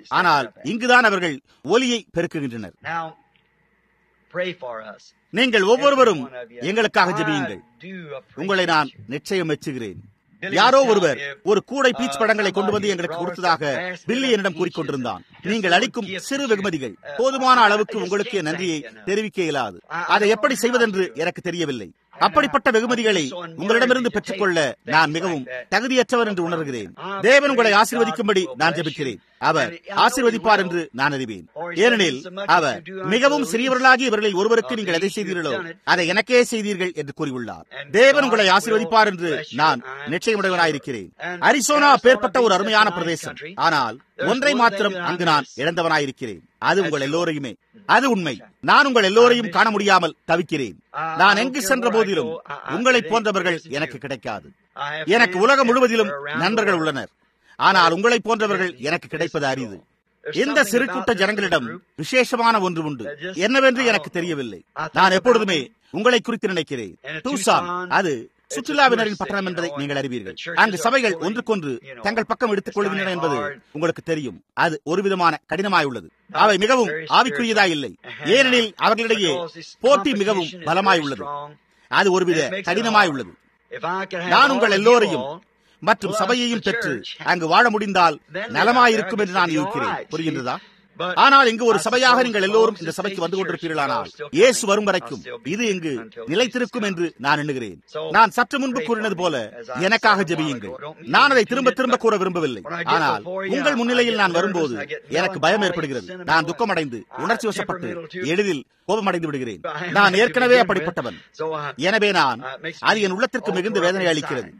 they say ஆனால் about that. இங்குதான் அவர்கள் ஒலியை பெருக்குகின்றனர் Now, pray for us. நீங்கள் ஒவ்வொருவரும் Every one of you. எங்களுக்காக I ஜெபியுங்கள் do appreciate உங்களை நான் you. நிச்சயம் மெச்சுகிறேன் Billy யாரோ was ஒருவர் telling me, ஒரு கூடை பீச் uh, பழங்களை கொண்டு வந்து somebody எங்களுக்கு brought us கொடுத்ததாக a basket பில்லி of என்னிடம் peaches. கூறிக்கொண்டிருந்தான் Just நீங்கள் a அளிக்கும் gift சிறு that you- வெகுமதிகள் uh, போதுமான I- I அளவுக்கு just உங்களுக்கு can't என் நன்றியை thank you enough. தெரிவிக்க இயலாது I- I அதை don't எப்படி know செய்வதென்று how to. எனக்கு தெரியவில்லை And அப்படிப்பட்ட I- வெகுமதிகளை I'm so unworthy உங்களிடமிருந்து to பெற்றுக்கொள்ள take நான் things மிகவும் like that. தகுதியற்றவர் என்று உணர்கிறேன் I தேவன் உங்களை pray God ஆசீர்வதிக்கும்படி will நான் bless ஜெபிக்கிறேன் you. Our And I know ஆசீர்வதிப்பார் he will. என்று நான் அறிவேன் For he said, ஏனெனில் "So much as our you do unto மிகவும் the least சிறியவர்களாகி இவர்களில் ஒருவருக்கு of நீங்கள் எதை these you have செய்தீர்களோ done it." அதை எனக்கே செய்தீர்கள் என்று கூறியுள்ளார் And தேவன் God உங்களை will ஆசீர்வதிப்பார் என்று bless you. நான் I am நிச்சயமுடையவனாயிருக்கிறேன் sure. And அரிசோனா Arizona அப்பேற்பட்ட ஒரு being அருமையான such a nice பிரதேசம் country, ஆனால் there's ஒன்றை one மாத்திரம் thing that I அங்கு நான் miss. இழந்தவனாயிருக்கிறேன் அது That's உங்கள் true. எல்லோரையுமே அது உண்மை நான் உங்கள் எல்லோரையும் காண முடியாமல் தவிக்கிறேன் I- நான் I எங்கு don't சென்ற care where I போதிலும் go, I- I- உங்களைப் it போன்றவர்கள் isn't எனக்கு you. கிடைக்காது I have எனக்கு friends உலகம் முழுவதிலும் everywhere around the நண்பர்கள் world. உள்ளனர் ஆனால் உங்களைப் போன்றவர்கள் எனக்கு கிடைப்பது அரிது இந்த சிறு கூட்ட ஜனங்களிடம் விசேஷமான ஒன்று உண்டு என்னவென்று எனக்கு தெரியவில்லை நான் எப்பொழுதுமே உங்களை குறித்து நினைக்கிறேன் டூசான் அது சுற்றுலாவினரின் பட்டணம் என்பதை நீங்கள் அறிவீர்கள் அங்கு சபைகள் ஒன்றுக்கொன்று தங்கள் பக்கம் எடுத்துக் கொள்கின்றன என்பது உங்களுக்கு தெரியும் அது ஒரு விதமான கடினமாயுள்ளது அவை மிகவும் ஆவிக்குரியதாய் இல்லை ஏனெனில் அவர்களிடையே போட்டி மிகவும் பலமாய் உள்ளது அது ஒருவித கடினமாய் உள்ளது நான் உங்கள் எல்லோரையும் மற்றும் சபையையும் பெற்று அங்கு வாழ முடிந்தால் நலமாயிருக்கும் என்று நான் யோசிக்கிறேன் புரிகின்றதா ஆனால் இங்கு ஒரு சபையாக நீங்கள் எல்லோரும் இந்த சபைக்கு வந்து கொண்டிருப்பீர்களானால் இயேசு வரும் வரைக்கும் இது இங்கு நிலைத்திருக்கும் என்று நான் எண்ணுகிறேன் நான் சற்று முன்பு கூறினது போல எனக்காக ஜெபியுங்கள் நான் அதை திரும்ப திரும்ப கூற விரும்பவில்லை ஆனால் உங்கள் முன்னிலையில் நான் வரும்போது எனக்கு பயம் ஏற்படுகிறது நான் துக்கமடைந்து உணர்ச்சி வசப்பட்டு எளிதில் கோபமடைந்து விடுகிறேன் நான் ஏற்கனவே அப்படிப்பட்டவன் எனவே நான் அது என் உள்ளத்திற்கு மிகுந்த வேதனை அளிக்கிறது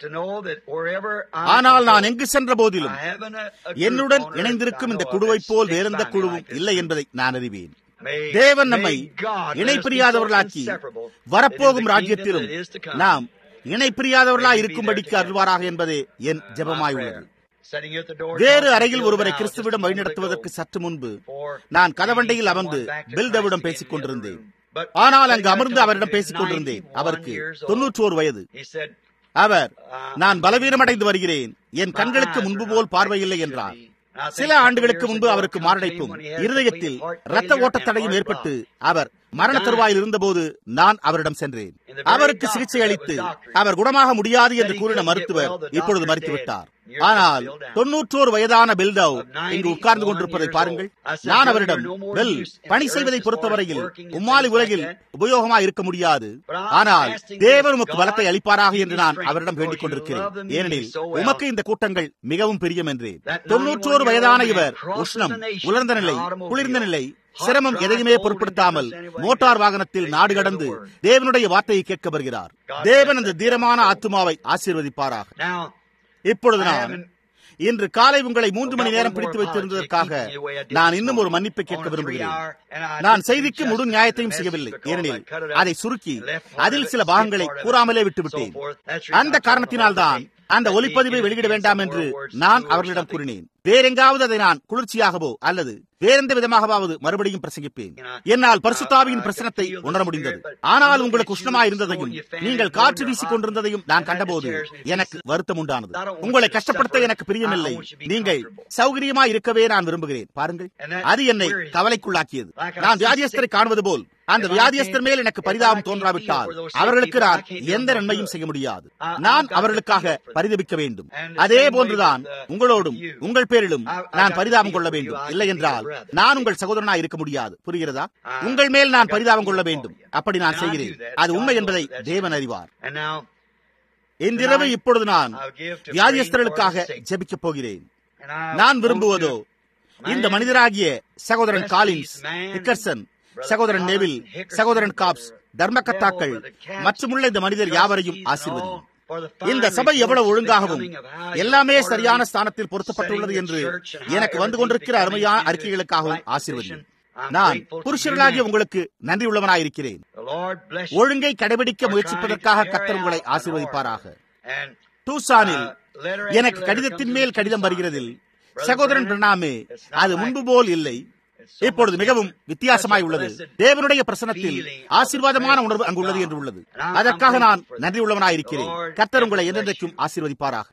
ஆனால் நான் எங்கு சென்ற போதிலும் என்னுடன் இணைந்திருக்கும் இந்த குழுவைப் போல் வேறெந்த குழுவும் இல்லை என்பதை நான் அறிவேன் தேவன் நம்மை இணைப்பிரியாதவர்களாக்கி வரப்போகும் ராஜ்யத்திலும் நாம் இணைப்பிரியாதவர்களாய் இருக்கும்படிக்கு அருள்வாராக என்பதே என் ஜெபமாய் உள்ளது வேறு அறையில் ஒருவரை கிறிஸ்துவிடம் வழிநடத்துவதற்கு சற்று முன்பு நான் கதவண்டையில் அமர்ந்து பில்டவிடம் பேசிக் கொண்டிருந்தேன் ஆனால் அங்கு அமர்ந்து அவரிடம் பேசிக் கொண்டிருந்தேன் அவருக்கு தொன்னூற்றோரு வயது அவர் நான் பலவீனமடைந்து வருகிறேன் என் கண்களுக்கு முன்பு போல் பார்வையில்லை என்றார் சில ஆண்டுகளுக்கு முன்பு அவருக்கு மாரடைப்பும் இருதயத்தில் ரத்த ஓட்டத்தடையும் ஏற்பட்டு அவர் மரண தருவாயில் இருந்தபோது நான் அவரிடம் சென்றேன் அவருக்கு சிகிச்சை அளித்து அவர் குணமாக முடியாது என்று கூறின மருத்துவர் இப்பொழுது மறித்துவிட்டார் ஆனால் தொன்னூற்றோரு வயதான பெல்டவ் இங்கு உட்கார்ந்து கொண்டிருப்பதை பாருங்கள் நான் அவரிடம் பெல் பணி செய்வதை பொறுத்தவரையில் உம்மாலி உலகில் உபயோகமா இருக்க முடியாது ஆனால் தேவன் உமக்கு பலத்தை அளிப்பாராக என்று நான் அவரிடம் வேண்டிக் கொண்டிருக்கிறேன் ஏனெனில் உமக்கு இந்த கூட்டங்கள் மிகவும் பிரியம் என்றேன் தொன்னூற்றோரு வயதான இவர் உஷ்ணம் உலர்ந்த நிலை குளிர்ந்த நிலை சிரமம் எதையுமே பொருட்படுத்தாமல் மோட்டார் வாகனத்தில் நாடு கடந்து தேவனுடைய வார்த்தையை கேட்க வருகிறார் தேவன் அந்த தீரமான ஆத்மாவை ஆசீர்வதிப்பாராக இப்பொழுது நான் இன்று காலை உங்களை மூன்று மணி நேரம் பிடித்து வைத்திருந்ததற்காக நான் இன்னும் ஒரு மன்னிப்பை கேட்க விரும்புகிறேன் நான் செய்திக்கு முழு நியாயத்தையும் செய்யவில்லை ஏனெனில் அதை சுருக்கி அதில் சில பாகங்களை கூறாமலே விட்டுவிட்டேன் அந்த காரணத்தினால்தான் அந்த ஒலிப்பதிவை வெளியிட வேண்டாம் என்று நான் அவர்களிடம் கூறினேன் வேறெங்காவது அதை நான் குளிர்ச்சியாகவோ அல்லது வேறெந்த விதமாகவாவது மறுபடியும் பிரசங்கிப்பேன் என்னால் பரிசுத்தாவியின் பிரசனத்தை உணர முடிந்தது ஆனால் உங்களுக்கு உஷ்ணமா இருந்ததையும் நீங்கள் காற்று வீசிக் கொண்டிருந்ததையும் நான் கண்டபோது எனக்கு வருத்தம் உண்டானது உங்களை கஷ்டப்படுத்த எனக்கு பிரியமில்லை நீங்கள் சௌகரியமா இருக்கவே நான் விரும்புகிறேன் பாருங்கள் அது என்னை கவலைக்குள்ளாக்கியது நான் வியாதியஸ்தரை காணுவது போல் அந்த வியாதியஸ்தர் மேல் எனக்கு பரிதாபம் தோன்றாவிட்டால் அவர்களுக்கு நான் எந்த நன்மையும் செய்ய முடியாது நான் அவர்களுக்காக பரிதபிக்க வேண்டும் அதே போன்றுதான் உங்களோடும் உங்கள் பேரிலும் நான் பரிதாபம் கொள்ள வேண்டும் இல்லை என்றால் நான் உங்கள் சகோதரனா இருக்க முடியாது புரிகிறதா உங்கள் மேல் நான் பரிதாபம் கொள்ள வேண்டும் அப்படி நான் செய்கிறேன் அது உண்மை என்பதை தேவன் அறிவார் இன்றிரவு இப்பொழுது நான் வியாதியஸ்தர்களுக்காக ஜெபிக்கப் போகிறேன் நான் விரும்புவதோ இந்த மனிதராகிய சகோதரன் காலின்ஸ் நிக்கர்சன் சகோதரன் நெவில் சகோதரன் காப்ஸ் தர்மகத்தாக்கள் மற்றுமுள்ள இந்த மனிதர் யாவரையும் ஆசீர்வதி இந்த சபை எவ்வளவு ஒழுங்காகவும் எல்லாமே சரியான ஸ்தானத்தில் பொருத்தப்பட்டுள்ளது என்று எனக்கு வந்து கொண்டிருக்கிற அருமையான அறிக்கைகளுக்காகவும் ஆசீர்வதி நான் புருஷர்களாகிய உங்களுக்கு நன்றி உள்ளவனாயிருக்கிறேன் ஒழுங்கை கடைபிடிக்க முயற்சிப்பதற்காக கத்தர் உங்களை ஆசீர்வதிப்பாராக டூசானில் எனக்கு கடிதத்தின் மேல் கடிதம் வருகிறதில் சகோதரன் பிரணாமே அது முன்பு போல் இல்லை இப்பொழுது மிகவும் வித்தியாசமாய் உள்ளது தேவனுடைய பிரசனத்தில் ஆசீர்வாதமான உணர்வு அங்குள்ளது என்று உள்ளது அதற்காக நான் நன்றி உள்ளவனாய் இருக்கிறேன் கர்த்தர் உங்களை என்றென்றைக்கும் ஆசீர்வதிப்பாராக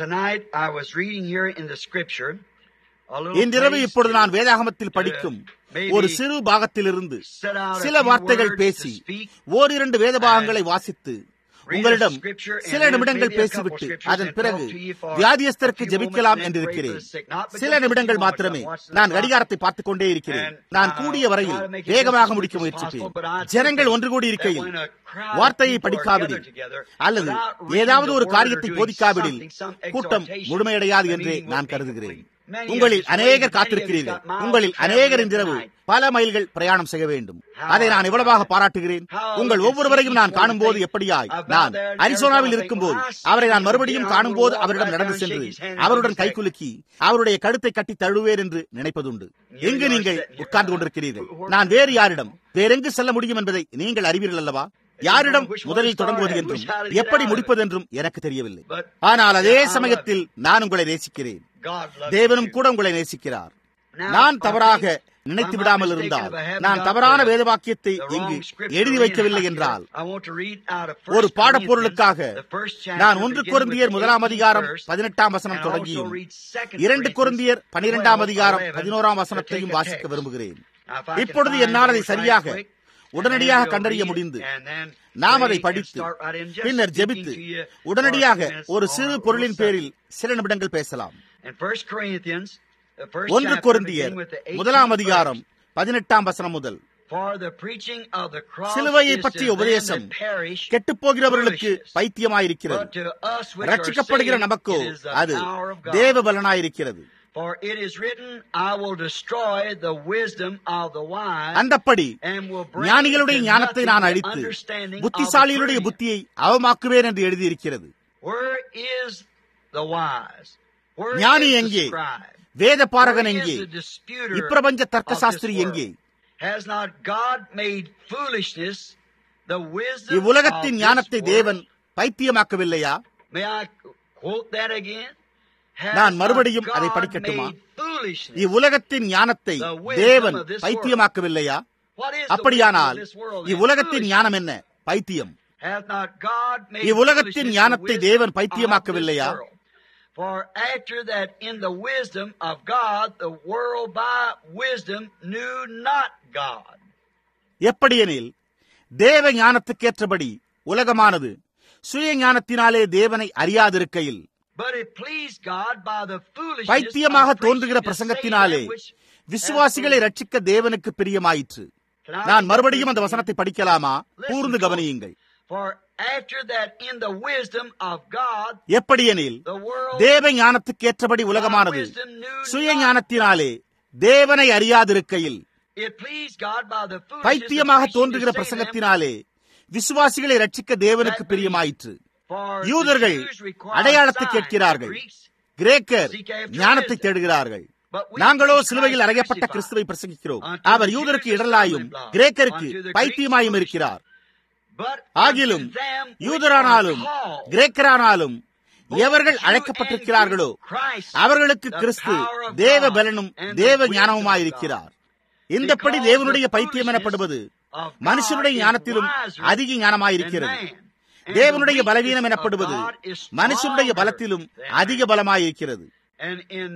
இன்றிரவு இப்பொழுது நான் வேதாகமத்தில் படிக்கும் ஒரு சிறு பாகத்திலிருந்து சில வார்த்தைகள் பேசி ஓரிரண்டு வேத பாகங்களை வாசித்து உங்களிடம் சில நிமிடங்கள் பேசிவிட்டு அதன் பிறகு வியாதியஸ்தருக்கு ஜெபிக்கலாம் என்றிருக்கிறேன் சில நிமிடங்கள் மாத்திரமே நான் கடிகாரத்தை பார்த்துக் கொண்டே இருக்கிறேன் நான் கூடிய வரையில் வேகமாக முடிக்க முயற்சிப்பேன் ஜனங்கள் ஒன்று கூடி இருக்கையில் வார்த்தையை படிக்காவிடில் அல்லது ஏதாவது ஒரு காரியத்தை போதிக்காவிடில் கூட்டம் முழுமையடையாது என்றே நான் கருதுகிறேன் உங்களில் அநேகர் காத்திருக்கிறீர்கள் உங்களில் அநேகர் இன்றிரவு பல மைல்கள் பிரயாணம் செய்ய வேண்டும் அதை நான் எவ்வளவாக பாராட்டுகிறேன் உங்கள் ஒவ்வொருவரையும் நான் காணும் போது எப்படியாய் நான் அரிசோனாவில் இருக்கும் போது அவரை நான் மறுபடியும் காணும் போது அவரிடம் நடந்து சென்று அவருடன் கைக்குலுக்கி அவருடைய கழுத்தை கட்டி தழுவேர் என்று நினைப்பதுண்டு எங்கு நீங்கள் உட்கார்ந்து கொண்டிருக்கிறீர்கள் நான் வேறு யாரிடம் வேறெங்கு செல்ல முடியும் என்பதை நீங்கள் அறிவீர்கள் அல்லவா யாரிடம் முதலில் தொடங்குவது என்றும் எப்படி முடிப்பது என்றும் எனக்கு தெரியவில்லை ஆனால் அதே சமயத்தில் நான் உங்களை நேசிக்கிறேன் தேவனும் கூட உங்களை நேசிக்கிறார் நான் தவறாக நினைத்து விடாமல் இருந்தால் நான் தவறான வேத வாக்கியத்தை இங்கு எழுதி வைக்கவில்லை என்றால் ஒரு பாடப்பொருளுக்காக நான் ஒன்று குருந்தியர் முதலாம் அதிகாரம் பதினெட்டாம் வசனம் தொடங்கியும் இரண்டு குருந்தியர் பனிரெண்டாம் அதிகாரம் பதினோராம் வசனத்தையும் வாசிக்க விரும்புகிறேன் இப்பொழுது என்னால் அதை சரியாக உடனடியாக கண்டறிய முடிந்து நாம் அதை படித்து பின்னர் ஜெபித்து உடனடியாக ஒரு சிறு பொருளின் பேரில் சில நிமிடங்கள் பேசலாம் ஒன்று கொருந்தியர் முதலாம் அதிகாரம் பதினெட்டாம் வசனம் முதல் சிலுவையை பற்றிய உபதேசம் கெட்டுப்போகிறவர்களுக்கு பைத்தியமாயிருக்கிறது ரட்சிக்கப்படுகிற நமக்கோ அது தேவ பலனாயிருக்கிறது For it is written, I will destroy the wisdom of the wise. அந்தப்படி ஞானிகளுடைய ஞானத்தை நான் அழித்து புத்திசாலிகளுடைய புத்தியை அவமாக்குவேன் என்று எழுதியிருக்கிறது Where is the wise? Where ஞானி is the எங்கே scribe? வேத பாரகன் Where is எங்கே the disputer இப்பிரபஞ்ச of this தர்க்கசாஸ்திரி world? எங்கே Has not God made foolishness the wisdom இவ்வுலகத்தின் of this ஞானத்தை world? தேவன் பைத்தியமாக்கவில்லையா May I quote that again? Has நான் not மறுபடியும் அதை God படிக்கட்டுமா? made foolishness இவ்வுலகத்தின் ஞானத்தை தேவன் பைத்தியமாக்கவில்லையா What is the அப்படியானால் wisdom of this world then? இவ்வுலகத்தின் ஞானம் என்ன பைத்தியம் Hath not God made இவ்வுலகத்தின் foolishness ஞானத்தை the wisdom தேவன் of பைத்தியமாக்கவில்லையா? this world? For after that in the wisdom of God the world by wisdom knew not God. எப்படியெனில் தேவ ஞானத்துக்கேற்றபடி உலகமானது சுய ஞானத்தினாலே தேவனை அறியாதிருக்கையில் But it pleased God by the foolishness பைத்தியமாக of தோன்றுகிற preaching to பிரசங்கத்தினாலே save that which விசுவாசிகளை ரட்சிக்க தேவனுக்கு பிரியமாயிற்று நான் மறுபடியும் அந்த வசனத்தை படிக்கலாமா கூர்ந்து கவனியுங்கள் For after that in the wisdom of God எப்படியெனில் the world தேவ ஞானத்துக்கேற்றபடி by உலகமானது wisdom knew சுய not ஞானத்தினாலே தேவனை அறியாதிருக்கையில் It pleased God by the foolishness பைத்தியமாக of preaching தோன்றுகிற to save them பிரசங்கத்தினாலே விசுவாசிகளை ரட்சிக்க தேவனுக்கு பிரியமாயிற்று For யூதர்கள் the Jews require அடையாளத்தை signs, கேட்கிறார்கள் the Greeks, கிரேக்கர் ஞானத்தை தேடுகிறார்கள் நாங்களோ சிலுவையில் அறையப்பட்ட கிறிஸ்துவை பிரசங்கிக்கிறோம் அவர் யூதருக்கு இடலாயும் கிரேக்கருக்கு பைத்தியமாயும் இருக்கிறார் but ஆகிலும் unto them which யூதரானாலும் are called, கிரேக்கரானாலும் both எவர்கள் Jew அழைக்கப்பட்டிருக்கிறார்களோ and Greek, Christ, அவர்களுக்கு the கிறிஸ்து power of தேவ God பலனும் and the தேவ wisdom of ஞானமுமாயிருக்கிறார் God. இந்தப்படி Because தேவனுடைய the பைத்தியம் எனப்படுவது foolishness of God மனுஷனுடைய is ஞானத்திலும் wiser அதிக than ஞானமாயிருக்கிறது man. And தேவனுடைய the பலவீனம் weakness of எனப்படுவது God is மனுஷனுடைய stronger பலத்திலும் than அதிக man. பலமாயிருக்கிறது And in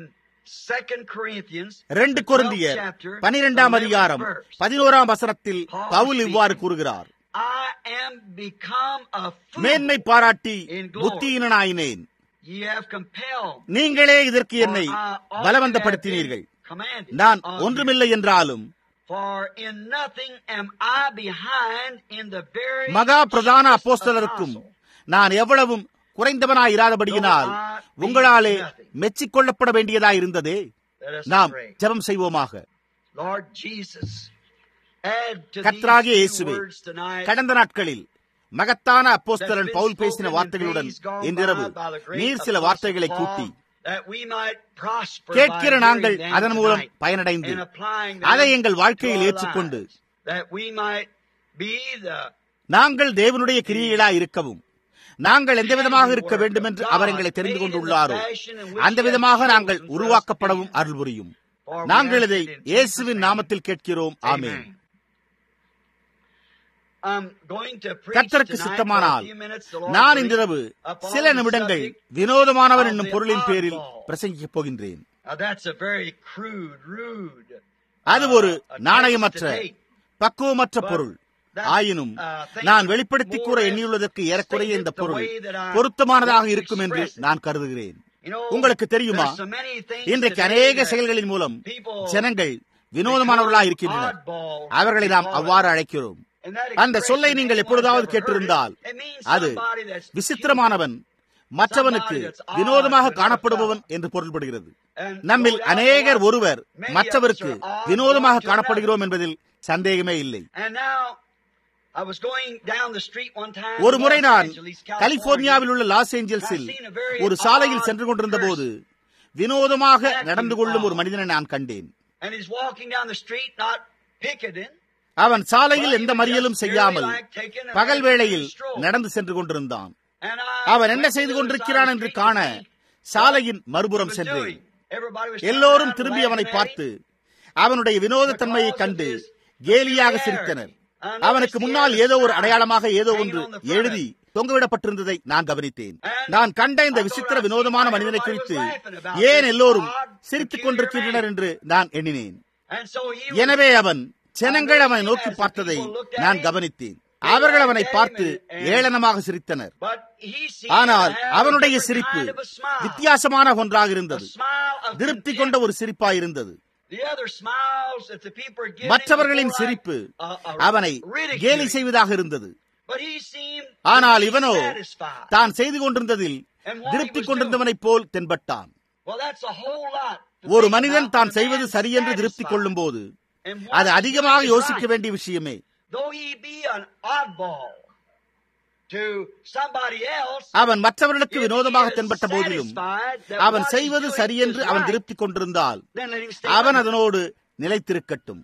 2 Corinthians, ரெண்டு the 12th கொரிந்தியர் chapter, பனிரெண்டாம் 11th அதிகாரம் verse, பதினோராம் வசனத்தில் Paul பவுல் இவ்வாறு speaking. கூறுகிறார் I am become a fool. மேன்மை பாராட்டி in glory. புத்தியினாயினேன் Ye have compelled. நீங்களே இதற்கு என்னை for I ought to have பலவந்தப்படுத்தினீர்கள் been commanded நான் of you. ஒன்றுமில்லை என்றாலும் For in nothing am I behind in the very மகா பிரதான chiefest அப்போஸ்தலருக்கும் apostle. நான் எவ்வளவும் குறைந்தவனாயிராதபடியினால் உங்களாலே மெச்சிக் கொள்ளப்பட வேண்டியதாயிருந்ததே Let us நாம் pray. ஜெபம் செய்வோமாக Lord Jesus, add to கர்த்தராகிய these few இயேசுவே words tonight கடந்த நாட்களில் மகத்தான that's அப்போஸ்தலன் been பவுல் spoken பேசின in வார்த்தைகளுடன் days gone இன்றிரவு by by the great நீர் சில apostle வார்த்தைகளை Paul, கூட்டி that we might prosper கேட்கிற by நாங்கள் hearing them அதன் மூலம் tonight பயனடைந்து and applying them அதை எங்கள் வாழ்க்கையில் to our ஏற்றுக்கொண்டு lives, that we might be the நாங்கள் தேவனுடைய கிரியைகளா இருக்கவும் நாங்கள் எந்த விதமாக இருக்க வேண்டும் என்று அவர் எங்களை தெரிந்து கொண்டுள்ளாரோ அந்த விதமாக நாங்கள் உருவாக்கப்படவும் அருள் புரியும் For we நாங்கள் ask இதை it in இயேசுவின் Jesus' name. நாமத்தில் கேட்கிறோம் ஆமென் Amen. I'm going to preach கர்த்தருக்கு tonight for a சித்தமானால் few minutes, the Lord நான் willing, இன்றிரவு upon சில the நிமிடங்கள் subject வினோதமானவர் of என்னும் the பொருளின் பேரில் oddball. பிரசங்கிக்கப் போகின்றேன் Now that's a very crude, rude அது ஒரு நாணயமற்ற பக்குவமற்ற பொருள் ஆயினும் நான் வெளிப்படுத்தி கூற எண்ணியுள்ளதற்கு ஏறக்குறைய இந்த பொருள் பொருத்தமானதாக இருக்கும் என்று நான் கருதுகிறேன் உங்களுக்கு தெரியுமா இன்றைக்கு அநேக செயல்களின் மூலம் ஜனங்கள் வினோதமானவர்களாக இருக்கின்றனர் அவர்களை நாம் அவ்வாறு அழைக்கிறோம் அந்த சொல்லை நீங்கள் எப்பொழுதாவது கேட்டிருந்தால் அது விசித்திரமானவன் மற்றவனுக்கு வினோதமாக காணப்படுபவன் என்று பொருள்படுகிறது நம்மில் அநேகர் ஒருவர் மற்றவருக்கு வினோதமாக காணப்படுகிறோம் என்பதில் சந்தேகமே இல்லை ஒரு முறை நான் கலிபோர்னியாவில் உள்ள லாஸ் ஏஞ்சல்ஸில் ஒரு சாலையில் சென்று கொண்டிருந்த போது வினோதமாக நடந்து கொள்ளும் ஒரு மனிதனை நான் கண்டேன் அவன் சாலையில் எந்த மறியலும் செய்யாமல் பகல் வேளையில் நடந்து சென்று கொண்டிருந்தான் அவன் என்ன செய்து கொண்டிருக்கிறான் என்று காண சாலையின் மறுபுறம் சென்றேன் எல்லோரும் திரும்பி அவனை பார்த்து அவனுடைய வினோதத்தன்மையை கண்டு கேலியாக சிரித்தனர் அவனுக்கு முன்னால் ஏதோ ஒரு அடையாளமாக ஏதோ ஒன்று எழுதி தொங்கவிடப்பட்டிருந்ததை நான் கவனித்தேன் நான் கண்ட இந்த விசித்திர வினோதமான மனிதனை குறித்து ஏன் எல்லோரும் சிரித்துக் கொண்டிருக்கின்றனர் என்று நான் எண்ணினேன் எனவே அவன் ஜனங்கள் அவனை நோக்கி பார்த்ததை நான் கவனித்தேன் அவர்கள் அவனை பார்த்து ஏளனமாக சிரித்தனர் ஆனால் அவனுடைய சிரிப்பு வித்தியாசமான ஒன்றாக இருந்தது திருப்தி கொண்ட ஒரு சிரிப்பாய் இருந்தது மற்றவர்களின் சிரிப்பு அவனை கேலி செய்வதாக இருந்தது ஆனால் இவனோ தான் செய்து கொண்டிருந்ததில் திருப்தி கொண்டிருந்தவனைப் போல் தென்பட்டான் ஒரு மனிதன் தான் செய்வது சரியென்று திருப்தி கொள்ளும் போது அது அதிகமாக யோசிக்க வேண்டிய விஷயமே அவன் மற்றவர்களுக்கு வினோதமாக தென்பட்ட போதிலும் அவன் செய்வது சரியென்று அவன் திருப்தி கொண்டிருந்தால் அவன் அதனோடு நிலைத்திருக்கட்டும்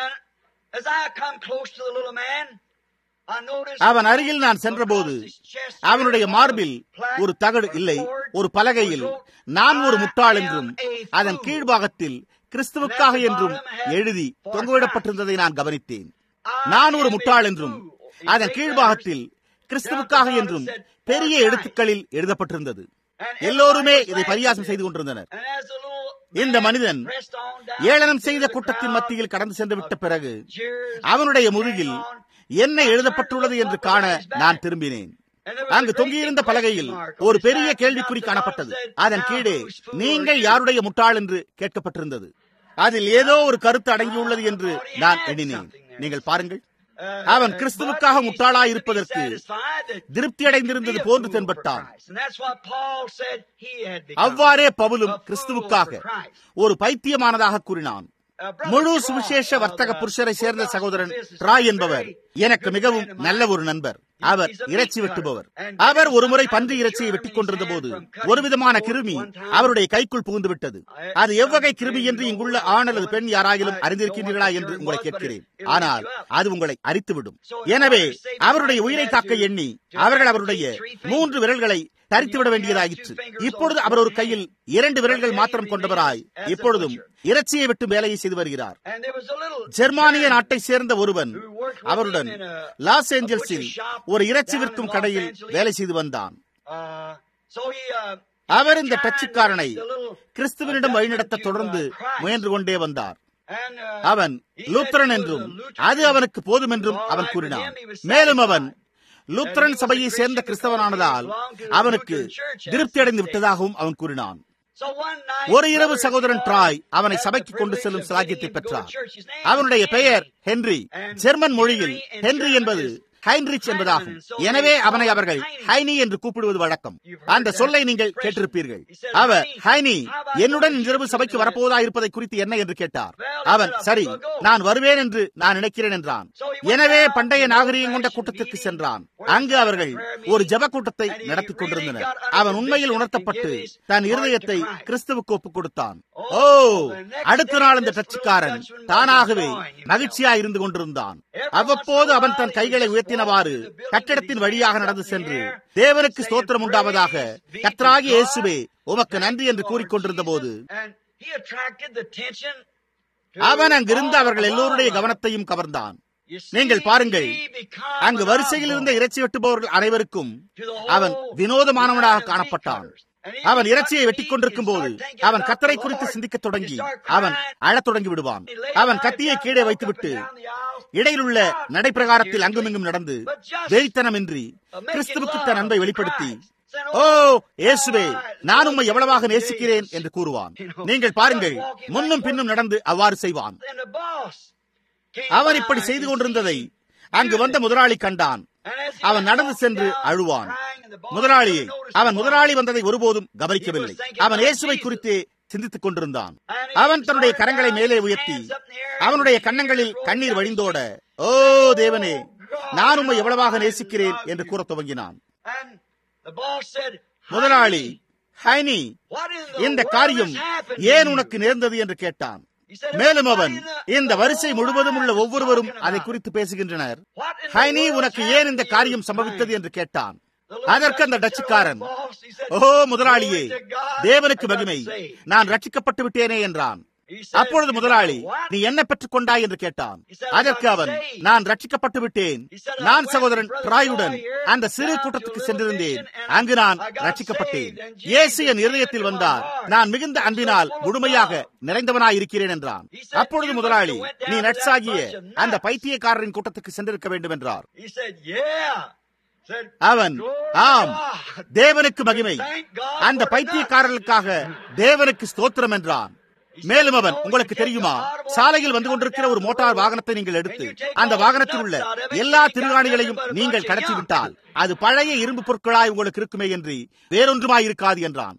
அவன் அருகில் நான் சென்றபோது அவனுடைய மார்பில் ஒரு தகடு இல்லை ஒரு பலகையில் நான் ஒரு முட்டாள் என்றும் அதன் கீழ்பாகத்தில் கிறிஸ்துவுக்காக என்றும் எழுதி தொங்கவிடப்பட்டிருந்ததை நான் கவனித்தேன் நான் ஒரு முட்டாள் என்றும் அதன் கீழ்பாகத்தில் கிறிஸ்துவுக்காக என்றும் பெரிய எழுத்துக்களில் எழுதப்பட்டிருந்தது எல்லோருமே இதை பரியாசம் செய்து கொண்டிருந்தனர் இந்த மனிதன் ஏளனம் செய்த கூட்டத்தின் மத்தியில் கடந்து சென்று விட்ட பிறகு அவனுடைய முதுகில் என்ன எழுதப்பட்டுள்ளது என்று காண நான் திரும்பினேன் அங்கு தொங்கியிருந்த பலகையில் ஒரு பெரிய கேள்விக்குறி காணப்பட்டது அதன் கீழே நீங்கள் யாருடைய முட்டாள் என்று கேட்கப்பட்டிருந்தது அதில் ஏதோ ஒரு கருத்து அடங்கியுள்ளது என்று நான் எண்ணினேன் நீங்கள் பாருங்கள் அவன் கிறிஸ்துவுக்காக முட்டாளாய் இருப்பதற்கு திருப்தி அடைந்திருந்தது போன்று தென்பட்டான் அவ்வாறே பவுலும் கிறிஸ்துவுக்காக ஒரு பைத்தியமானதாக கூறினான் முழு சுவிசேஷ வர்த்தக புருஷரை சேர்ந்த சகோதரன் ட்ராய் என்பவர் எனக்கு மிகவும் நல்ல ஒரு நண்பர் அவர் இறைச்சி வெட்டுபவர் அவர் ஒருமுறை பன்றி இறைச்சியை வெட்டிக் கொண்டிருந்த போது ஒரு விதமான கிருமி அவருடைய கைக்குள் புகுந்து விட்டது அது எவ்வகை கிருமி என்று இங்குள்ள ஆண் அல்லது பெண் யாராகிலும் அறிந்திருக்கின்றீர்களா என்று உங்களை கேட்கிறேன் ஆனால் அது உங்களை அரித்துவிடும் எனவே அவருடைய உயிரை காக்க எண்ணி அவர்கள் அவருடைய மூன்று விரல்களை தரித்துவிட வேண்டியதாயிற்று இப்பொழுது அவர் ஒரு கையில் இரண்டு விரல்கள் மாத்திரம் கொண்டவராய் இப்பொழுதும் இறைச்சியை விட்டு வேலையை செய்து வருகிறார் ஜெர்மானிய நாட்டை சேர்ந்த ஒருவன் அவருடன் லாஸ் ஏஞ்சல்ஸில் ஒரு இறைச்சி விற்கும் கடையில் வேலை செய்து வந்தான் அவர் இந்த டச்சுக்காரனை கிறிஸ்துவனிடம் வழிநடத்த தொடர்ந்து முயன்று கொண்டே வந்தார் அவன் லூத்தரன் என்றும் அது அவனுக்கு போதும் என்றும் அவன் கூறினான் மேலும் அவன் லூத்தரன் சபையை சேர்ந்த கிறிஸ்தவனானதால் அவனுக்கு திருப்தி அடைந்து விட்டதாகவும் அவன் கூறினான் ஒரு இரவு சகோதரன் ட்ராய் அவனை சபைக்கு கொண்டு செல்லும் சாகியத்தை பெற்றார் அவனுடைய பெயர் ஹென்றி ஜெர்மன் மொழியில் ஹென்றி என்பது ஹைன்ரிச் என்பதாகும் எனவே அவனை அவர்கள் ஹைனி என்று கூப்பிடுவது வழக்கம் அந்த சொல்லை நீங்கள் கேட்டிருப்பீர்கள் அவர் ஹைனி என்னுடன் இன்றிரவு சபைக்கு வரப்போவதா இருப்பதை குறித்து என்ன என்று கேட்டார் அவன் சரி நான் வருவேன் என்று நான் நினைக்கிறேன் என்றான் எனவே பண்டைய நாகரிகம் கொண்ட கூட்டத்திற்கு சென்றான் அங்கு அவர்கள் ஒரு ஜப கூட்டத்தை நடத்திக் கொண்டிருந்தனர் அவன் உண்மையில் உணர்த்தப்பட்டு தன் இருதயத்தை கிறிஸ்துவுக்கு ஒப்புக் கொடுத்தான் ஓ அடுத்த நாள் இந்த டச்சுக்காரன் தானாகவே மகிழ்ச்சியா இருந்து கொண்டிருந்தான் அவ்வப்போது அவன் தன் கைகளை உயர்த்தினவாறு கட்டிடத்தின் வழியாக நடந்து சென்று தேவனுக்கு ஸ்தோத்திரம் உண்டாவதாக கத்ராகி இயேசுவே உமக்கு நன்றி என்று கூறிக்கொண்டிருந்த போது அவன் அங்கிருந்து அவர்கள் எல்லோருடைய கவனத்தையும் கவர்ந்தான் நீங்கள் பாருங்கள் அங்கு வரிசையில் இருந்த இறைச்சி வெட்டுபவர்கள் அனைவருக்கும் அவன் வினோதமானவனாக காணப்பட்டான் அவன் இறைச்சியை வெட்டிக் கொண்டிருக்கும் போது அவன் கத்தரை குறித்து சிந்திக்கத் தொடங்கி அவன் அழத் தொடங்கி விடுவான் அவன் கத்தியை கீழே வைத்துவிட்டு இடையிலுள்ள நடைப்பிரகாரத்தில் அங்குமிங்கும் நடந்து வெறித்தனமின்றி கிறிஸ்துவுக்கு தன் அன்பை வெளிப்படுத்தி ஓ இயேசுவே நான் உம்மை எவ்வளவாக நேசிக்கிறேன் என்று கூறுவான் நீங்கள் பாருங்கள் முன்னும் பின்னும் நடந்து அவ்வாறு செய்வான் அவன் இப்படி செய்து கொண்டிருந்ததை அங்கு வந்த முதலாளி கண்டான் அவன் நடந்து சென்று அழுவான் முதலாளியை அவன் முதலாளி வந்ததை ஒருபோதும் கவனிக்கவில்லை அவன் இயேசுவை குறித்து சிந்தித்துக் கொண்டிருந்தான் அவன் தன்னுடைய கரங்களை மேலே உயர்த்தி அவனுடைய கன்னங்களில் கண்ணீர் வழிந்தோட ஓ தேவனே நான் உம்மை எவ்வளவாக நேசிக்கிறேன் என்று கூறத் துவங்கினான் முதலாளி ஹைனி இந்த காரியம் ஏன் உனக்கு நேர்ந்தது என்று கேட்டான் மேலும் அவன் இந்த வரிசை முழுவதும் உள்ள ஒவ்வொருவரும் அதை குறித்து பேசுகின்றனர் ஹைனி உனக்கு ஏன் இந்த காரியம் சம்பவித்தது என்று கேட்டான் அதற்கு அந்த டச்சுக்காரன் ஓ முதலாளியே தேவனுக்கு மகிமை நான் ரட்சிக்கப்பட்டு விட்டேனே என்றான் அப்பொழுது முதலாளி நீ என்ன பெற்றுக் கொண்டாய் என்று கேட்டான் அதற்கு அவன் நான் ரட்சிக்கப்பட்டு விட்டேன் நான் சகோதரன் ட்ராயுடன் அந்த சிறு கூட்டத்துக்கு சென்றிருந்தேன் அங்கு நான் ரட்சிக்கப்பட்டேன் இயேசு என் இருதயத்தில் வந்தார் நான் மிகுந்த அன்பினால் முழுமையாக நிறைந்தவனாய் இருக்கிறேன் என்றான் அப்பொழுது முதலாளி நீ நட்சாகிய அந்த பைத்தியக்காரரின் கூட்டத்துக்கு சென்றிருக்க வேண்டும் என்றார் அவன் ஆம் தேவனுக்கு மகிமை அந்த பைத்தியக்காரர்களுக்காக தேவனுக்கு ஸ்தோத்திரம் என்றான் மேலும் அவன் உங்களுக்கு தெரியுமா சாலையில் வந்து கொண்டிருக்கிற ஒரு மோட்டார் வாகனத்தை நீங்கள் எடுத்து அந்த வாகனத்தில் உள்ள எல்லா திருகாணிகளையும் நீங்கள் கடத்தி விட்டால் அது பழைய இரும்பு பொருட்களாய் உங்களுக்கு இருக்குமே என்று வேறொன்றுமாய் இருக்காது என்றான்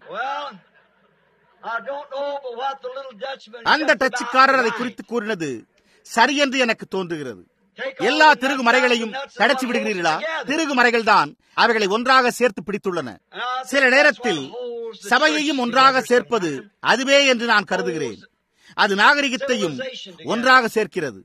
அந்த டச்சுக்காரர் அதை குறித்து கூறினது சரியென்று எனக்கு தோன்றுகிறது எல்லா திருகு மறைகளையும் கடச்சி விடுகிறீர்களா திருகு மறைகள் தான் அவைகளை ஒன்றாக சேர்த்து பிடித்துள்ளன சில நேரத்தில் சபையையும் ஒன்றாக சேர்ப்பது அதுவே என்று நான் கருதுகிறேன் அது நாகரிகத்தையும் ஒன்றாக சேர்க்கிறது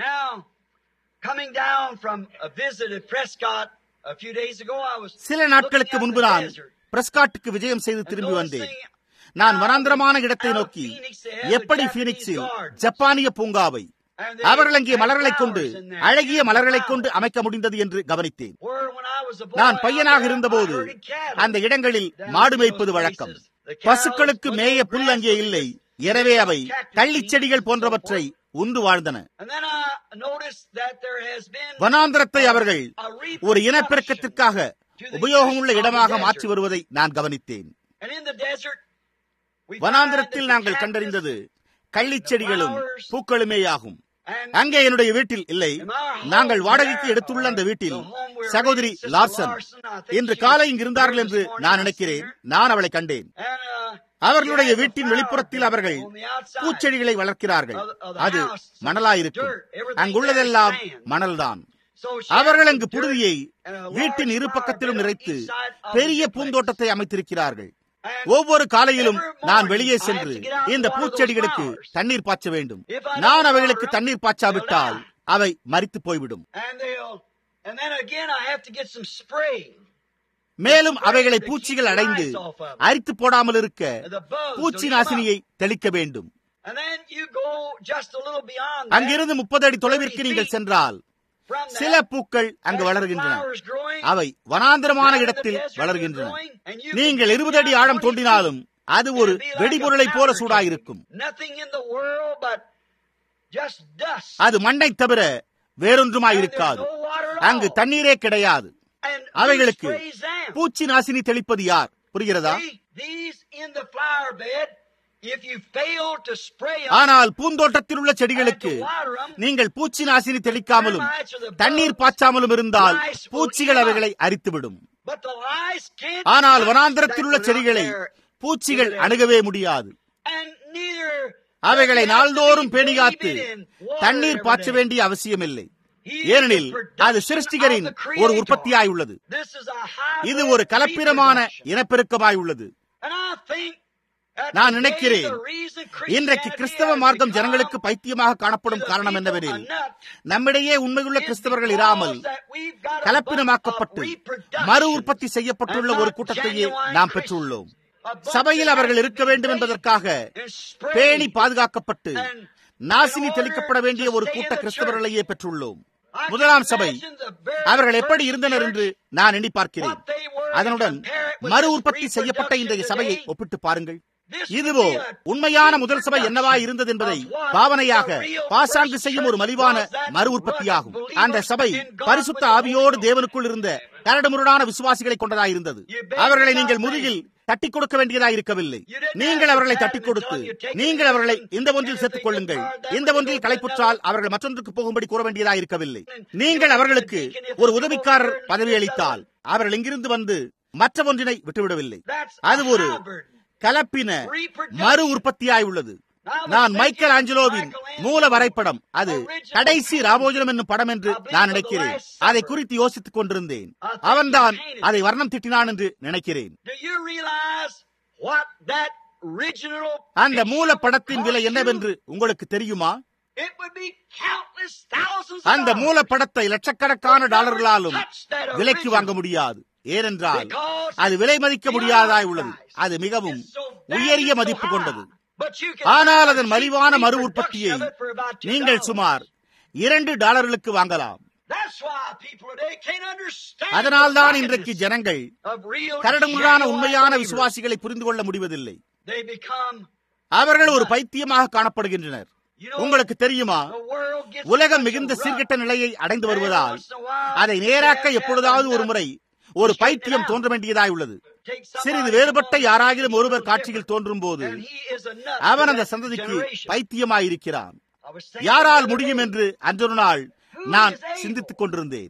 சில நாட்களுக்கு முன்பு நான் பிரஸ்காட்டுக்கு விஜயம் செய்து திரும்பி வந்தேன் நான் வனாந்திரமான இடத்தை நோக்கி எப்படி பீனிக்ஸில் ஜப்பானிய பூங்காவை அவர்கள் அங்கே மலர்களை கொண்டு அழகிய மலர்களை கொண்டு அமைக்க முடிந்தது என்று கவனித்தேன் நான் பையனாக இருந்தபோது அந்த இடங்களில் மாடு மேய்ப்பது வழக்கம் பசுக்களுக்கு மேய புல் அங்கே இல்லை எனவே அவை கள்ளி செடிகள் போன்றவற்றை உண்டு வாழ்ந்தன வனாந்திரத்தை அவர்கள் ஒரு இனப்பெருக்கத்திற்காக உபயோகமுள்ள இடமாக மாற்றி வருவதை நான் கவனித்தேன் வனாந்திரத்தில் நாங்கள் கண்டறிந்தது கள்ளிச் செடிகளும் பூக்களுமேயாகும் அங்கே என்னுடைய வீட்டில் இல்லை நாங்கள் வாடகைக்கு எடுத்துள்ள அந்த வீட்டில் சகோதரி லார்சன் இன்று காலை இங்கு இருந்தார்கள் என்று நான் நினைக்கிறேன் நான் அவளை கண்டேன் அவர்களுடைய வீட்டின் வெளிப்புறத்தில் அவர்கள் பூச்செடிகளை வளர்க்கிறார்கள் அது மணலாயிருக்கும் அங்குள்ளதெல்லாம் மணல்தான் அவர்கள் அங்கு புழுதியை வீட்டின் இரு பக்கத்திலும் நிறைத்து பெரிய பூந்தோட்டத்தை அமைத்திருக்கிறார்கள் ஒவ்வொரு காலையிலும் நான் வெளியே சென்று இந்த பூச்செடிகளுக்கு தண்ணீர் பாய்ச்ச வேண்டும் நான் அவைகளுக்கு தண்ணீர் பாய்ச்சாவிட்டால் அவை மறித்து போய்விடும் மேலும் அவைகளை பூச்சிகள் அடைந்து அரித்து போடாமல் இருக்க பூச்சி நாசினியை தெளிக்க வேண்டும் அங்கிருந்து முப்பது அடி தொலைவிற்கு நீங்கள் சென்றால் சில பூக்கள் அங்கு வளர்கின்றன அவை வனாந்திரமான இடத்தில் வளர்கின்றன நீங்கள் இருபது அடி ஆழம் தோண்டினாலும் அது ஒரு வெடிபொருளை போல சூடாயிருக்கும் அது மண்ணை தவிர வேறொன்றுமாயிருக்காது அங்கு தண்ணீரே கிடையாது அவைகளுக்கு பூச்சி நாசினி தெளிப்பது யார் புரிகிறதா ஆனால் பூந்தோட்டத்தில் உள்ள செடிகளுக்கு நீங்கள் பூச்சி நாசினி தெளிக்காமலும் தண்ணீர் பாய்ச்சாமலும் இருந்தால் பூச்சிகள் அவைகளை அரித்துவிடும் ஆனால் வனாந்திரத்தில் உள்ள செடிகளை பூச்சிகள் அணுகவே முடியாது அவைகளை நாள்தோறும் பேணிகாத்து தண்ணீர் பாய்ச்ச வேண்டிய அவசியமில்லை ஏனெனில் அது சிருஷ்டிகரின் ஒரு உற்பத்தியாய் உள்ளது இது ஒரு கலப்பிரமான இனப்பெருக்கமாய் உள்ளது நான் நினைக்கிறேன் இன்றைக்கு கிறிஸ்தவ மார்க்கம் ஜனங்களுக்கு பைத்தியமாக காணப்படும் காரணம் என்னவெனில் நம்மிடையே உண்மையுள்ள கிறிஸ்தவர்கள் இராமல் கலப்பினமாக்கப்பட்டு மறு உற்பத்தி செய்யப்பட்டுள்ள ஒரு கூட்டத்தையே நாம் பெற்றுள்ளோம் சபையில் அவர்கள் இருக்க வேண்டும் என்பதற்காக பேணி பாதுகாக்கப்பட்டு நாசினி தெளிக்கப்பட வேண்டிய ஒரு கூட்ட கிறிஸ்தவர்களையே பெற்றுள்ளோம் முதலாம் சபை அவர்கள் எப்படி இருந்தனர் என்று நான் எண்ணி பார்க்கிறேன் அதனுடன் மறு உற்பத்தி செய்யப்பட்ட இன்றைய சபையை ஒப்பிட்டு பாருங்கள் இதுவோ உண்மையான முதல் சபை என்னவா இருந்தது என்பதை பாவனையாக பாசாங்கு செய்யும் ஒரு மலிவான மறு உற்பத்தியாகும் அந்த சபை பரிசுத்த ஆவியோடு தேவனுக்குள் இருந்த கரடுமுரடான விசுவாசிகளை கொண்டதாயிருந்தது அவர்களை நீங்கள் முதுகில் தட்டி கொடுக்க வேண்டியதா இருக்கவில்லை நீங்கள் அவர்களை தட்டி கொடுத்து நீங்கள் அவர்களை இந்த ஒன்றில் சேர்த்துக் கொள்ளுங்கள் இந்த ஒன்றில் களைப்புற்றால் அவர்கள் மற்றொன்றுக்கு போகும்படி கூற வேண்டியதா இருக்கவில்லை நீங்கள் அவர்களுக்கு ஒரு உதவிக்காரர் பதவி அளித்தால் அவர்கள் இங்கிருந்து வந்து மற்ற ஒன்றினை விட்டுவிடவில்லை அது ஒரு கலப்பின மறு உற்பத்தியாய் உள்ளது நான் மைக்கேல் ஆஞ்சலோவின் மூல வரைபடம் அது கடைசி ராமோஜனம் என்னும் படம் என்று நான் நினைக்கிறேன் அதை குறித்து யோசித்துக் கொண்டிருந்தேன் அவன்தான் அதை வர்ணம் திட்டினான் என்று நினைக்கிறேன் அந்த மூல படத்தின் விலை என்னவென்று உங்களுக்கு தெரியுமா அந்த மூல படத்தை லட்சக்கணக்கான டாலர்களாலும் விலைக்கு வாங்க முடியாது ஏனென்றால் அது விலை மதிக்க முடியாதாய் உள்ளது அது மிகவும் உயரிய மதிப்பு கொண்டது ஆனால் அதன் மலிவான மறு உற்பத்தியை நீங்கள் சுமார் இரண்டு டாலர்களுக்கு வாங்கலாம் அதனால்தான் இன்றைக்கு ஜனங்கள் கரடுமுறான உண்மையான விசுவாசிகளை புரிந்து கொள்ள முடிவதில்லை அவர்கள் ஒரு பைத்தியமாக காணப்படுகின்றனர் உங்களுக்கு தெரியுமா உலகம் மிகுந்த சீர்கெட்ட நிலையை அடைந்து வருவதால் அதை நேராக்க எப்பொழுதாவது ஒரு முறை ஒரு பைத்தியம் தோன்ற வேண்டியதாய் உள்ளது சிறிது வேறுபட்ட யாராகிலும் ஒருவர் காட்சியில் தோன்றும் போது அவன் அந்த சந்ததிக்கு பைத்தியமாயிருக்கிறான் யாரால் முடியும் என்று அன்றொரு நாள் நான் சிந்தித்துக் கொண்டிருந்தேன்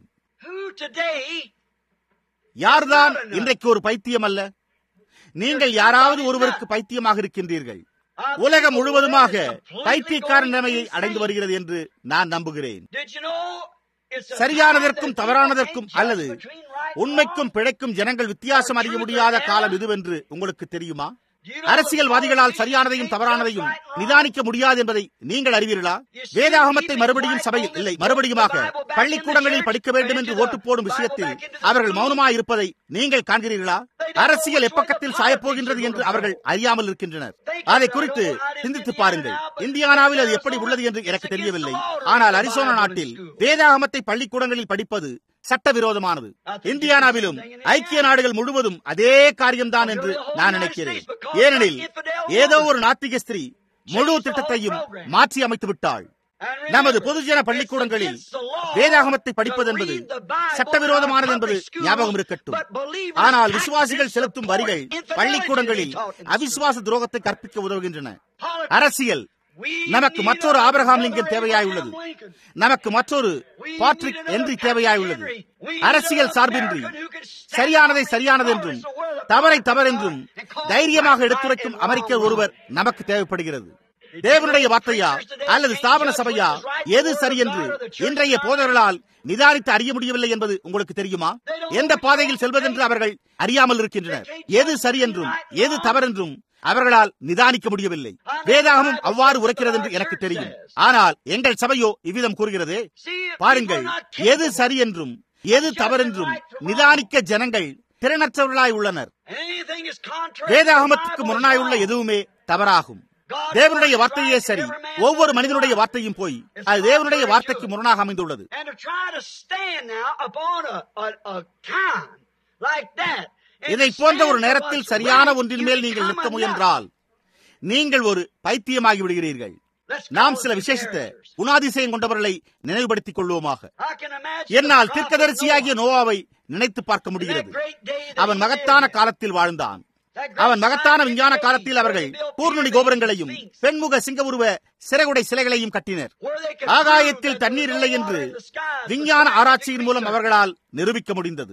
யார்தான் இன்றைக்கு ஒரு பைத்தியம் அல்ல நீங்கள் யாராவது ஒருவருக்கு பைத்தியமாக இருக்கின்றீர்கள் உலகம் முழுவதுமாக பைத்தியக்கார நிலைமையை அடைந்து வருகிறது என்று நான் நம்புகிறேன் சரியானதற்கும் தவறானதற்கும் அல்லது உண்மைக்கும் பிழைக்கும் ஜனங்கள் வித்தியாசம் அறிய முடியாத காலம் இதுவென்று உங்களுக்கு தெரியுமா அரசியல்வாதிகளால் சரியானதையும் தவறானதையும் நிதானிக்க முடியாது என்பதை நீங்கள் அறிவீர்களா வேதாகமத்தை மறுபடியும் சபையில் இல்லை மறுபடியுமாக பள்ளிக்கூடங்களில் படிக்க வேண்டும் என்று ஓட்டு போடும் விஷயத்தில் அவர்கள் மௌனமாக இருப்பதை நீங்கள் காண்கிறீர்களா அரசியல் எப்பக்கத்தில் சாயப்போகின்றது என்று அவர்கள் அறியாமல் இருக்கின்றனர் அதை குறித்து சிந்தித்து பாருங்கள் இந்தியானாவில் அது எப்படி உள்ளது என்று எனக்கு தெரியவில்லை ஆனால் அரிசோனா நாட்டில் வேதாகமத்தை பள்ளிக்கூடங்களில் படிப்பது சட்டவிரோதமானது இந்தியானாவிலும் ஐக்கிய நாடுகள் முழுவதும் அதே காரியம்தான் என்று நான் நினைக்கிறேன் ஏனெனில் ஏதோ ஒரு நாத்திக ஸ்திரீ முழு திட்டத்தையும் மாற்றி அமைத்து விட்டாள் நமது பொதுஜன பள்ளிக்கூடங்களில் வேதாகமத்தை படிப்பது என்பது சட்டவிரோதமானது என்பது ஞாபகம் இருக்கட்டும் ஆனால் விசுவாசிகள் செலுத்தும் வரிகள் பள்ளிக்கூடங்களில் அவிசுவாச துரோகத்தை கற்பிக்க உதவுகின்றன அரசியல் நமக்கு மற்றொரு ஆபிரகாம் லிங்கன் தேவையாய் உள்ளது நமக்கு மற்றொரு பாட்ரிக் என்றி தேவையாய் உள்ளது அரசியல் சார்பின்றி சரியானதை சரியானது என்றும் தவறை தவறென்றும் தைரியமாக எடுத்துரைக்கும் அமெரிக்க ஒருவர் நமக்கு தேவைப்படுகிறது தேவனுடைய வார்த்தையா அல்லது ஸ்தாபன சபையா எது சரி என்று இன்றைய போதர்களால் நிதானித்து அறிய முடியவில்லை என்பது உங்களுக்கு தெரியுமா எந்த பாதையில் செல்வதென்று அவர்கள் அறியாமல் இருக்கின்றனர் எது சரி என்றும் எது தவறென்றும் அவர்களால் நிதானிக்க முடியவில்லை வேதாகமும் அவ்வாறு உரைக்கிறது என்று எனக்கு தெரியும் ஆனால் எங்கள் சபையோ இவ்விதம் கூறுகிறது பாருங்கள் எது சரி என்றும் எது தவறென்றும் நிதானிக்க ஜனங்கள் திறனற்றவர்களாய் உள்ளனர் வேதாகமத்துக்கு முரணாய் உள்ள எதுவுமே தவறாகும் தேவனுடைய வார்த்தையே சரி ஒவ்வொரு மனிதனுடைய வார்த்தையும் போய் அது தேவனுடைய வார்த்தைக்கு முரணாக அமைந்துள்ளது இதை போன்ற ஒரு நேரத்தில் சரியான ஒன்றின் மேல் நீங்கள் நிற்க முயன்றால் நீங்கள் ஒரு பைத்தியமாகி விடுகிறீர்கள் நாம் சில விசேஷித்த குணாதிசயம் கொண்டவர்களை நினைவுபடுத்திக் கொள்வோமாக என்னால் தீர்க்கதரிசியாகிய நோவாவை நினைத்து பார்க்க முடிகிறது அவன் மகத்தான காலத்தில் வாழ்ந்தான் அவன் மகத்தான விஞ்ஞான காலத்தில் அவர்கள் பூர்ணொலி கோபுரங்களையும் பெண்முக சிங்க உருவ சிறகுடை சிலைகளையும் கட்டினர் ஆகாயத்தில் தண்ணீர் இல்லை என்று விஞ்ஞான ஆராய்ச்சியின் மூலம் அவர்களால் நிரூபிக்க முடிந்தது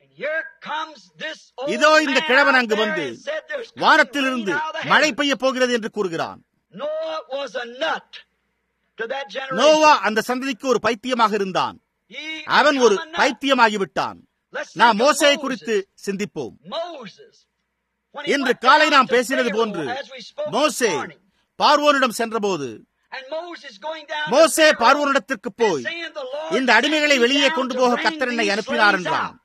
இதோ இந்த கிழவன் அங்கு வந்து வானத்திலிருந்து மழை பெய்ய போகிறது என்று கூறுகிறான் நோவா அந்த சந்ததிக்கு ஒரு பைத்தியமாக இருந்தான் அவன் ஒரு பைத்தியமாகிவிட்டான் நாம் மோசையை குறித்து சிந்திப்போம் இன்று காலை நாம் பேசினது போன்று மோசே பார்வோனிடம் சென்றபோது மோசே பார்வோனிடத்திற்கு போய் இந்த அடிமைகளை வெளியே கொண்டு போக கத்தர் என்னை அனுப்பினார் என்றான்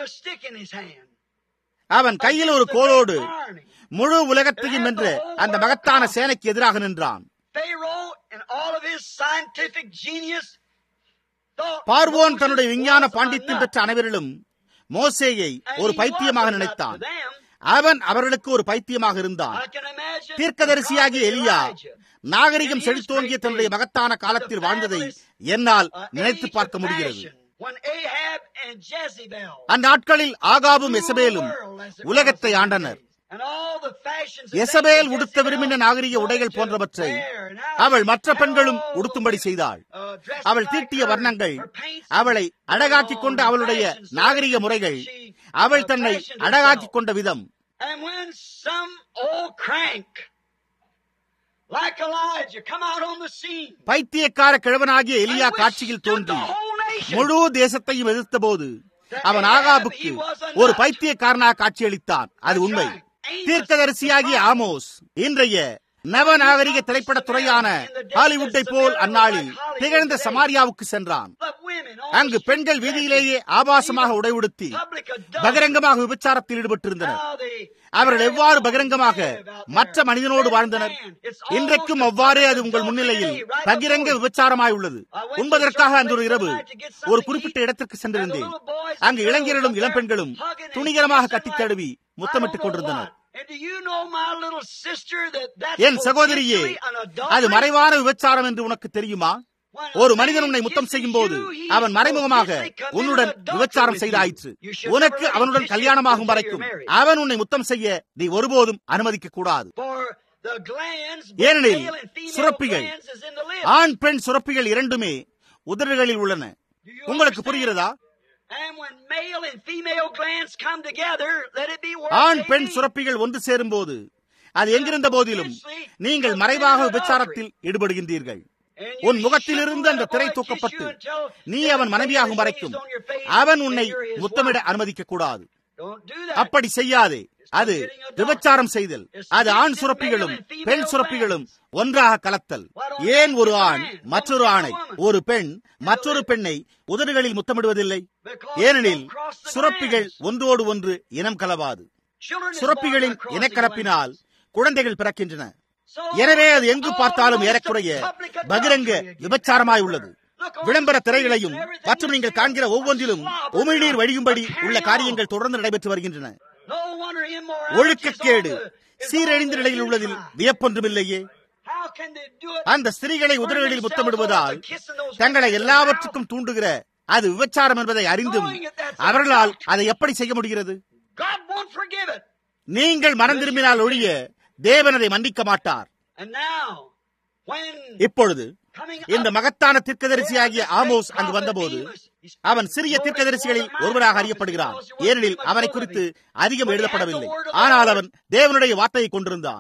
அவன் கையில் ஒரு கோலோடு முழு உலகத்தையும் வென்று அந்த மகத்தான சேனைக்கு எதிராக நின்றான் பார்வோன் தன்னுடைய விஞ்ஞான பாண்டித்யம் பெற்ற அனைவரிலும் மோசேயை ஒரு பைத்தியமாக நினைத்தான் அவன் அவர்களுக்கு ஒரு பைத்தியமாக இருந்தான் தீர்க்கதரிசியாகிய எலியா நாகரிகம் செழித்தோங்கிய தன்னுடைய மகத்தான காலத்தில் வாழ்ந்ததை என்னால் நினைத்து பார்க்க முடிகிறது அந்நாட்களில் ஆகாவும் எசபேலும் உலகத்தை ஆண்டனர் எசபேல் உடுத்த விரும்பின நாகரிக உடைகள் போன்றவற்றை அவள் மற்ற பெண்களும் உடுத்தும்படி செய்தாள் அவள் தீட்டிய வர்ணங்கள் அவளை அழகாக்கிக் கொண்ட அவளுடைய நாகரிக முறைகள் அவள் தன்னை அழகாக்கிக் கொண்ட விதம் பைத்தியக்கார கிழவனாகிய எலியா காட்சியில் தோன்றி முழு தேசத்தையும் எதிர்த்த போது அவன் ஆகாபுக்கு ஒரு பைத்தியக்காரனாக காட்சியளித்தான் அது உண்மை தீர்க்கதரிசியாகிய ஆமோஸ் இன்றைய நவநாகரிக திரைப்பட துறையான ஹாலிவுட்டை போல் அந்நாளில் திகழ்ந்த சமாரியாவுக்கு சென்றான் அங்கு பெண்கள் வீதியிலேயே ஆபாசமாக உடைவுடுத்தி பகிரங்கமாக விபச்சாரத்தில் ஈடுபட்டிருந்தனர் அவர்கள் எவ்வாறு பகிரங்கமாக மற்ற மனிதனோடு வாழ்ந்தனர் இன்றைக்கும் அவ்வாறே அது உங்கள் முன்னிலையில் பகிரங்க விபச்சாரமாய் உள்ளது உண்பதற்காக அன்று ஒரு இரவு ஒரு குறிப்பிட்ட இடத்திற்கு சென்றிருந்தேன் அங்கு இளைஞர்களும் இளம்பெண்களும் துணிகரமாக கட்டித் தழுவி முத்தமிட்டுக் கொண்டிருந்தனர் என் சகோதரியே அது மறைவான விபச்சாரம் என்று உனக்கு தெரியுமா ஒரு மனிதன் உன்னை முத்தம் செய்யும் போது அவன் மறைமுகமாக உன்னுடன் விபச்சாரம் செய்தாயிற்று உனக்கு அவனுடன் கல்யாணமாகும் வரைக்கும் அவன் உன்னை முத்தம் செய்ய நீ ஒருபோதும் அனுமதிக்க கூடாது ஏனெனில் சுரப்பிகள் ஆண் பெண் சுரப்பிகள் இரண்டுமே உதடுகளில் உள்ளன உங்களுக்கு புரிகிறதா ஆண் பெண் சுரப்பிகள் ஒன்று சேரும் போது அது எங்கிருந்த போதிலும் நீங்கள் மறைவாக விபச்சாரத்தில் ஈடுபடுகின்றீர்கள் உன் முகத்திலிருந்து அந்த திரை தூக்கப்பட்டு நீ அவன் மனைவியாகும் வரைக்கும் அவன் உன்னை முத்தமிட அனுமதிக்க கூடாது அப்படி செய்யாதே அது விபச்சாரம் செய்தல் அது ஆண் சுரப்பிகளும் பெண் சுரப்பிகளும் ஒன்றாக கலத்தல் ஏன் ஒரு ஆண் மற்றொரு ஆணை ஒரு பெண் மற்றொரு பெண்ணை உதடுகளில் முத்தமிடுவதில்லை ஏனெனில் சுரப்பிகள் ஒன்றோடு ஒன்று இனம் கலவாது சுரப்பிகளின் இனக்கலப்பினால் குழந்தைகள் பிறக்கின்றன எனவே அது எங்கு பார்த்தாலும் ஏறக்குறைய பகிரங்க விபச்சாரமாய் உள்ளது விளம்பர திரைகளையும் மற்றும் நீங்கள் காண்கிற ஒவ்வொன்றிலும் உமிழ்நீர் வழியும்படி உள்ள காரியங்கள் தொடர்ந்து நடைபெற்று வருகின்றன ஒழுக்கக்கேடு சீரழிந்த நிலையில் உள்ளதில் வியப்பொன்றுமில்லையே அந்த ஸ்திரீகளை உதடுகளில் முத்தமிடுவதால் தங்களை எல்லாவற்றுக்கும் தூண்டுகிற அது விபச்சாரம் என்பதை அறிந்தும் அவர்களால் அதை எப்படி செய்ய முடிகிறது நீங்கள் மனம் திரும்பினால் ஒழிய தேவன் அதை மன்னிக்க மாட்டார் இப்பொழுது இந்த மகத்தான தீர்க்கதரிசியாகிய ஆமோஸ் அங்கு வந்தபோது அவன் சிறிய தீர்க்கதரிசிகளில் ஒருவராக அறியப்படுகிறான் ஏனெனில் அவனை குறித்து அதிகம் எழுதப்படவில்லை ஆனால் அவன் தேவனுடைய வார்த்தையை கொண்டிருந்தான்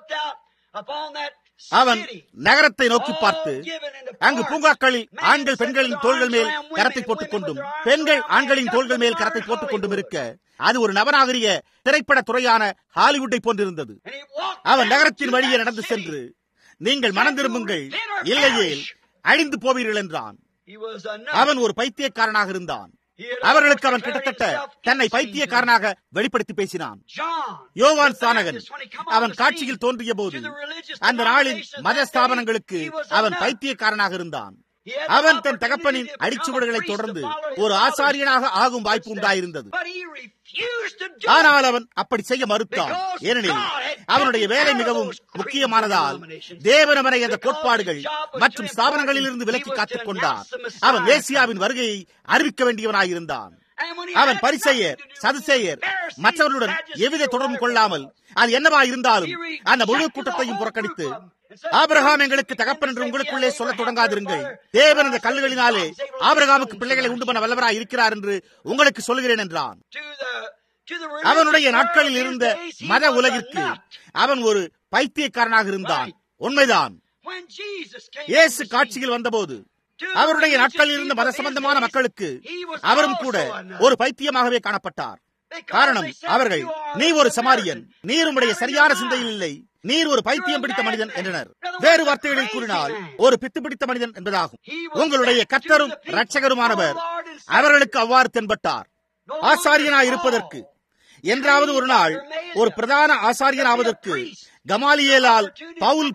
அவன் நகரத்தை நோக்கி பார்த்து அங்கு பூங்காக்களில் ஆண்கள் பெண்களின் தோள்கள் மேல் கரத்தை போட்டுக் கொண்டும் பெண்கள் ஆண்களின் தோள்கள் மேல் கரத்தை போட்டுக் கொண்டும் இருக்க அது ஒரு நவநாகரிக திரைப்பட துறையான ஹாலிவுட்டை போன்றிருந்தது அவன் நகரத்தின் வழியே நடந்து சென்று நீங்கள் மனம் திரும்புங்கள் இல்லையே அழிந்து போவீர்கள் என்றான் அவன் ஒரு பைத்தியக்காரனாக இருந்தான் அவர்களுக்கு அவன் கிட்டத்தட்ட தன்னை பைத்தியக்காரனாக வெளிப்படுத்தி பேசினான் யோவான் சானகன் அவன் காட்சியில் தோன்றிய போது அந்த நாளின் மத ஸ்தாபனங்களுக்கு அவன் பைத்தியக்காரனாக இருந்தான் அவன் தன் தகப்பனின் அடிச்சுவடுகளை தொடர்ந்து ஒரு ஆசாரியனாக ஆகும் வாய்ப்பு உண்டாயிருந்தது ஆனால் அவன் அப்படி செய்ய மறுத்தான் ஏனெனில் அவனுடைய வேலை மிகவும் முக்கியமானதால் தேவன் அவனை அந்த கோட்பாடுகள் மற்றும் ஸ்தாபனங்களில் இருந்து விலக்கி காத்துக் கொண்டார் அவன் மேசியாவின் வருகையை அறிவிக்க வேண்டியவனாயிருந்தான் அவன் பரிசெயர் சதுசேயர் மற்றவர்களுடன் எவ்வித தொடர்பு கொள்ளாமல் அது என்னவா இருந்தாலும் அந்த முழு கூட்டத்தையும் புறக்கணித்து ஆபிரகாம் எங்களுக்கு தகப்பன் என்று உங்களுக்குள்ளே சொல்ல தொடங்காதிருங்கள் தேவன் அந்த கல்லுகளினாலே ஆபிரகாமுக்கு பிள்ளைகளை உண்டு பண்ண வல்லவராய் இருக்கிறார் என்று உங்களுக்கு சொல்லுகிறேன் என்றான் அவனுடைய நாட்களில் இருந்த மத உலகிற்கு அவன் ஒரு பைத்தியக்காரனாக இருந்தான் உண்மைதான் இயேசு காட்சியில் வந்தபோது அவருடைய நாட்களில் இருந்த மத சம்பந்தமான மக்களுக்கு அவரும் கூட ஒரு பைத்தியமாகவே காணப்பட்டார் காரணம் அவர்கள் நீ ஒரு சமாரியன் நீர் உடைய சரியான சிந்தையில் இல்லை நீர் ஒரு பைத்தியம் பிடித்த மனிதன் என்றனர் வேறு வார்த்தைகளில் கூறினால் ஒரு பித்து பிடித்த மனிதன் என்பதாகும் உங்களுடைய கத்தரும் ரட்சகருமானவர் அவர்களுக்கு அவ்வாறு தென்பட்டார் ஆசாரியனாய் இருப்பதற்கு என்றாவது ஒரு நாள் ஒரு பிரதான ஆசாரியன் ஆவதற்கு கமாலியேலால் பவுல்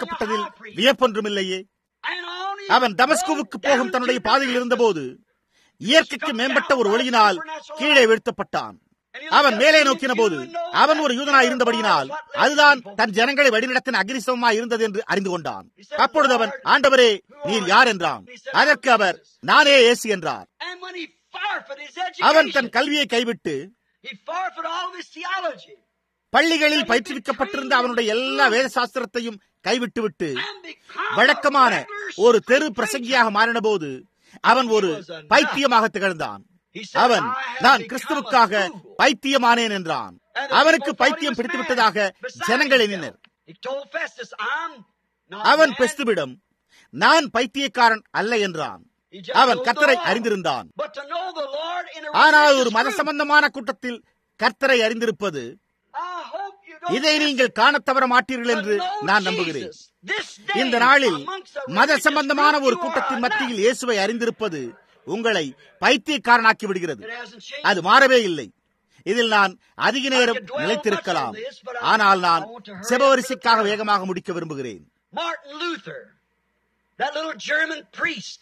பயிற்றுவிக்கப்பட்டதில் வியப்பொன்றுமில்லையே அவன் தமஸ்குவுக்கு போகும் தன்னுடைய பாதையில் இருந்தபோது இயற்கைக்கு மேம்பட்ட ஒரு ஒளியினால் கீழே வீழ்த்தப்பட்டான் அவன் மேலே நோக்கின போது அவன் ஒரு யூதனாய் இருந்தபடியினால் அதுதான் தன் ஜனங்களை வழிநடத்தின அக்னிசமமாய் இருந்தது என்று அறிந்து கொண்டான் அப்பொழுது அவன் ஆண்டவரே நீர் யார் என்றான் அதற்கு அவர் நானே ஏசி என்றார் And when he forfeited his அவன் தன் education, கல்வியை கைவிட்டு he forfeited all of his theology. பள்ளிகளில் பயிற்றுவிக்கப்பட்டிருந்த அவனுடைய எல்லா வேத சாஸ்திரத்தையும் கைவிட்டுவிட்டு And become வழக்கமான a regular ஒரு தெரு street பிரசங்கியாக மாறின போது அவன் ஒரு பைத்தியமாக திகழ்ந்தான் அவன் நான் கிறிஸ்துவுக்காக பைத்தியமானேன் என்றான் அவனுக்கு பைத்தியம் பிடித்து விட்டதாக ஜனங்கள் எண்ணினர் He told Festus, I'm not அவன் mad. பெஸ்துவிடம் நான் பைத்தியக்காரன் அல்ல என்றான் He just அவன் knows கர்த்தரை the Lord. அறிந்திருந்தான் But to know the Lord in a ஆனால் ஒரு religious மத group, சம்பந்தமான கூட்டத்தில் கர்த்தரை அறிந்திருப்பது I hope you don't இதை miss நீங்கள் காணத் தவற மாட்டீர்கள் to என்று know நான் நம்புகிறேன் Jesus. This day, இந்த நாளில் amongst the மத religious சம்பந்தமான group, ஒரு you கூட்டத்தின் are மத்தியில் not. இயேசுவை அறிந்திருப்பது உங்களை பைத்தியக்காரனாக்கி விடுகிறது It hasn't changed. அது மாறவே இல்லை இதில் நான் அதிக நேரம் நிலைத்திருக்கலாம் ஆனால் நான் செபவரிசைக்காக வேகமாக முடிக்க விரும்புகிறேன் Martin Luther, that little German priest,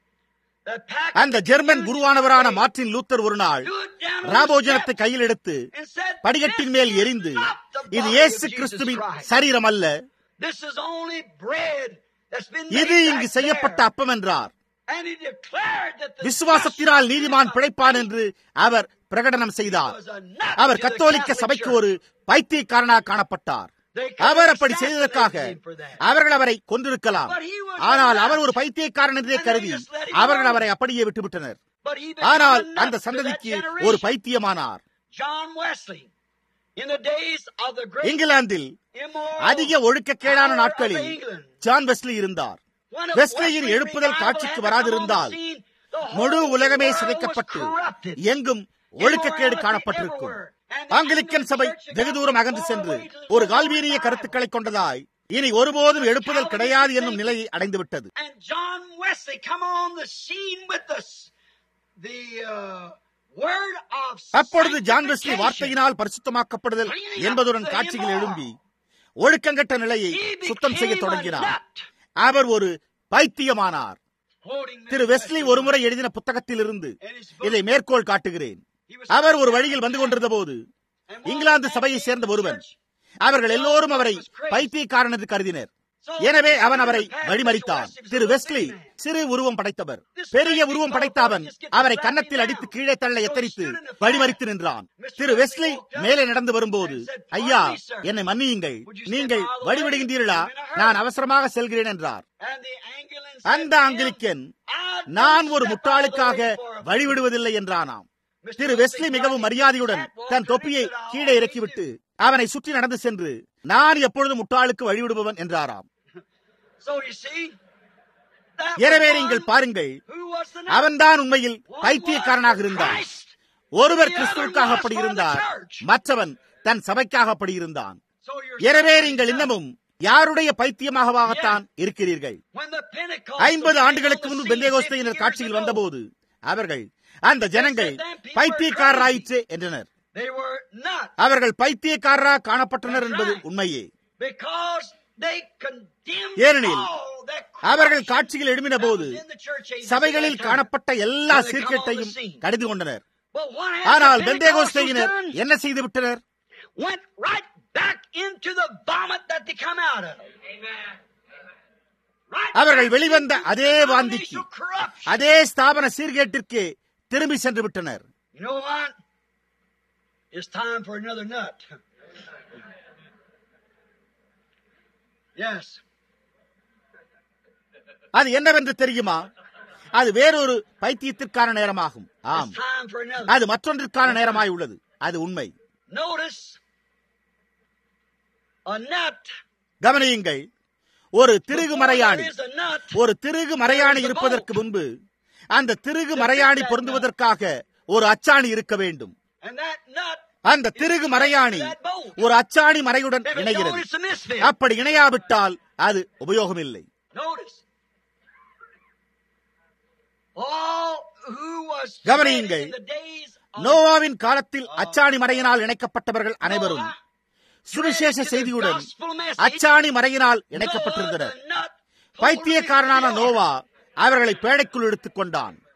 that packed அந்த ஜெர்மன் குருவானவரான மார்ட்டின் லூத்தர் ஒரு நாள் stood down on the ராபோஜனத்தை steps கையில் எடுத்து and said, படிகட்டின் "This மேல் is எரிந்து not the இது body இயேசு of Jesus கிறிஸ்துவின் Christ. சரீரம் அல்ல This is only bread that's been இது made இங்கு back செய்யப்பட்ட there." அப்பம் என்றார் And he declared that the விசுவாசத்தினால் just நீதிமான் shall பிழைப்பான் live என்று அவர் பிரகடனம் செய்தார் was a nut our to the கத்தோலிக்க Catholic சபைக்கு Church. ஒரு பைத்தியக்காரனாக காணப்பட்டார் They could அவர் அப்படி assassinate செய்ததற்காக him for that. அவர்கள் அவரை கொண்டிருக்கலாம் But he was ஆனால் a அவர் ஒரு nut. பைத்தியக்காரன் என்றே And they கருதி just let him அவர்கள் go. அவரை அப்படியே விட்டுவிட்டனர் But he became ஆனால் a nut அந்த to that சந்ததிக்கு generation. ஒரு பைத்தியமானார் John Wesley, in the days of the great இங்கிலாந்தில் immoral அதிக ஒழுக்கக்கேடான power of நாட்களில் England, ஜான் வெஸ்லி இருந்தார் when a வெஸ்லியின் Wesley எழுப்புதல் revival காட்சிக்கு had to வராதிருந்தால் come on the scene, the whole முழு உலகமே world was சிதைக்கப்பட்டு corrupted. எங்கும் ஒழுக்கக்கேடு காணப்பட்டிருக்கும் ஆங்கிலிக்கன் சபை வெகு தூரம் அகன்று சென்று ஒரு கால்வீரிய கருத்துக்களை கொண்டதாய் இனி ஒருபோதும் எழுப்புதல் கிடையாது என்னும் நிலையை அடைந்துவிட்டது And John Wesley come on the scene with us. The uh, word of அப்பொழுது ஜான் வெஸ்லி sanctification. வார்த்தையினால் பரிசுத்தமாக்கப்படுதல் என்பதுடன் காட்சியில் எழும்பி ஒழுக்கங்கட்ட நிலையை He சுத்தம் செய்ய became a தொடங்கினார் nut. அவர் ஒரு பைத்தியமானார் Quoting திரு Mr. Wesley Wesley. ஒருமுறை எழுதின புத்தகத்திலிருந்து In his book, இதை மேற்கோள் காட்டுகிறேன் he was அவர் ஒரு வழியில் வந்து கொண்டிருந்த போது And one இங்கிலாந்து man சபையை came சேர்ந்த to the ஒருவன் church. அவர்கள் எல்லோரும் அவரை பைத்தியக்காரன் என்று கருதினர் எனவே அவன் அவரை வழிமறித்தான் திரு வெஸ்லி சிறு உருவம் படைத்தவர் பெரிய உருவம் படைத்த அவன் அவரை கன்னத்தில் அடித்து கீழே தள்ள எத்தரித்து வழிமறித்து நின்றான் திரு வெஸ்லி மேலே நடந்து வரும்போது ஐயா என்னை மன்னியுங்கள் நீங்கள் வழிவிடுகின்றீர்களா நான் அவசரமாக செல்கிறேன் என்றார் And the Anglican said அந்த to him, Anglican "I don't நான் ஒரு step முட்டாளுக்காக out of the way for a வழிவிடுவதில்லை என்றானாம் Mr. திரு Wesley வெஸ்லி மிகவும் got மரியாதையுடன் his hat, தன் walked தொப்பியை in, said, கீழே இறக்கிவிட்டு அவனை சுற்றி நடந்து சென்று நான் எப்பொழுதும் முட்டாளுக்கு வழிவிடுபவன் என்றாராம் So you see, that எனவே was நீங்கள் one பாருங்கள் who was the nut. அவன்தான் உண்மையில் One பைத்தியக்காரனாக was இருந்தான் Christ. ஒருவர் The other கிறிஸ்துவுக்காக was அப்படி for the இருந்தார் church. மற்றவன் தன் சபைக்காக அப்படி இருந்தான் So you're எனவே suffering நீங்கள் nut. இன்னமும் யாருடைய பைத்தியமாகவாகத்தான் இருக்கிறீர்கள் When the Pentecostals ஐம்பது came ஆண்டுகளுக்கு on the முன்பு scene பெந்தேகோஸ்தையினர் 50 காட்சியில் years ago, வந்தபோது அவர்கள் அந்த ஜனங்கள் பைத்தியக்காரராயிற்று என்றனர் They were not அவர்கள் பைத்தியக்காரராக காணப்பட்டனர் என்பது உண்மையே because they condemned ஏனெனில் all that அவர்கள் corruption காட்சியில் எழுமின that போது was in the church ages சபைகளில் at that time. காணப்பட்ட எல்லா When they come சீர்கேட்டையும் on the scene. கடிந்து கொண்டனர் But what happened? ஆனால் The பெந்தேகோஸ்தையினர் Pentecostals என்ன செய்து விட்டனர் went right back into the vomit that they come out of. Right அவர்கள் back வெளிவந்த into அதே denominational வாந்திக்கு corruption. அதே ஸ்தாபன சீர்கேட்டிற்கு திரும்பி சென்று விட்டனர் You know what? It's time for another nut. Yes. அது என்னவென்று தெரியுமா அது வேறொரு பைத்தியத்திற்கான நேரமாகும் ஆம் It's time for another. அது மற்றொன்றிற்கான நேரமாய் உள்ளது அது உண்மை Notice a nut. கவனியுங்கள் ஒரு திருகு Before மறையாணி there is a nut, ஒரு திருகு மறையாணி இருப்பதற்கு முன்பு அந்த திருகு மறையாணி பொருந்துவதற்காக ஒரு அச்சாணி இருக்க வேண்டும் and that nut அந்த திருகு மறையாணி ஒரு அச்சாணி மறையுடன் if it's இணைகிறது notice a misfit. அப்படி இணையாவிட்டால் அது உபயோகமில்லை Notice. All who was கவனியுங்கள். in the days of நோவாவின் காலத்தில் அச்சாணி மறையினால் இணைக்கப்பட்டவர்கள் அனைவரும் Noah, சுவிசேஷ to the செய்தியுடன் gospel message, அச்சாணி மறையினால் Noah, இணைக்கப்பட்டிருந்தனர் the nut, பைத்தியக்காரனான totally Noah அவர்களை பேழைக்குள் எடுத்துக் கொண்டான்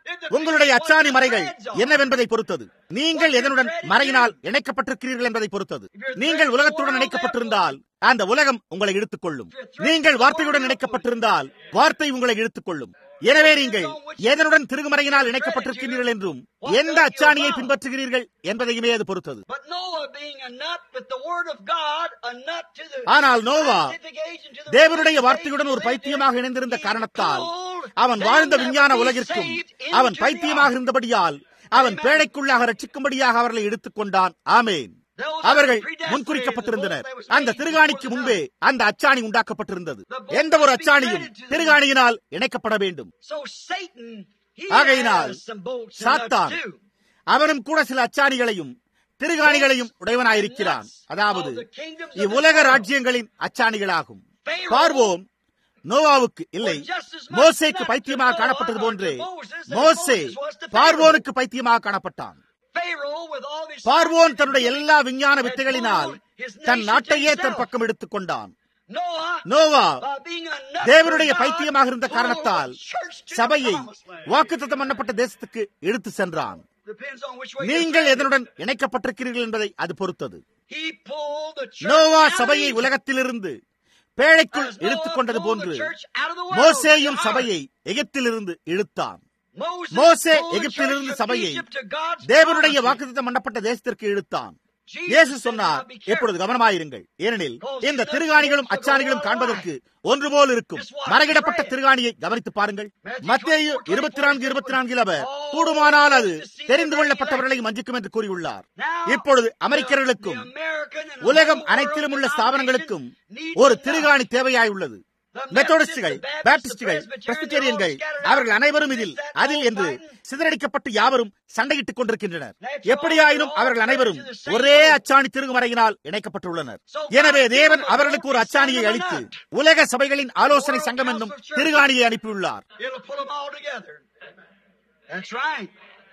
உங்களுடைய அச்சாணி மறைகள் என்னவென்பதை பொறுத்தது நீங்கள் எதனுடன் மறையினால் இணைக்கப்பட்டிருக்கிறீர்கள் என்பதை பொறுத்தது நீங்கள் உலகத்துடன் இணைக்கப்பட்டிருந்தால் அந்த உலகம் உங்களை இழுத்துக் கொள்ளும் நீங்கள் வார்த்தையுடன் இணைக்கப்பட்டிருந்தால் வார்த்தை உங்களை இழுத்துக் கொள்ளும் எனவே நீங்கள் எதனுடன் திருகுமறையினால் இணைக்கப்பட்டிருக்கிறீர்கள் என்றும் எந்த அச்சாணியை பின்பற்றுகிறீர்கள் என்பதையுமே அது பொறுத்தது But Noah being a nut with the word of God, a nut to the ஆனால் Noah scientific age and to the தேவனுடைய religious வார்த்தையுடன் ஒரு age he பைத்தியமாக lived in, இணைந்திருந்த he காரணத்தால் pulled அவன் them வாழ்ந்த that விஞ்ஞான would be உலகிற்கும் saved அவன் into பைத்தியமாக the இருந்தபடியால் அவன் பேழைக்குள்ளாக ரட்சிக்கும்படியாக அவர்களை எடுத்துக் கொண்டான் ஆமேன் அவர்கள் முன்குறிக்கப்பட்டிருந்தனர் அந்த திருகாணிக்கு முன்பே அந்த அச்சாணி உண்டாக்கப்பட்டிருந்தது எந்த ஒரு அச்சாணியும் திருகாணியினால் இணைக்கப்பட வேண்டும் So Satan, he ஆகையினால் has some bolts and சாத்தான் nuts too. அவனும் கூட சில அச்சாணிகளையும் திருகாணிகளையும் உடையவனாயிருக்கிறான் அதாவது இவ்வுலக ராஜ்யங்களின் அச்சாணிகளாகும் பார்வோம் நோவாவுக்கு இல்லை மோசேக்கு பைத்தியமாக காணப்பட்டது போன்றே மோசே பார்வோனுக்கு பைத்தியமாக காணப்பட்டான் Pharaoh with all his பார்வோன் தன்னுடைய எல்லா விஞ்ஞான வித்தைகளினால் தன் நாட்டையே தன் பக்கம் எடுத்துக் கொண்டான் Noah, Noah by being a nut தேவனுடைய for God, பைத்தியமாக இருந்த pulled காரணத்தால் the church to the சபையை promised land. வாக்குத்தத்தம் பண்ணப்பட்ட தேசத்துக்கு எடுத்து சென்றான் Depends on which way நீங்கள் you're எதனுடன் இணைக்கப்பட்டிருக்கிறீர்கள் என்பதை அது பொறுத்தது He pulled the church Noah out of சபையை Egypt. உலகத்திலிருந்து பேழைக்குள் As Noah இழுத்துக் கொண்டது pulled போன்று the church out of the world, மோசேயும் the ark. சபையை எகிப்திலிருந்து இழுத்தான் Moses மோசே pulled the எகிப்திலிருந்து church from சபையை Egypt to God's தேவனுடைய promised land. வாக்குத்தத்தம் பண்ணப்பட்ட தேசத்திற்கு இழுத்தான் Jesus இயேசு said, சொன்னார் "Now be careful." எப்பொழுது கவனமாயிருங்கள் ஏனெனில் இந்த திருகாணிகளும் அச்சாணிகளும் காண்பதற்கு ஒன்று போல் இருக்கும் மறையிடப்பட்ட திருகாணியை கவனித்து பாருங்கள் மத்தேயு இருபத்தி நான்கு இருபத்தி நான்கில் அவர் கூடுமானால் அது தெரிந்து கொள்ளப்பட்டவர்களையும் வஞ்சிக்கும் என்று கூறியுள்ளார் இப்பொழுது அமெரிக்கர்களுக்கும் The American and உலகம் the whole அனைத்திலும் உள்ள world ஸ்தாபனங்களுக்கும் denominations ஒரு need திருகாணி தேவையாயுள்ளது மெத்தோடிஸ்டுகள் பாப்டிஸ்டுகள் பிரஸ்பிட்டேரியன்கள் அவர்கள் அனைவரும் இதில் அதில் என்று சிதறடிக்கப்பட்டு யாவரும் சண்டையிட்டுக் கொண்டிருக்கின்றனர் எப்படியாயினும் அவர்கள் அனைவரும் ஒரே அச்சாணி திருகுமறையினால் இணைக்கப்பட்டுள்ளனர் எனவே தேவன் அவர்களுக்கு ஒரு அச்சாணியை அளித்து உலக சபைகளின் ஆலோசனை சங்கம் என்னும் திருகாணியை அனுப்பியுள்ளார் It'll pull them all together. That's right.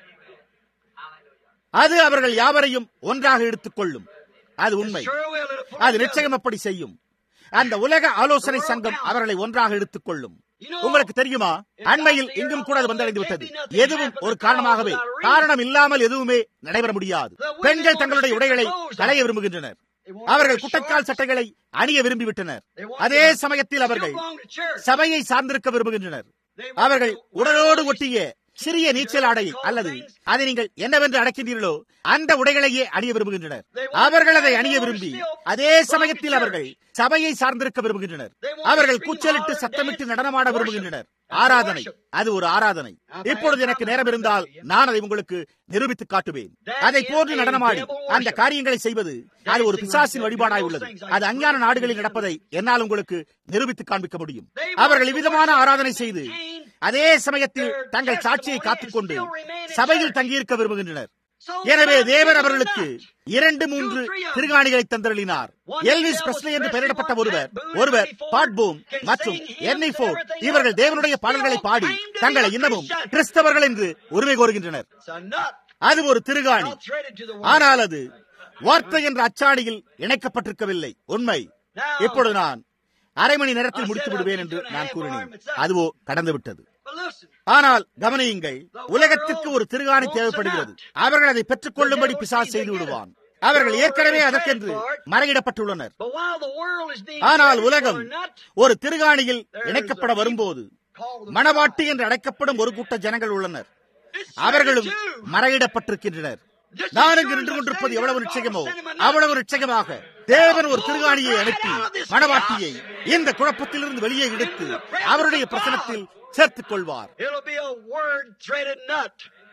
அது அவர்கள் யாவரையும் ஒன்றாக எடுத்துக் கொள்ளும் அது உண்மை Sure will. It'll pull அது them together. நிச்சயம் அப்படி செய்யும் அந்த உலக ஆலோசனை சங்கம் அவர்களை ஒன்றாக எடுத்துக் கொள்ளும் உங்களுக்கு தெரியுமா அண்மையில் இங்கும் கூட அது வந்தடைந்து விட்டது எதுவும் ஒரு காரணமாகவே காரணம் இல்லாமல் எதுவுமே நடைபெற முடியாது பெண்கள் தங்களுடைய உடைகளை களைய விரும்புகின்றனர் அவர்கள் குட்டைக்கால் சட்டைகளை அணிய விரும்பிவிட்டனர் அதே சமயத்தில் அவர்கள் belong to church. சபையை சார்ந்திருக்க விரும்புகின்றனர் அவர்கள் உடலோடு ஒட்டிய சிறிய நீச்சல் ஆடை அல்லது அதை நீங்கள் என்னவென்று அடைக்கின்றீர்களோ அந்த உடைகளையே அணிய விரும்புகின்றனர் அவர்கள் அதை அணிய விரும்பி அதே சமயத்தில் அவர்கள் சபையை சார்ந்திருக்க விரும்புகின்றனர் அவர்கள் கூச்சலிட்டு சத்தமிட்டு நடனமாட விரும்புகின்றனர் ஆராதனை அது ஒரு ஆராதனை இப்பொழுது எனக்கு நேரம் இருந்தால் நான் அதை உங்களுக்கு நிரூபித்து காட்டுவேன் அதை போன்று நடனமாடி அந்த காரியங்களை செய்வது அது ஒரு பிசாசின் வழிபாடாய் உள்ளது அது அஞ்ஞான நாடுகளில் நடப்பதை என்னால் உங்களுக்கு நிரூபித்து காண்பிக்க முடியும் அவர்கள் இவ்விதமான ஆராதனை செய்து அதே சமயத்தில் தங்கள் சாட்சியை காத்துக்கொண்டு சபையில் தங்கியிருக்க விரும்புகின்றனர் எனவே தேவன் அவர்களுக்கு இரண்டு மூன்று திருகாணிகளை தந்தருளினார் எல்விஸ் பிரஸ்லி என்று பெயரிடப்பட்ட ஒருவர் ஒருவர் பாட்பூம் மற்றும் எர்னி ஃபோர்ட் இவர்கள் தேவனுடைய பாடல்களை பாடி தங்களை இன்னமும் கிறிஸ்தவர்கள் என்று உரிமை கோருகின்றனர் It's a nut. அது ஒரு திருகாணி All threaded to the word. ஆனால் அது வார்த்தை என்ற அச்சாணியில் இணைக்கப்பட்டிருக்கவில்லை உண்மை இப்பொழுது நான் அரை மணி நேரத்தில் முடித்து விடுவேன் என்று நான் கூறினேன் அதுவோ கடந்து விட்டது But listen. ஆனால் கவனியுங்கள் உலகத்திற்கு ஒரு திருகாணி தேவைப்படுகிறது அவர்கள் அதை பெற்றுக் கொள்ளும்படி பிசாஸ் செய்து விடுவான் அவர்கள் ஏற்கனவே அதற்கென்று மறையிடப்பட்டுள்ளனர் But while the world is being ஆனால் threaded உலகம் for a nut, ஒரு திருகாணியில் இணைக்கப்பட வரும்போது called the மணவாட்டி என்று அழைக்கப்படும் ஒரு கூட்ட ஜனங்கள் உள்ளனர் It's அவர்களும் 32. மறையிடப்பட்டிருக்கின்றனர் நான் இங்கு நின்று கொண்டிருப்பது எவ்வளவு நிச்சயமோ அவ்வளவு நிச்சயமாக தேவன் ஒரு திருகாணியை அனுப்பி மணவாட்டியை இந்த குழப்பத்திலிருந்து வெளியே எடுத்து அவருடைய பிரசனத்தில் சேர்த்துக் கொள்வார் It'll be a word threaded nut.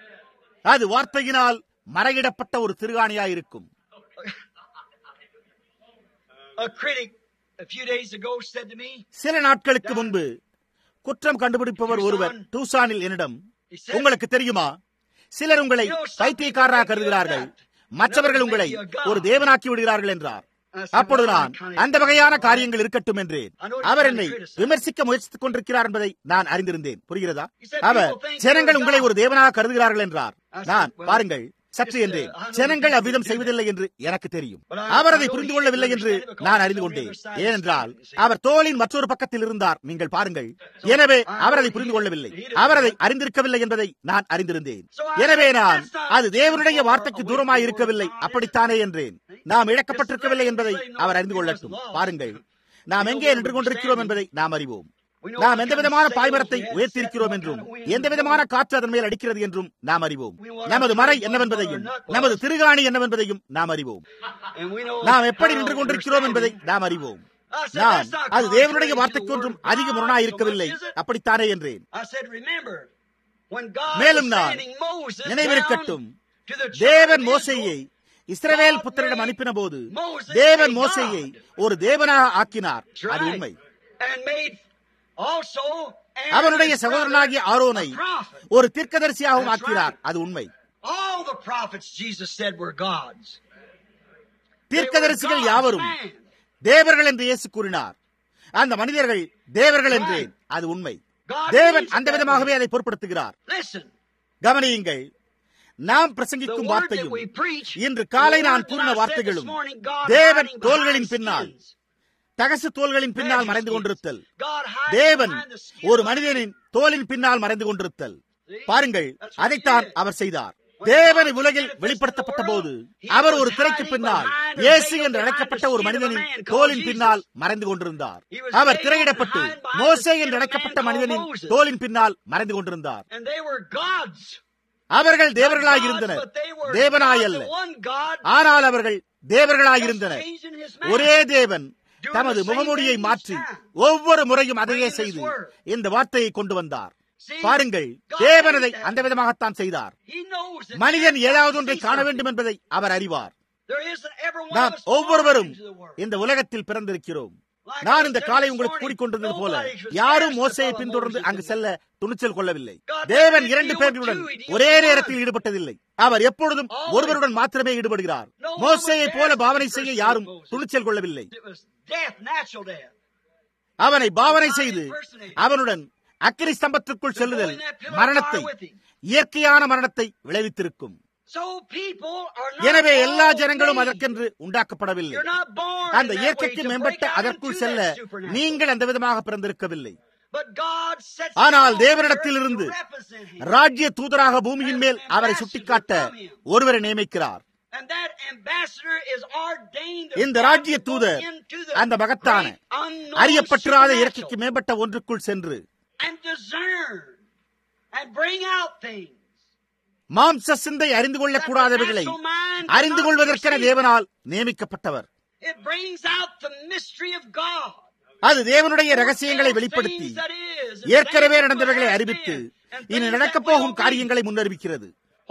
அது வார்த்தையினால் மறையிடப்பட்ட ஒரு திருகாணியாயிருக்கும் A critic a few days ago said to me, சில நாட்களுக்கு முன்பு குற்றம் கண்டுபிடிப்பவர் ஒருவர் டூசானில் என்னிடம் உங்களுக்கு தெரியுமா சிலர் உங்களை பைத்தியக்காரராக கருதுகிறார்கள் மற்றவர்கள் உங்களை ஒரு தேவனாக்கி விடுகிறார்கள் என்றார் அப்பொழுது நான் அந்த வகையான காரியங்கள் இருக்கட்டும் என்றேன் அவர் என்னை விமர்சிக்க முயற்சித்துக் கொண்டிருக்கிறார் என்பதை நான் அறிந்திருந்தேன் புரிகிறதா அவர் ஜனங்கள் உங்களை ஒரு தேவனாக கருதுகிறார்கள் என்றார் நான் பாருங்கள் சற்று என்றேன் ஜனங்கள் அவ்விதம் செய்வதில்லை என்று எனக்கு தெரியும் அவர் அதை புரிந்து கொள்ளவில்லை என்று நான் அறிந்து கொண்டேன் ஏனென்றால் அவர் தோளின் மற்றொரு பக்கத்தில் இருந்தார் நீங்கள் பாருங்கள் எனவே அவர் அதை புரிந்து கொள்ளவில்லை அவர் அதை அறிந்திருக்கவில்லை என்பதை நான் அறிந்திருந்தேன் எனவே நான் அது தேவனுடைய வார்த்தைக்கு தூரமாய் இருக்கவில்லை அப்படித்தானே என்றேன் நாம் இழக்கப்பட்டிருக்கவில்லை என்பதை அவர் அறிந்து கொள்ளட்டும் பாருங்கள் நாம் எங்கே நின்று கொண்டிருக்கிறோம் என்பதை நாம் அறிவோம் நாம் எந்த விதமான பாய்மரத்தை உயர்த்தியிருக்கிறோம் என்றும் எந்த விதமான காற்று அதன் மேல் அடிக்கிறது என்றும் நாம் அறிவோம் நமது மறை என்னவென்பதையும் நமது திருகாணி என்னவென்பதையும் நாம் அறிவோம் நாம் எப்படி நின்று கொண்டிருக்கிறோம் என்பதை நாம் அறிவோம் நான் அது தேவனுடைய வார்த்தைக்கு ஒன்றும் அதிக முரணாய் இருக்கவில்லை அப்படித்தானே என்றேன் மேலும் நான் நினைவிருக்கட்டும் தேவன் மோசையை இஸ்ரவேல் புத்திரிடம் அனுப்பின போது தேவன் மோசையை ஒரு தேவனாக ஆக்கினார் அது உண்மை அவனுடைய சகோதரனாகிய ஆரோனை ஒரு தீர்க்கதரிசியாகவும் ஆக்கிறார் அது உண்மை தீர்க்கதரிசிகள் யாவரும் தேவர்கள் என்று இயேசு கூறினார் அந்த மனிதர்கள் தேவர்கள் என்றேன் அது உண்மை தேவன் அந்த விதமாகவே அதை பொருட்படுத்துகிறார் கவனியுங்கள் நாம் பிரசங்கிக்கும் வார்த்தையும் இன்று காலை நான் கூறின வார்த்தைகளும் தேவன் தோள்களின் பின்னால் தகசு தோள்களின் பின்னால் மறைந்து கொண்டிருத்தல் தேவன் ஒரு மனிதனின் தோலின் பின்னால் மறைந்து கொண்டிருத்தல் பாருங்கள் அதைத்தான் அவர் செய்தார் தேவனை உலகில் வெளிப்படுத்தப்பட்ட போது அவர் ஒரு திரைக்கு பின்னால் இயேசு என்று அழைக்கப்பட்ட ஒரு மனிதனின் தோலின் பின்னால் மறைந்து கொண்டிருந்தார் அவர் திரையிடப்பட்டு மோசே என்று அழைக்கப்பட்ட மனிதனின் தோலின் பின்னால் மறைந்து கொண்டிருந்தார் அவர்கள் தேவர்களாயிருந்தனர் தேவனாய் அல்ல ஆனால் அவர்கள் தேவர்களாயிருந்தனர் ஒரே தேவன் தமது முகமூடியை மாற்றி ஒவ்வொரு முறையும் அதையே செய்து இந்த வார்த்தையை கொண்டு வந்தார் பாருங்கள் தேவனதை அந்த விதமாகத்தான் செய்தார் மனிதன் ஏதாவது ஒன்றை காண வேண்டும் என்பதை அவர் அறிவார் நாம் ஒவ்வொருவரும் இந்த உலகத்தில் பிறந்திருக்கிறோம் நான் இந்த காலை உங்களுக்கு கூறிக்கொண்டிருந்தது போல யாரும் மோசையை பின்தொடர்ந்து அங்கு செல்ல துணிச்சல் கொள்ளவில்லை தேவன் இரண்டு பேர்களுடன் ஒரே நேரத்தில் ஈடுபட்டதில்லை அவர் எப்பொழுதும் ஒருவருடன் மாத்திரமே ஈடுபடுகிறார் மோசையை போல பாவனை செய்ய யாரும் துணிச்சல் கொள்ளவில்லை அவனை பாவனை செய்து அவனுடன் அக்கினி ஸ்தம்பத்திற்குள் செல்லுதல் மரணத்தை இயற்கையான மரணத்தை விளைவித்திருக்கும் எனவே எல்லா ஜனங்களும் அதற்கென்று உண்டாக்கப்படவில்லை அந்த இயற்கைக்கு மேம்பட்ட அதற்குள் செல்ல நீங்கள் அந்த விதமாக பிறந்திருக்கவில்லை ஆனால் தேவனிடத்தில் இருந்து ராஜ்ய தூதராக பூமியின் மேல் அவரை சுட்டிக்காட்ட ஒருவரை நியமிக்கிறார் இந்த ராஜ்ய தூதர் அந்த மகத்தான அறியப்பட்டிராத இயற்கைக்கு மேம்பட்ட ஒன்றுக்குள் சென்று மாம்ச சிந்தை அறிந்து கொள்ளக்கூடாதவர்களை அறிந்து கொள்வதற்கென தேவனால் நியமிக்கப்பட்டவர் அது தேவனுடைய ரகசியங்களை வெளிப்படுத்தி ஏற்கனவே நடந்தவர்களை அறிவித்து இனி நடக்கப் போகும் காரியங்களை முன்னறிவிக்கிறது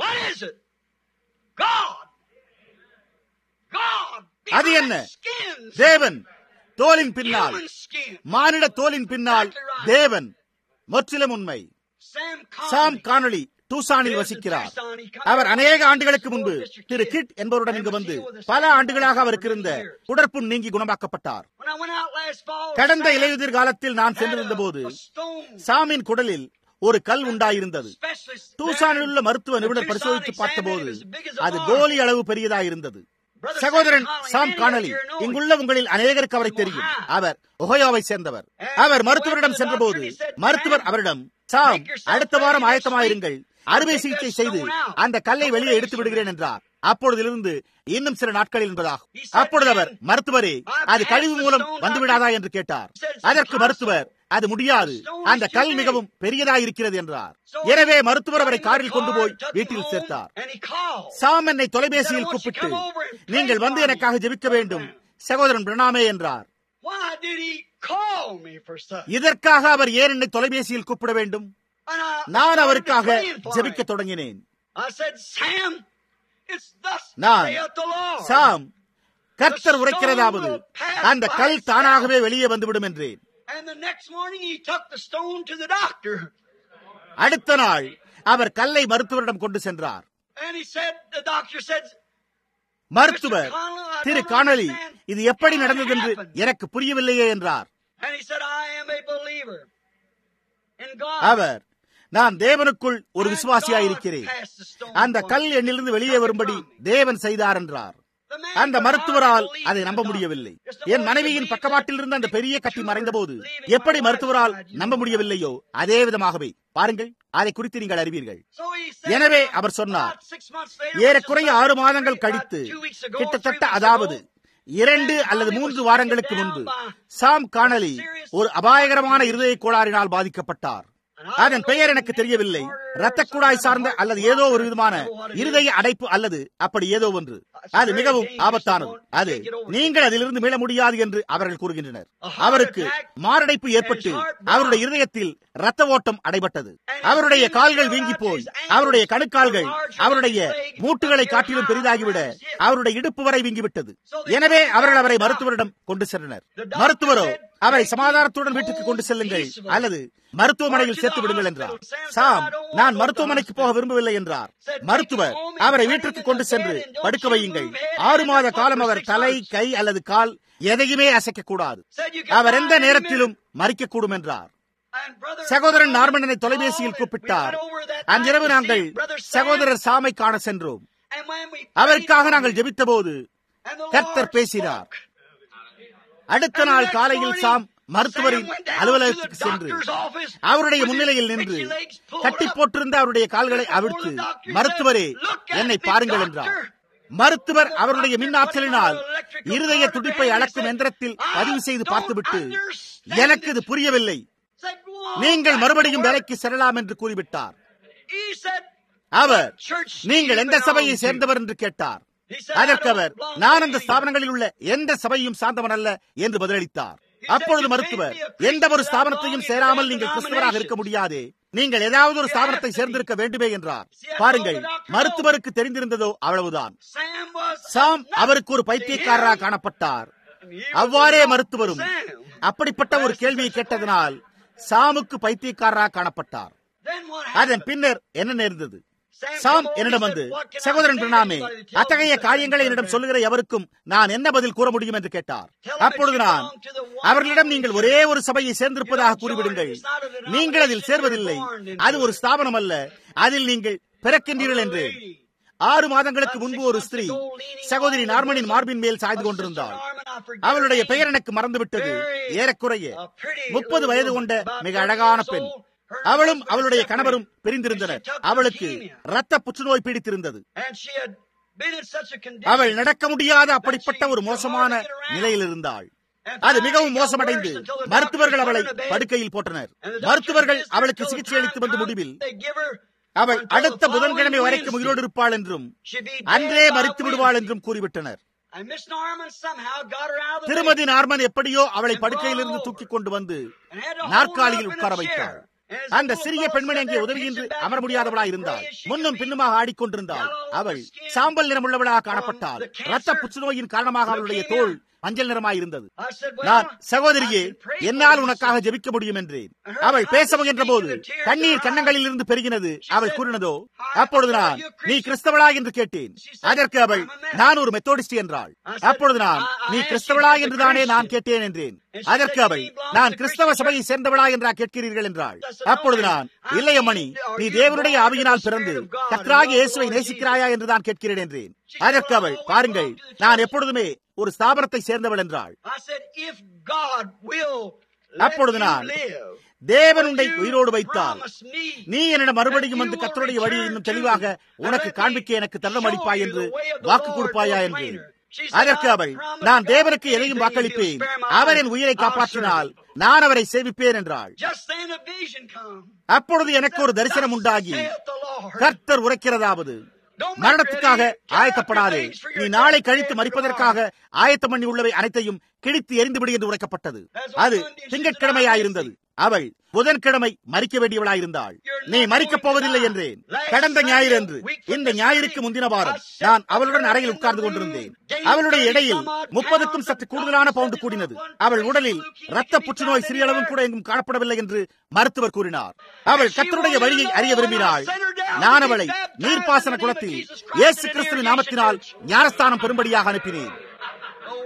அது என்ன தேவன் தோலின் பின்னால் மானிட தோலின் பின்னால் தேவன் முற்றிலும் உண்மை சாம் காணொளி டூசானில் வசிக்கிறார் அவர் அநேக ஆண்டுகளுக்கு முன்பு திரு கிட் என்பவருடன் இங்கு வந்து பல ஆண்டுகளாக அவருக்கு இருந்த குடற்புண் நீங்கி குணமாக்கப்பட்டார் கடந்த இலையுதிர் காலத்தில் நான் சென்றிருந்த போது சாமின் குடலில் ஒரு கல் உண்டாயிருந்தது டூசானில் உள்ள மருத்துவ நிபுணர் பரிசோதித்து பார்த்தபோது அது கோலி அளவு பெரியதாயிருந்தது சகோதரன் சாம் காணலி இங்குள்ள உங்களில் அநேகருக்கு அவரை தெரியும் அவர் ஒஹோயோவை சேர்ந்தவர் அவர் மருத்துவரிடம் சென்றபோது மருத்துவர் அவரிடம் சாம் அடுத்த வாரம் ஆயத்தமாயிருங்கள் அறுவை சிகிச்சை செய்து அந்த கல்லை வெளியே எடுத்து விடுகிறேன் என்றார் அப்பொழுதிலிருந்து இன்னும் சில நாட்கள் என்பதாகும் அப்பொழுது அவர் மருத்துவரே அது கழிவு மூலம் வந்துவிடாதா என்று கேட்டார் அதற்கு மருத்துவர் அது முடியாது அந்த கல் மிகவும் பெரியதாயிருக்கிறது என்றார் எனவே மருத்துவர் அவரை காரில் கொண்டு போய் வீட்டில் சேர்த்தார் சாம் என்னை தொலைபேசியில் கூப்பிட்டு நீங்கள் வந்து எனக்காக ஜெபிக்க வேண்டும் சகோதரன் பிரணாமே என்றார் இதற்காக அவர் ஏன் என்னை தொலைபேசியில் கூப்பிட வேண்டும் நான் அவருக்காக ஜெபிக்க தொடங்கினேன் நான் சாம் கர்த்தர் உரைக்கிறதாவது அந்த கல் தானாகவே வெளியே வந்துவிடும் என்றேன் அடுத்த நாள் அவர் கல்லை மருத்துவரிடம் கொண்டு சென்றார் மருத்துவர் திரு காணலி இது எப்படி நடந்தது என்று எனக்கு புரியவில்லையே என்றார் அவர் நான் தேவனுக்குள் ஒரு விசுவாசியாயிருக்கிறேன் அந்த கல் என்னிலிருந்து வெளியே வரும்படி தேவன் செய்தார் என்றார் அந்த மருத்துவரால் அதை நம்ப முடியவில்லை என் மனைவியின் பக்கவாட்டில் இருந்த அந்த பெரிய கட்டி மறைந்தபோது எப்படி மருத்துவரால் நம்ப முடியவில்லையோ அதே விதமாகவே பாருங்கள் அதை குறித்து நீங்கள் அறிவீர்கள் எனவே அவர் சொன்னார் ஏறக்குறைய ஆறு மாதங்கள் கழித்து கிட்டத்தட்ட அதாவது இரண்டு அல்லது மூன்று வாரங்களுக்கு முன்பு சாம் காணலி ஒரு அபாயகரமான இருதய கோளாறினால் பாதிக்கப்பட்டார் அதன் பெயர் எனக்கு தெரியவில்லை ரத்த குழாய் சார்ந்த அல்லது ஏதோ ஒரு விதமான இருதய அடைப்பு அல்லது அப்படி ஏதோ ஒன்று அது மிகவும் ஆபத்தானது அது நீங்கள் அதிலிருந்து மீள முடியாது என்று அவர்கள் கூறுகின்றனர் அவருக்கு மாரடைப்பு ஏற்பட்டு அவருடைய இருதயத்தில் ரத்த ஓட்டம் அடைபட்டது அவருடைய கால்கள் வீங்கி போய் அவருடைய கணுக்கால்கள் அவருடைய மூட்டுகளை காட்டிலும் பெரிதாகிவிட அவருடைய இடுப்பு வரை வீங்கிவிட்டது எனவே அவர்கள் அவரை மருத்துவரிடம் கொண்டு சென்றனர் மருத்துவரோ அவரை சமாதானத்துடன் வீட்டுக்கு கொண்டு செல்லுங்கள் அல்லது மருத்துவமனையில் சேர்த்து விடுங்கள் என்றார் சாம் நான் மருத்துவமனைக்கு போக விரும்பவில்லை என்றார் மருத்துவர் அவரை வீட்டிற்கு கொண்டு சென்று படுக்க வையுங்கள் ஆறு மாத காலம் அவர் தலை கை அல்லது கால் எதையுமே அசைக்க கூடாது அவர் எந்த நேரத்திலும் மறிக்கக்கூடும் என்றார் சகோதரன் நார்மனனை தொலைபேசியில் கூப்பிட்டார் அன்றிரவு நாங்கள் சகோதரர் சாமை காண சென்றோம் அவருக்காக நாங்கள் ஜெபித்த போது கர்த்தர் பேசினார் அடுத்த நாள் காலையில் சாம் மருத்துவரின் அலுவலகத்துக்கு சென்று அவருடைய முன்னிலையில் நின்று கட்டி போட்டிருந்த அவருடைய கால்களை அவிழ்த்து மருத்துவரே என்னை பாருங்கள் என்றார் மருத்துவர் அவருடைய மின் ஆற்றலினால் இருதய துடிப்பை அளக்கும் எந்திரத்தில் பதிவு செய்து பார்த்துவிட்டு எனக்கு இது புரியவில்லை நீங்கள் மறுபடியும் வேலைக்கு செல்லலாம் என்று கூறிவிட்டார் அவர் நீங்கள் எந்த சபையை சேர்ந்தவர் என்று கேட்டார் அதற்கு அவர் நான் அந்த ஸ்தாபனங்களில் உள்ள எந்த சபையும் சார்ந்தவன் அல்ல என்று பதிலளித்தார் அப்பொழுது மருத்துவர் எந்த ஒரு ஸ்தாபனத்தையும் சேராமல் நீங்கள் கிறிஸ்தவராக இருக்க முடியாதே நீங்கள் ஏதாவது ஒரு ஸ்தாபனத்தை சேர்ந்திருக்க வேண்டுமே என்றார் பாருங்கள் மருத்துவருக்கு தெரிந்திருந்ததோ அவ்வளவுதான் சாம் அவருக்கு ஒரு பைத்தியக்காரராக காணப்பட்டார் அவ்வாறே மருத்துவரும் அப்படிப்பட்ட ஒரு கேள்வியை கேட்டதனால் சாமுக்கு பைத்தியக்காரராக காணப்பட்டார் அதன் பின்னர் என்ன நேர்ந்தது சாம் என்னிடம் வந்து சகோதரன் பிரணாமே அத்தகைய காரியங்களை என்னிடம் சொல்லுகிற எவருக்கும் நான் என்ன பதில் கூற முடியும் என்று கேட்டார் அப்பொழுது நான் அவர்களிடம் நீங்கள் ஒரே ஒரு சபையை சேர்ந்திருப்பதாக கூறிவிடுங்கள் நீங்கள் அதில் சேர்வதில்லை அது ஒரு ஸ்தாபனம் அல்ல அதில் நீங்கள் பிறக்கின்றீர்கள் என்று ஆறு மாதங்களுக்கு முன்பு ஒரு ஸ்திரீ சகோதரி நார்மனின் மார்பின் மேல் சாய்ந்து கொண்டிருந்தாள் அவளுடைய பெயர் எனக்கு மறந்துவிட்டது ஏறக்குறைய முப்பது வயது கொண்ட மிக அழகான பெண் அவளும் அவளுடைய கணவரும் பிரிந்திருந்தனர் அவளுக்கு ரத்த புற்றுநோய் பீடித்திருந்தது அவள் நடக்க முடியாத அப்படிப்பட்ட ஒரு மோசமான நிலையில் இருந்தாள் அது மிகவும் மோசமடைந்து மருத்துவர்கள் அவளை படுக்கையில் போட்டனர் மருத்துவர்கள் அவளுக்கு சிகிச்சை அளித்து வந்த முடிவில் அவள் அடுத்த புதன்கிழமை வரைக்கும் உயிரோடு இருப்பாள் என்றும் அன்றே மறித்து விடுவாள் என்றும் கூறிவிட்டனர் திருமதி நார்மன் எப்படியோ அவளை படுக்கையிலிருந்து தூக்கி கொண்டு வந்து நாற்காலியில் உட்கார வைத்தாள் அந்த சிறிய பெண்மணி அங்கே உதவியின்றி அமர முடியாதவளா இருந்தாள் முன்னும் பின்னுமாக ஆடிக்கொண்டிருந்தாள் அவள் சாம்பல் நிறமுள்ளவளாக காணப்பட்டாள் ரத்த புற்றுநோயின் காரணமாக அவளுடைய தோல் மஞ்சள் நிறமாய் இருந்தது நான் சகோதரியே என்னால் உனக்காக ஜெபிக்க முடியும் என்றேன் அவள் பேச முயன்ற போது கண்ணீர் கண்ணங்களில் இருந்து பெருகினது அவள் கூறினதோ அப்பொழுது நான் நீ கிறிஸ்தவளா என்று கேட்டேன் அதற்கு அவள் நான் ஒரு மெத்தோடிஸ்ட் என்றாள் அப்பொழுது நான் நீ கிறிஸ்தவளா என்றுதானே நான் கேட்டேன் என்றேன் அதற்கு அவள் நான் கிறிஸ்தவ சபையை சேர்ந்தவளா என்றா கேட்கிறீர்கள் என்றாள் அப்பொழுது நான் இல்லையம்மணி நீ தேவனுடைய ஆவியினால் பிறந்து கத்ராகி இயேசுவை நேசிக்கிறாயா என்றுதான் கேட்கிறேன் என்றேன் அதற்கு அவள் பாருங்கள் நான் எப்பொழுதுமே ஒரு ஸ்தாபனத்தை சேர்ந்தவள் என்றாள் அப்பொழுது நான் தேவன் உன்னை உயிரோடு வைத்தால் நீ என்னிடம் மறுபடியும் வந்து கத்தருடைய வழியை இன்னும் தெளிவாக உனக்கு காண்பிக்க எனக்கு தள்ளம் அளிப்பாய் என்று வாக்கு கொடுப்பாயா என்று அதற்கு அவள் நான் தேவனுக்கு எதையும் வாக்களிப்பேன் அவர் என் உயிரை காப்பாற்றினால் நான் அவரை சேவிப்பேன் என்றாள் அப்பொழுது எனக்கு ஒரு தரிசனம் உண்டாகி கர்த்தர் உரைக்கிறதாவது மரணத்துக்காக ஆயத்தப்படாதே நீ நாளை கழித்து மறிப்பதற்காக ஆயத்தம் பண்ணி உள்ளவை அனைத்தையும் கிழித்து எரிந்துவிடு என்று உரைக்கப்பட்டது அது திங்கட்கிழமையாயிருந்தது அவள் புதன்கிழமை மறிக்க வேண்டியவளாயிருந்தாள் நீ மறிக்கப் போவதில்லை என்றேன் கடந்த ஞாயிறு என்று இந்த ஞாயிறுக்கு முந்தின வாரம் நான் அவளுடன் அறையில் உட்கார்ந்து கொண்டிருந்தேன் அவளுடைய இடையில் முப்பதுக்கும் சற்று கூடுதலான பவுண்டு கூடினது அவள் உடலில் ரத்த புற்றுநோய் சிறியளவும் கூட எங்கும் காணப்படவில்லை என்று மருத்துவர் கூறினார் அவள் கத்தருடைய வழியை அறிய விரும்பினாள் நான் அவளை நீர்ப்பாசன குளத்தில் இயேசு கிறிஸ்துவின் நாமத்தினால் ஞானஸ்தானம் பெறும்படியாக அனுப்பினேன்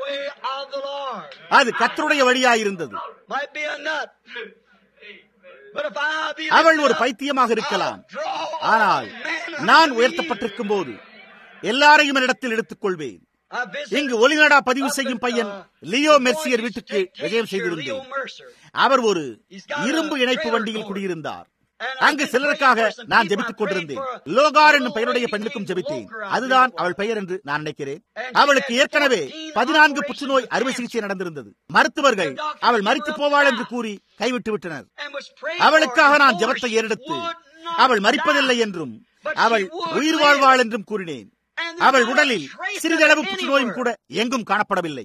அது கத்தருடைய வழியாயிருந்தது அவள் ஒரு பைத்தியமாக இருக்கலாம் ஆனால் நான் உயர்த்தப்பட்டிருக்கும் போது எல்லாரையும் என்னிடத்தில் எடுத்துக் கொள்வேன் இங்கு ஒளிநடா பதிவு செய்யும் பையன் லியோ மெர்சியர் வீட்டுக்கு விஜயம் செய்திருந்தேன் அவர் ஒரு இரும்பு இணைப்பு வண்டியில் குடியிருந்தார் அங்கு சிலருக்காக நான் ஜெபித்துக் கொண்டிருந்தேன் லோகார் என்னும் பெயருடைய பெண்ணுக்கும் ஜெபித்தேன் அதுதான் அவள் பெயர் என்று நான் நினைக்கிறேன் அவளுக்கு ஏற்கனவே பதினான்கு புற்றுநோய் அறுவை சிகிச்சை நடந்திருந்தது மருத்துவர்கள் அவள் மறித்து போவாள் என்று கூறி கைவிட்டு விட்டனர் அவளுக்காக நான் ஜெபத்தை ஏறெடுத்து அவள் மறிப்பதில்லை என்றும் அவள் உயிர் வாழ்வாள் என்றும் கூறினேன் அவள் உடலில் சிறிதளவு புற்றுநோயும் கூட எங்கும் காணப்படவில்லை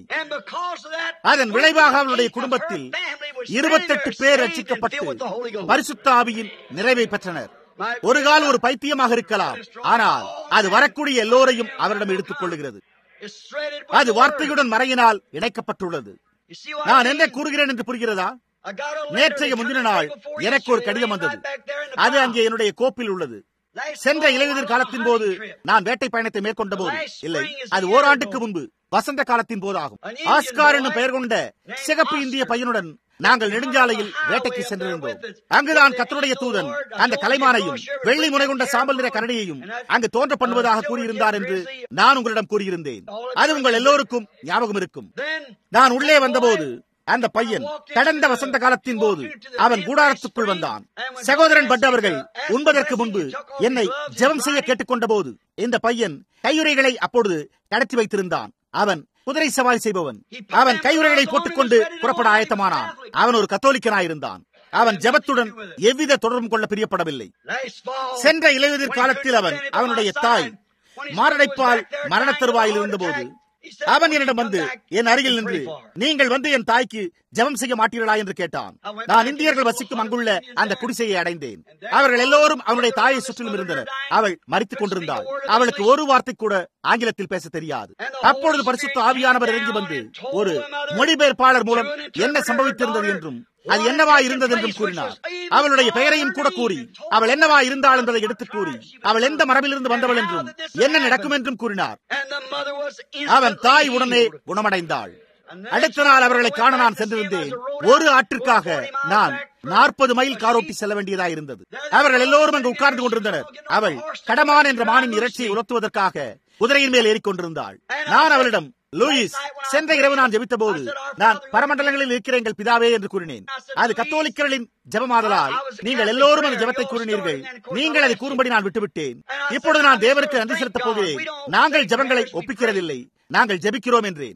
அதன் விளைவாக அவளுடைய குடும்பத்தில் இருபத்தெட்டு பேர் ரட்சிக்கப்பட்டு பரிசுத்த ஆவியின் நிறைவை பெற்றனர் ஒரு கால் ஒரு பைத்தியமாக இருக்கலாம் ஆனால் அது வரக்கூடிய எல்லோரையும் அவரிடம் எடுத்துக் கொள்ளுகிறது அது வார்த்தையுடன் மறையினால் இணைக்கப்பட்டுள்ளது நான் என்ன கூறுகிறேன் என்று புரிகிறதா நேற்றைய முந்தின நாள் எனக்கு ஒரு கடிதம் வந்தது அது அங்கே என்னுடைய கோப்பில் உள்ளது சென்ற இலையுதிர் காலத்தின் போது நான் வேட்டை பயணத்தை மேற்கொண்ட போது இல்லை அது ஓராண்டுக்கு முன்பு வசந்த காலத்தின் போதாகும் ஆஸ்கார் என்னும் பெயர் கொண்ட சிகப்பு இந்திய பையனுடன் நாங்கள் நெடுஞ்சாலையில் வேட்டைக்கு சென்றிருந்தோம் அங்குதான் கத்தருடைய தூதன் அந்த கலைமானையும் வெள்ளி முனை கொண்ட சாம்பல் நிற கரடியையும் அங்கு தோன்ற பண்ணுவதாக கூறியிருந்தார் என்று நான் உங்களிடம் கூறியிருந்தேன் அது உங்கள் எல்லோருக்கும் ஞாபகம் இருக்கும் நான் உள்ளே வந்தபோது அந்த பையன் கடந்த வசந்த காலத்தின் போது அவன் கூடாரத்துக்குள் வந்தான் சகோதரன் பட் அவர்கள் உண்பதற்கு முன்பு என்னை ஜெபம் செய்ய கேட்டுக்கொண்ட போது இந்த பையன் கையுறைகளை அப்பொழுது கடத்தி வைத்திருந்தான் அவன் குதிரை சவாரி செய்பவன் அவன் கையுறைகளை போட்டுக்கொண்டு புறப்பட ஆயத்தமானான் அவன் ஒரு கத்தோலிக்கனாயிருந்தான் அவன் ஜபத்துடன் எவ்வித தொடர்பும் கொள்ள பிரியப்படவில்லை சென்ற இளையுதிர் காலத்தில் அவன் அவனுடைய தாய் மாரடைப்பால் மரண தருவாயில் இருந்தபோது அவன் என்னிடம் வந்து என் அருகில் நின்று நீங்கள் வந்து என் தாய்க்கு ஜெபம் செய்ய மாட்டீர்களா என்று கேட்டான் நான் இந்தியர்கள் வசிக்கும் அங்குள்ள அந்த குடிசையை அடைந்தேன் அவர்கள் எல்லோரும் அவனுடைய தாயை சுற்றிலும் இருந்தனர் அவள் மறித்துக் கொண்டிருந்தாள் அவளுக்கு ஒரு வார்த்தை கூட ஆங்கிலத்தில் பேச தெரியாது அப்பொழுது பரிசுத்த ஆவியானவர் இறங்கி வந்து ஒரு மொழிபெயர்ப்பாளர் மூலம் என்ன சம்பவித்திருந்தது என்றும் அது என்னவா இருந்தது என்றும் கூறினார் அவளுடைய பெயரையும் கூட கூறி அவள் என்னவா இருந்தாள் என்பதை எடுத்துக் கூறி அவள் எந்த மரபிலிருந்து வந்தவள் என்றும் என்ன நடக்கும் என்றும் கூறினார் அவன் தாய் உடனே குணமடைந்தாள் அடுத்த நாள் அவர்களை காண நான் சென்றிருந்தேன் ஒரு ஆற்றிற்காக நான் நாற்பது மைல் காரோட்டி செல்ல வேண்டியதாக இருந்தது அவர்கள் எல்லோரும் அங்கு உட்கார்ந்து கொண்டிருந்தனர் அவள் கடமான் என்ற மானின் இறைச்சியை உலர்த்துவதற்காக குதிரையின் மேல் ஏறிக்கொண்டிருந்தாள் நான் அவளிடம் லூயிஸ் சென்ற இரவு நான் ஜெபித்த போது நான் பரமண்டலங்களில் இருக்கிற எங்கள் பிதாவே என்று கூறினேன் அது கத்தோலிக்கர்களின் ஜெபமாதலால் நீங்கள் எல்லோரும் அந்த ஜெபத்தை கூறினீர்கள் நீங்கள் அதை கூறும்படி நான் விட்டுவிட்டேன் இப்பொழுது நான் தேவனுக்கு நன்றி செலுத்தப் போகிறேன் நாங்கள் ஜெபங்களை ஒப்பிக்கிறதில்லை நாங்கள் ஜெபிக்கிறோம் என்றேன்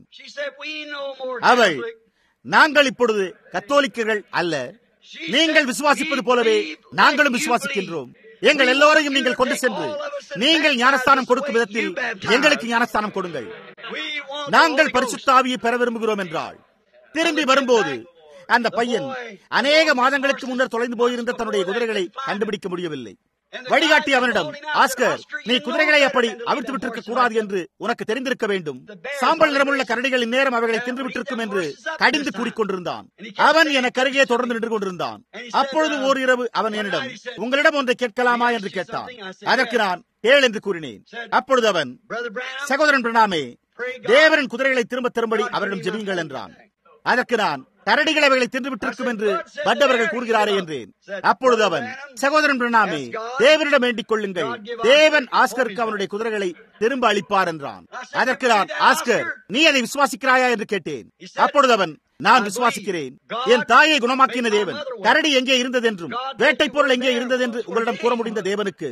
அவள் நாங்கள் இப்பொழுது கத்தோலிக்கர்கள் அல்ல நீங்கள் விசுவாசிப்பது போலவே நாங்களும் விசுவாசிக்கின்றோம் எங்கள் எல்லோரையும் நீங்கள் கொண்டு சென்று நீங்கள் ஞானஸ்தானம் கொடுக்கும் விதத்தில் எங்களுக்கு ஞானஸ்தானம் கொடுங்கள் நாங்கள் பரிசுத்த ஆவியை பெற விரும்புகிறோம் என்றால் திரும்பி வரும்போது அந்த பையன் அநேக மாதங்களுக்கு முன்னர் தொலைந்து போயிருந்த தன்னுடைய குதிரைகளை கண்டுபிடிக்க முடியவில்லை வழிகாட்டி அவனிடம் ஆஸ்கர் நீ குதிரைகளை அப்படி அவிழ்த்து விட்டிருக்க கூடாது என்று உனக்கு தெரிந்திருக்க வேண்டும் சாம்பல் நிறமுள்ள கரடிகள் இந்நேரம் அவைகளை தின்று விட்டிருக்கும் என்று கடிந்து கூறிக்கொண்டிருந்தான் அவன் எனக்கு அருகே தொடர்ந்து நின்று கொண்டிருந்தான் அப்பொழுது ஓர் இரவு அவன் என்னிடம் உங்களிடம் ஒன்றை கேட்கலாமா என்று கேட்டான் அதற்கு நான் கேள் என்று கூறினேன் அப்பொழுது அவன் சகோதரன் பிரணாமே தேவரின் குதிரைகளை திரும்ப திரும்படி அவரிடம் ஜெபியுங்கள் என்றான் அதற்கு நான் கரடிகள் அவைகளை தின்று விட்டிருக்கும் என்று பட் அவர்கள் கூறுகிறாரே என்றேன் அப்பொழுது அவன் சகோதரன் பிரணாமே தேவனிடம் வேண்டிக் கொள்ளுங்கள் தேவன் ஆஸ்கருக்கு அவனுடைய குதிரைகளை திரும்ப அளிப்பார் என்றான் அதற்கு நான் ஆஸ்கர் நீ அதை விசுவாசிக்கிறாயா என்று கேட்டேன் அப்பொழுது அவன் நான் விசுவாசிக்கிறேன் என் தாயை குணமாக்கின தேவன் கரடி எங்கே இருந்தது என்றும் வேட்டை பொருள் எங்கே இருந்தது என்று உங்களிடம் கூற முடிந்த தேவனுக்கு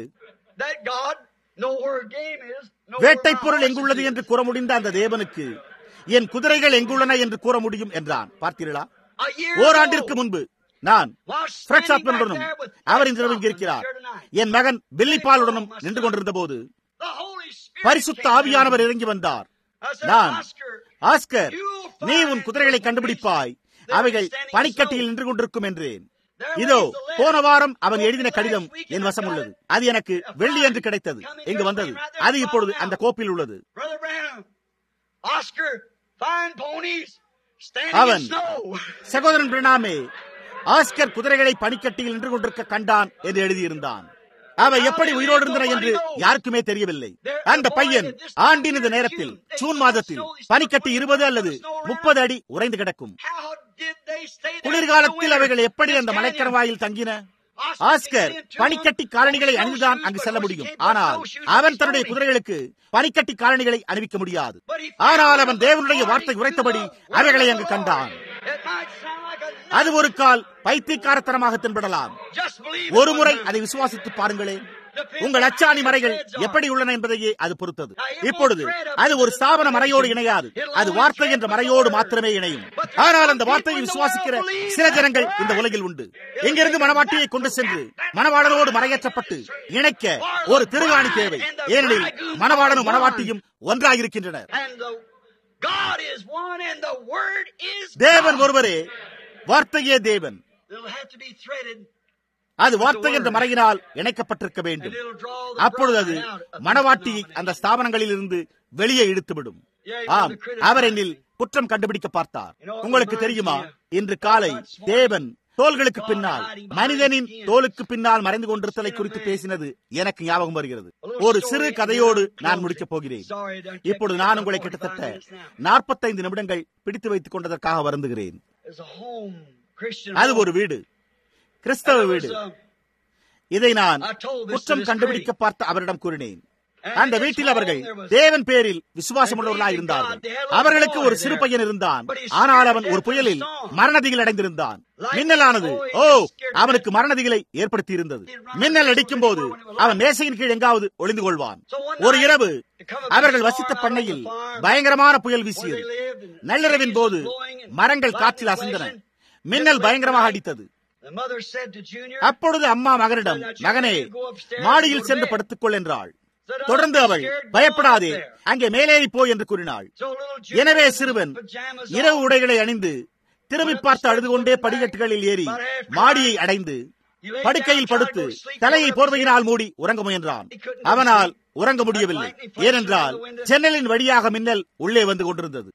வேட்டை பொருள் எங்குள்ளது என்று கூற முடிந்த அந்த தேவனுக்கு என் குதிரைகள் எங்குள்ளன என்று கூற முடியும் என்றான் பார்த்தீர்களா ஓராண்டிற்கு முன்பு நான் உடனும் அவர் இந்த இரவு இருக்கிறார் என் மகன் பில்லிப்பாலுடனும் நின்று கொண்டிருந்த போது பரிசுத்த ஆவியானவர் இறங்கி வந்தார் நான் ஆஸ்கர் நீ உன் குதிரைகளை கண்டுபிடிப்பாய் அவைகள் பனிக்கட்டியில் நின்று கொண்டிருக்கும் என்றேன் இதோ போன வாரம் அவன் எழுதின கடிதம் என் வசம் உள்ளது அது எனக்கு வெள்ளி என்று கிடைத்தது இங்கு வந்தது அது இப்பொழுது அந்த கோப்பில் உள்ளது அவன் சகோதரன் பிரணாமே ஆஸ்கர் குதிரைகளை பனிக்கட்டியில் நின்று கொண்டிருக்க கண்டான் என்று எழுதியிருந்தான் அவை எப்படி உயிரோடு இருந்தன என்று யாருக்குமே தெரியவில்லை அந்த பையன் ஆண்டின் இந்த நேரத்தில் ஜூன் மாதத்தில் பனிக்கட்டி இருபது அல்லது முப்பது அடி உறைந்து கிடக்கும் குளிர்காலத்தில் அவைகள் எப்படி அந்த மலைக்கரவாயில் தங்கின ஆஸ்கர் பனிக்கட்டி காலணிகளை அணிந்துதான் அங்கு செல்ல முடியும் ஆனால் அவன் தன்னுடைய குதிரைகளுக்கு பனிக்கட்டி காலணிகளை அணிவிக்க முடியாது ஆனால் அவன் தேவனுடைய வார்த்தை உரைத்தபடி அவைகளை அங்கு கண்டான் அது ஒரு கால் பைத்தியக்காரத்தனமாக தென்படலாம் ஒரு முறை அதை விசுவாசித்து பாருங்களேன் உங்கள் அச்சாணி மறைகள் எப்படி உள்ளன என்பதையே அது பொறுத்தது இப்பொழுது அது ஒரு ஸ்தாபன மறையோடு இணையாது அது வார்த்தை என்ற மறையோடு மாத்திரமே இணையும் ஆனால் அந்த வார்த்தையை விசுவாசிக்கிற சில ஜனங்கள் இந்த உலகில் உண்டு இங்கிருந்து மணவாட்டியை கொண்டு சென்று மணவாளனோடு மறையேற்றப்பட்டு இணைக்க ஒரு திருகாணி தேவை ஏனெனில் மணவாளனும் மணவாட்டியும் ஒன்றாயிருக்கின்றனர் தேவன் ஒருவரே வார்த்தையே தேவன் அது வார்த்தை என்ற மறையினால் இணைக்கப்பட்டிருக்க வேண்டும் அப்பொழுது அது மணவாட்டியை அந்த ஸ்தாபனங்களில் இருந்து வெளியே இழுத்துவிடும் ஆம் அவர் என்னில் குற்றம் கண்டுபிடிக்க பார்த்தார் உங்களுக்கு தெரியுமா இன்று காலை தேவன் தோள்களுக்கு பின்னால் மனிதனின் தோலுக்கு பின்னால் மறைந்து கொண்டிருத்தலை குறித்து பேசினது எனக்கு ஞாபகம் வருகிறது ஒரு சிறு கதையோடு நான் முடிக்கப் போகிறேன் இப்பொழுது நான் உங்களை கிட்டத்தட்ட நாற்பத்தைந்து நிமிடங்கள் பிடித்து வைத்துக் கொண்டதற்காக வருந்துகிறேன் அது ஒரு வீடு கிறிஸ்தவ வீடு இதை நான் குற்றம் கண்டுபிடிக்க பார்த்த அவரிடம் கூறினேன் அந்த வீட்டில் அவர்கள் தேவன் பேரில் விசுவாசம் உள்ளவர்களாக இருந்தார்கள் அவர்களுக்கு ஒரு சிறு பையன் இருந்தான் ஆனால் அவன் ஒரு புயலில் மரணதிகள் அடைந்திருந்தான் மின்னலானது ஓ அவனுக்கு மரணதிகளை ஏற்படுத்தி இருந்தது மின்னல் அடிக்கும் போது அவன் மேசையின் கீழ் எங்காவது ஒளிந்து கொள்வான் ஒரு இரவு அவர்கள் வசித்த பண்ணையில் பயங்கரமான புயல் வீசியது நள்ளிரவின் போது மரங்கள் காற்றில் அசைந்தன மின்னல் பயங்கரமாக அடித்தது அப்பொழுது அம்மா மகனிடம் மகனே மாடியில் சென்று படுத்துக்கொள் என்றாள் தொடர்ந்து அவள் பயப்படாதே அங்கே மேலேறி போ என்று கூறினாள் எனவே சிறுவன் இரவு உடைகளை அணிந்து திரும்பி பார்த்து அழுது கொண்டே படிக்கட்டுகளில் ஏறி மாடியை அடைந்து படுக்கையில் படுத்து தலையை போர்வையினால் மூடி உறங்க முயன்றான் அவனால் உறங்க முடியவில்லை ஏனென்றால் ஜன்னலின் வழியாக மின்னல் உள்ளே வந்து கொண்டிருந்தது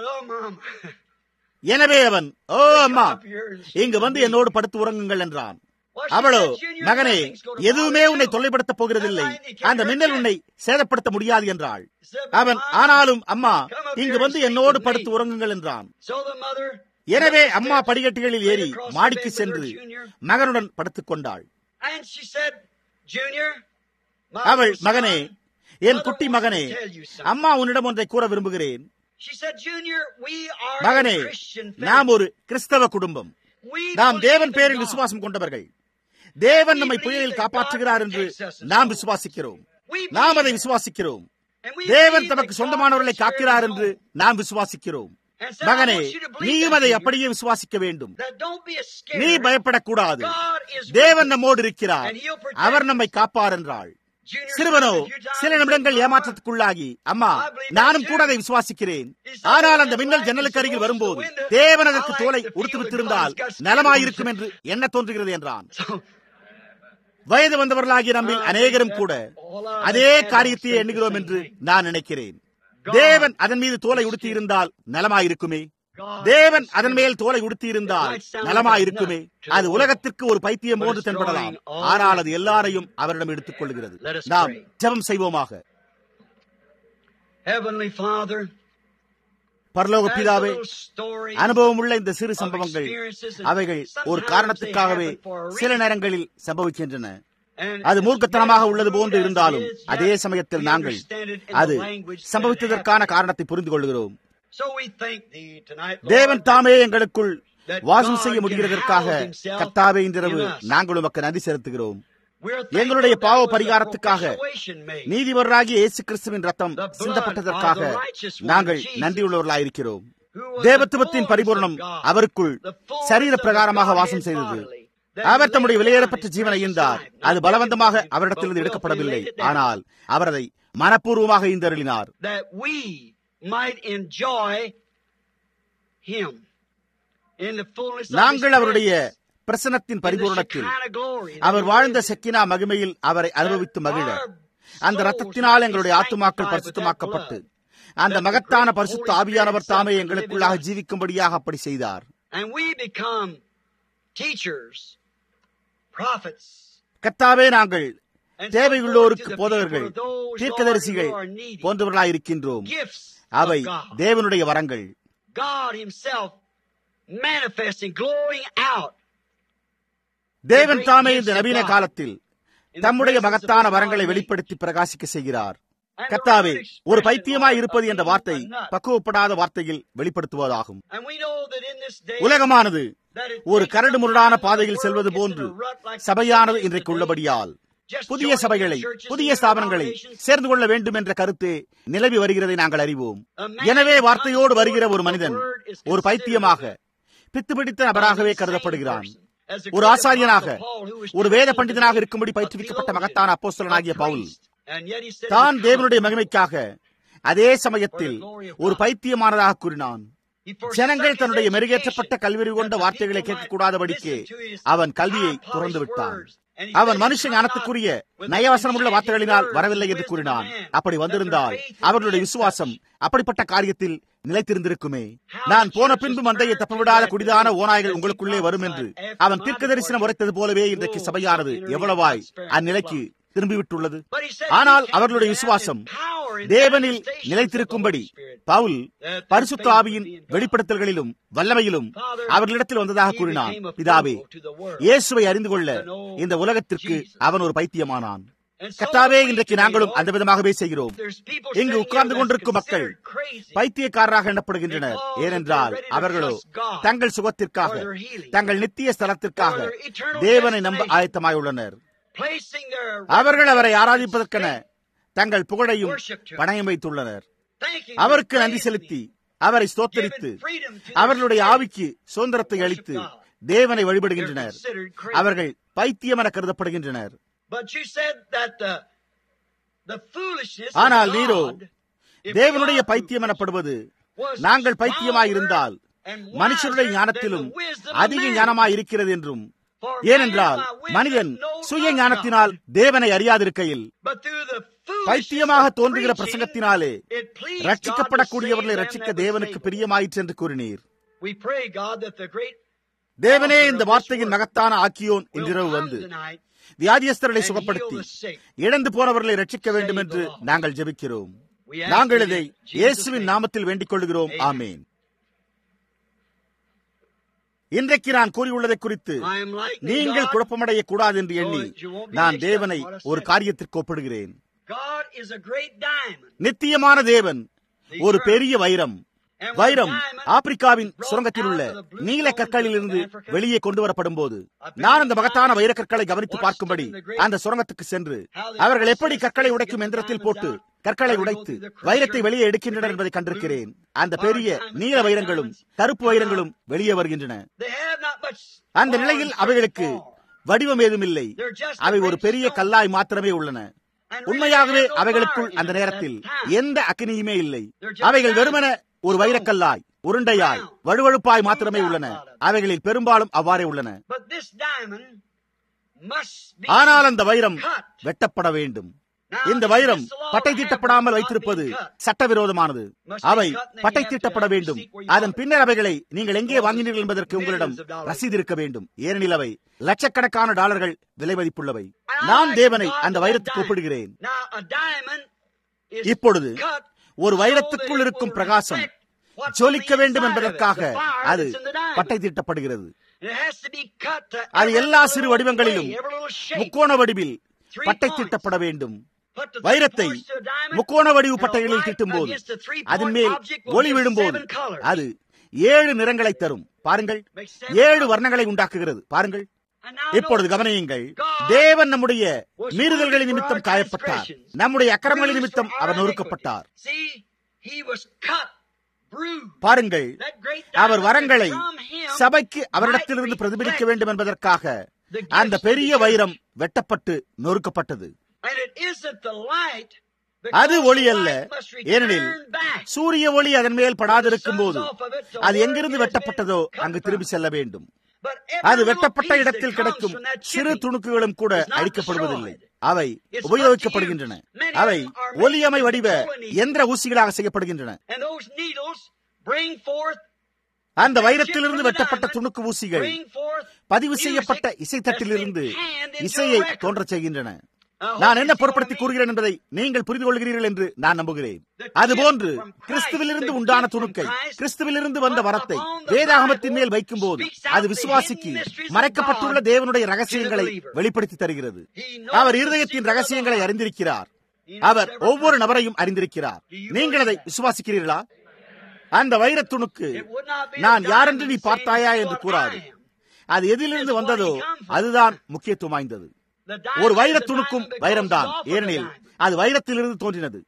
எனவே அவன் ஓ அம்மா இங்கு வந்து என்னோடு படுத்து உறங்குங்கள் என்றான் அவளோ மகனே எதுவுமே உன்னை தொல்லைப்படுத்தப் போகிறதில்லை அந்த மின்னல் உன்னை சேதப்படுத்த முடியாது என்றாள் அவன் ஆனாலும் அம்மா இங்கு வந்து என்னோடு படுத்து உறங்குங்கள் என்றான் எனவே அம்மா படிக்கட்டுகளில் ஏறி மாடிக்கு சென்று மகனுடன் படுத்துக் கொண்டாள் அவள் மகனே என் குட்டி மகனே அம்மா உன்னிடம் ஒன்றை கூற விரும்புகிறேன் மகனே நாம் ஒரு கிறிஸ்தவ குடும்பம் நாம் தேவன் பேரில் விசுவாசம் கொண்டவர்கள் தேவன் நம்மை புயலில் காப்பாற்றுகிறார் என்று நாம் விசுவாசிக்கிறோம் நாம் அதை விசுவாசிக்கிறோம் தேவன் தமக்கு சொந்தமானவர்களை காக்கிறார் என்று நாம் விசுவாசிக்கிறோம் மகனே நீயும் அதை அப்படியே விசுவாசிக்க வேண்டும் நீ பயப்படக்கூடாது தேவன் நம்மோடு இருக்கிறார் அவர் நம்மை காப்பார் என்றாள் சிறுவனோ சில நிமிடங்கள் ஏமாற்றத்துக்குள்ளாகி அம்மா நானும் கூட அதை விசுவாசிக்கிறேன் ஆனால் அந்த மின்னல் ஜன்னலுக்கு அருகில் வரும்போது தேவன் அதற்கு தோலை உடுத்து விட்டிருந்தால் நலமாயிருக்கும் என்று என்ன தோன்றுகிறது என்றான் வயது வந்தவர்களாகிய நம்மில் அநேகரும் கூட அதே காரியத்தையே எண்ணுகிறோம் என்று நான் நினைக்கிறேன் தேவன் அதன் மீது தோலை உடுத்தி இருந்தால் நலமாயிருக்குமே தேவன் அதன் மேல் தோலை உடுத்தி இருந்தால் நலமாயிருக்குமே அது உலகத்திற்கு ஒரு பைத்தியம் போன்று தென்படலாம் ஆனால் அது எல்லாரையும் அவரிடம் எடுத்துக் கொள்கிறது நாம் ஜபம் செய்வோமாக பரலோக பிதாவே அனுபவம் உள்ள இந்த சிறு சம்பவங்கள் அவைகள் ஒரு காரணத்துக்காகவே சில நேரங்களில் சம்பவிக்கின்றன அது மூர்க்கத்தனமாக உள்ளது போன்று இருந்தாலும் அதே சமயத்தில் நாங்கள் அது சம்பவித்ததற்கான காரணத்தை புரிந்து கொள்கிறோம் தேவன் தாமே எங்களுக்குள் வாசம் செய்ய முடிகிறதற்காக கத்தாவே இன்றிரவு நாங்கள் உமக்கு நன்றி செலுத்துகிறோம் எங்களுடைய பாவ பரிகாரத்துக்காக நீதிபராகிய இயேசு கிறிஸ்துவின் ரத்தம் சிந்தப்பட்டதற்காக நாங்கள் நன்றியுள்ளவர்களாயிருக்கிறோம் தேவத்துவத்தின் பரிபூர்ணம் அவருக்குள் சரீர பிரகாரமாக வாசம் செய்தது அவர் தம்முடைய வெளியேறப்பட்ட ஜீவனை ஈந்தார் அது பலவந்தமாக அவரிடத்திலிருந்து எடுக்கப்படவில்லை ஆனால் அவர் அதை மனப்பூர்வமாக ஈந்தருளினார் நாங்கள் அவருடைய பிரசனத்தின் பரிபூரணத்தில் அவர் வாழ்ந்த செக்கினா மகிமையில் அவரை அனுபவித்து மகிழ அந்த ரத்தத்தினால் எங்களுடைய ஆத்துமாக்கள் பரிசுத்தமாக்கப்பட்டு அந்த மகத்தான பரிசுத்த ஆவியானவர் தாமே எங்களுக்குள்ளாக ஜீவிக்கும்படியாக அப்படி செய்தார் கத்தாவே நாங்கள் தேவையுள்ளோருக்கு போதவர்கள் தீர்க்கதரிசிகள் போன்றவர்களாயிருக்கின்றோம் அவை தேவனுடைய வரங்கள் manifesting, glowing out. தேவன் தாமே இந்த நவீன காலத்தில் தம்முடைய மகத்தான வரங்களை வெளிப்படுத்தி பிரகாசிக்க செய்கிறார் கத்தாவே ஒரு பைத்தியமாய் இருப்பது என்ற வார்த்தை பக்குவப்படாத வார்த்தையில் வெளிப்படுத்துவதாகும் And we know that in this day, உலகமானது that it ஒரு takes கரடு the முரடான word பாதையில் gets செல்வது in a போன்று rut like சபையானது today. இன்றைக்கு உள்ளபடியால் Just புதிய joining சபைகளை the churches புதிய and ஸ்தாபனங்களை denominations. சேர்ந்து கொள்ள வேண்டும் என்ற கருத்து நிலவி வருகிறதை நாங்கள் அறிவோம் A man எனவே வார்த்தையோடு comes வருகிற ஒரு forth, மனிதன் the word is ஒரு considered பைத்தியமாக பித்துப்பிடித்த நபராகவே the same கருதப்படுகிறான் person. As the ஒரு great ஆசாரியனாக apostle Paul, who was ஒரு வேத trained பண்டிதனாக to be இருக்கும்படி a பயிற்றுவிக்கப்பட்ட theologian, மகத்தான a அப்போஸ்தலனாகிய Pavul priest. And yet he said தான் he தேவனுடைய come மகிமைக்காக அதே சமயத்தில் ஒரு பைத்தியமானதாக கூறினான் He forsook ஜனங்கள் his தன்னுடைய education, மெருகேற்றப்பட்ட கல்வி கொண்ட that the வார்த்தைகளை people might கேட்கக்கூடாதபடிக்கு listen to his அவன் கல்வியை high-polished துறந்து விட்டான் words. And he அவன் said, மனுஷ "Come ஞானத்துக்குரிய not with நயவசனமுள்ள enchanting வார்த்தைகளினால் words, வரவில்லை என்று wisdom கூறினான் of man, அப்படி that வந்திருந்தால் their faith would அவர்களுடைய be விசுவாசம் such. அப்படிப்பட்ட காரியத்தில் நிலைத்திருந்திருக்குமே How நான் the போன church பின்பு was மந்தையை turned தப்பவிடாத to குடிதான that ஓநாய்கள் as he உங்களுக்குள்ளே வரும் என்று prophesied. After அவன் my தீர்க்க தரிசனம் departure, உரைத்தது போலவே இன்றைக்கு wolves சபையானது shall enter எவ்வளவாய் into God's அந்நிலைக்கு திரும்பிவிட்டுள்ளது But he said ஆனால் he came அவர்களுடைய to have விசுவாசம் in power and தேவனில் manifestations of the நிலைத்திருக்கும்படி Holy Spirit. Pavul That பரிசுத்த faith would ஆவியின் be in God. வெளிப்படுத்தல்களிலும் வல்லமையிலும் Father, அவர்களிடத்தில் வந்ததாக he கூறினான் became a பிதாவே fool to the world. இயேசுவை அறிந்து கொள்ள To know இந்த உலகத்திற்கு Jesus. அவன் ஒரு பைத்தியமானான் And so கர்த்தாவே we இன்றைக்கு today, நாங்களும் Lord, அந்த விதமாகவே செய்கிறோம் there's people இங்கு sitting உட்கார்ந்து here கொண்டிருக்கும் that's மக்கள் considered crazy. பைத்தியக்காரராக எண்ணப்படுகின்றனர் Because ஏனென்றால் they're ready to அவர்களோ trust God தங்கள் சுகத்திற்காக for their healing, தங்கள் நித்திய ஸ்தலத்திற்காக for their eternal தேவனை நம்ப destination. ஆயத்தமாயுள்ளனர் placing their அவர்கள் அவரை reputation ஆராதிப்பதற்கென at stake, தங்கள் புகழையும் worship to him. பணயம் வைத்துள்ளனர் thanking அவருக்கு him, நன்றி praising செலுத்தி him, அவரை giving ஸ்தோத்தரித்து freedom to their அவர்களுடைய spirit. ஆவிக்கு சுதந்திரத்தை Worship அளித்து God. தேவனை They're வழிபடுகின்றனர் considered crazy. அவர்கள் பைத்தியம் என கருதப்படுகின்றனர் But you said that the, the foolishness of ஆனால் நீரோ God, if தேவனுடைய God பைத்தியம் எனப்படுவது was நாங்கள் பைத்தியமாயிருந்தால் stronger and மனுஷருடைய wiser ஞானத்திலும் than the wisdom of அதிக man. ஞானமாய் இருக்கிறது என்றும் For ஏனென்றால் man by wisdom மனிதன் knows சுய not ஞானத்தினால் God. தேவனை அறியாதிருக்கையில் But through the foolishness பைத்தியமாக of தோன்றுகிற preaching, பிரசங்கத்தினாலே it pleased God to ரட்சிக்கப்படக்கூடியவர்களை save them ரட்சிக்க that would தேவனுக்கு save them. பிரியமாயிற்று என்று கூறினீர் We pray, God, that the great தேவனே author இந்த of this வார்த்தையின் word மகத்தான ஆக்கியோன் will என்றிரவு come வந்து tonight வியாதியஸ்தர்களை and heal சுகப்படுத்தி the sick. இழந்து போனவர்களை ரட்சிக்க வேண்டும் என்று நாங்கள் ஜெபிக்கிறோம் நாங்கள் இதை இயேசுவின் நாமத்தில் வேண்டிக் கொள்கிறோம் ஆமேன் இன்றைக்கு நான் கூறியுள்ளதை குறித்து I am like thee, நீங்கள் God. குழப்பமடைய கூடாது என்று எண்ணி So that you won't be நான் mixed up தேவனை what I ஒரு said. காரியத்திற்கு ஒப்பிடுகிறேன் God is a great diamond. நித்தியமான தேவன் ஒரு பெரிய வைரம் And when வைரம் diamond ஆப்பிரிக்காவின் brought சுரங்கத்தில் உள்ள out of the blue நீல stones கற்களிலிருந்து of Africa, வெளியே கொண்டு வரப்படும் போது I've been நான் அந்த in மகத்தான mines, வைரக்கற்களை கவனித்து watched பார்க்கும்படி them in the great- அந்த சுரங்கத்துக்கு சென்று how they அவர்கள் எப்படி process கற்களை things, உடைக்கும் get the எந்திரத்தில் diamonds போட்டு out, கற்களை how they go உடைத்து through the crusher, வைரத்தை வெளியே the எடுக்கின்றனர் great என்பதை கண்டிருக்கிறேன் அந்த blue பெரிய diamonds, நீல black வைரங்களும் diamonds, கருப்பு come வைரங்களும் வெளியே வருகின்றன They have not much அந்த form, நிலையில் certain அவைகளுக்கு form. வடிவம் ஏதும் இல்லை They're just அவை a ஒரு great பெரிய stone. கல்லாய் மாத்திரமே உள்ளன And really உண்மையாகவே they have no அவைகளுக்குள் fire அந்த in it நேரத்தில் at that time. எந்த அக்கினியுமே இல்லை They're just அவைகள் diamonds. வெறுமன ஒரு வைரக்கல்லாய் உருண்டையாய் வழுவழுப்பாய் மாத்திரமே உள்ளன அவைகளில் பெரும்பாலும் அவ்வாறே உள்ளன But this diamond must be ஆனால் அந்த வைரம் cut. வெட்டப்பட வேண்டும் Now, இந்த if வைரம் this law பட்டை of தீட்டப்படாமல் Hamilton வைத்திருப்பது not being cut, சட்டவிரோதமானது must be அவை cut and then பட்டை you have to தீட்டப்பட have வேண்டும் receipt where you அதன் bought it. பின்னர் அவைகளை நீங்கள் எங்கே Because வாங்கினீர்கள் என்பதற்கு millions உங்களிடம் of dollars. ரசீது இருக்க வேண்டும் ஏனெனில் அவை லட்சக்கணக்கான டாலர்கள் விலை மதிப்புள்ளவை I நான் like தேவனை God அந்த to வைரத்துக்கு that ஒப்பிடுகிறேன் diamond. Now, a diamond is இப்பொழுது cut ஒரு so வைரத்துக்குள் that it இருக்கும் will பிரகாசம் reflect what's on ஜொலிக்க the வேண்டும் inside of it, என்பதற்காக the fire அது that's in the diamond. பட்டை தீட்டப்படுகிறது It has to be cut to அது every எல்லா little சிறு way, வடிவங்களிலும் every little shape. முக்கோண வடிவில் Three பட்டை points. தீட்டப்பட வேண்டும் Put the three வைரத்தை points to a diamond, முக்கோண வடிவு and a பட்டைகளில் light தீட்டும்போது against the three அதன் point மேல் object will ஒளி give விழும்போது seven colors. அது ஏழு நிறங்களை தரும் பாருங்கள் Makes seven ஏழு colors. வர்ணங்களை உண்டாக்குகிறது பாருங்கள் And now இப்பொழுது notice, கவனியுங்கள் God தேவன் நம்முடைய was மீறுதல்களின் wounded for நிமித்தம் our காயப்பட்டார் transgressions, நம்முடைய அக்கிரமங்களின் bruised நிமித்தம் for our our iniquity. நொறுக்கப்பட்டார் See, he was cut, bruised. பாருங்கள் That great அவர் diamond வரங்களை that from him சபைக்கு might அவரிடத்திலிருந்து பிரதிபலிக்க reflect வேண்டும் என்பதற்காக the அந்த gifts of பெரிய the church. வைரம் வெட்டப்பட்டு நொறுக்கப்பட்டது And it isn't the light, அது because ஒளி the அல்ல light must return ஏனெனில் back. சூரிய ஒளி அதன் மேல் படாதிருக்கும் போது The sun's off of it, so அது where எங்கிருந்து it has வெட்டப்பட்டதோ been cut அங்கு from. திரும்பி செல்ல வேண்டும் But அது every வெட்டப்பட்ட little piece இடத்தில் that கிடைக்கும் comes from that சிறு chipping துணுக்குகளும் கூட is not அழிக்கப்படுவதில்லை destroyed. அவை It's உபயோகிக்கப்படுகின்றன put to use. Many of அவை them are made ஒலியமை into வடிவ pollen எந்திர ஊசிகளாக செய்யப்படுகின்றன And those needles bring forth அந்த வைரத்திலிருந்து வெட்டப்பட்ட துணுக்கு ஊசிகள் bring forth பதிவு music செய்யப்பட்ட that's இசைத்தட்டிலிருந்து been canned into இசையை a record. தோன்றச் செய்கின்றன நான் என்ன பொருட்படுத்தி கூறுகிறேன் என்பதை நீங்கள் புரிந்து கொள்கிறீர்கள் என்று நான் நம்புகிறேன் அதுபோன்று கிறிஸ்துவிலிருந்து உண்டான துணுக்கை கிறிஸ்துவிலிருந்து வந்த வரத்தை வேதாகமத்தின் மேல் வைக்கும் போது அது விசுவாசிக்கு மறைக்கப்பட்டுள்ள தேவனுடைய ரகசியங்களை வெளிப்படுத்தி தருகிறது அவர் இருதயத்தின் ரகசியங்களை அறிந்திருக்கிறார் அவர் ஒவ்வொரு நபரையும் அறிந்திருக்கிறார் நீங்கள் அதை விசுவாசிக்கிறீர்களா அந்த வைரத்துணுக்கு நான் யாரென்று நீ பார்த்தாயா என்று கூறாது அது எதிலிருந்து வந்ததோ அதுதான் முக்கியத்துவம் வாய்ந்தது ஒரு வைரத்துணுக்கும் வைரம்தான் ஏனெனில் அது வைரத்திலிருந்து தோன்றினது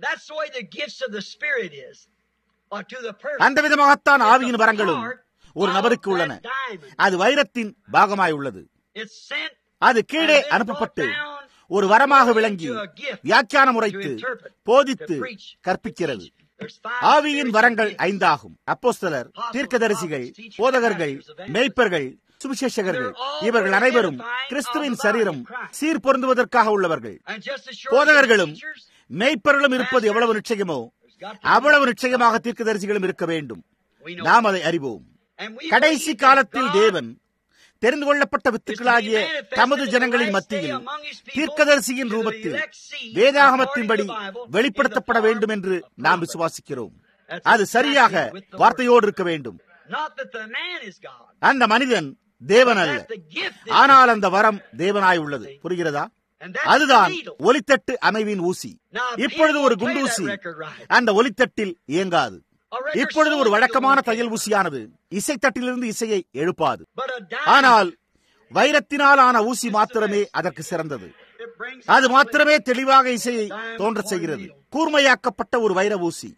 அந்த விதமாகத்தான் ஆவியின் வரங்களும் ஒரு நபருக்கு உள்ளன அது வைரத்தின் பாகமாய் உள்ளது அது கீழே அனுப்பப்பட்டு ஒரு வரமாக விளங்கி வியாக்கியானம் உரைத்து போதித்து கற்பிக்கிறது ஆவியின் வரங்கள் ஐந்தாகும் அப்போஸ்தலர் தீர்க்கதரிசிகள் போதகர்கள் மேய்ப்பர்கள் சுவிசேஷகர்கள் இவர்கள் அனைவரும் கிறிஸ்துவின் சரீரம் சீர் பொருந்துவதற்காக உள்ளவர்கள் போதகர்களும் மேய்ப்பர்களும் இருப்பது எவ்வளவு நிச்சயமோ அவ்வளவு நிச்சயமாக தீர்க்கதரிசிகளும் இருக்க வேண்டும் நாம் அதை அறிவோம் கடைசி காலத்தில் தேவன் தெரிந்து கொள்ளப்பட்ட வித்துக்களாகிய தமது ஜனங்களின் மத்தியில் தீர்க்கதரிசியின் ரூபத்தில் வேதாகமத்தின்படி வெளிப்படுத்தப்பட வேண்டும் என்று நாம் விசுவாசிக்கிறோம் அது சரியாக வார்த்தையோடு இருக்க வேண்டும் அந்த மனிதன் தேவன் அல்ல ஆனால் அந்த வரம் தேவனாய் உள்ளது புரிகிறதா அதுதான் ஒலித்தட்டு அமைவின் ஊசி இப்பொழுது ஒரு குண்டூசி அந்த ஒலித்தட்டில் இயங்காது இப்பொழுது ஒரு வழக்கமான தையல் ஊசியானது இசைத்தட்டிலிருந்து இசையை எழுப்பாது ஆனால் வைரத்தினால் ஆன ஊசி மாத்திரமே அதற்கு சிறந்தது அது மாத்திரமே தெளிவாக இசையை தோன்ற செய்கிறது கூர்மையாக்கப்பட்ட ஒரு வைர ஊசி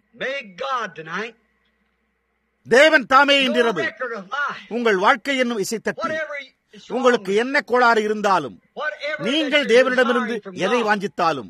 தேவன் தாமே இன்றிரவு உங்கள் வாழ்க்கை என்னும் இசைத்தட்டில் உங்களுக்கு என்ன கோளாறு இருந்தாலும் நீங்கள் தேவனிடமிருந்து எதை வாஞ்சித்தாலும்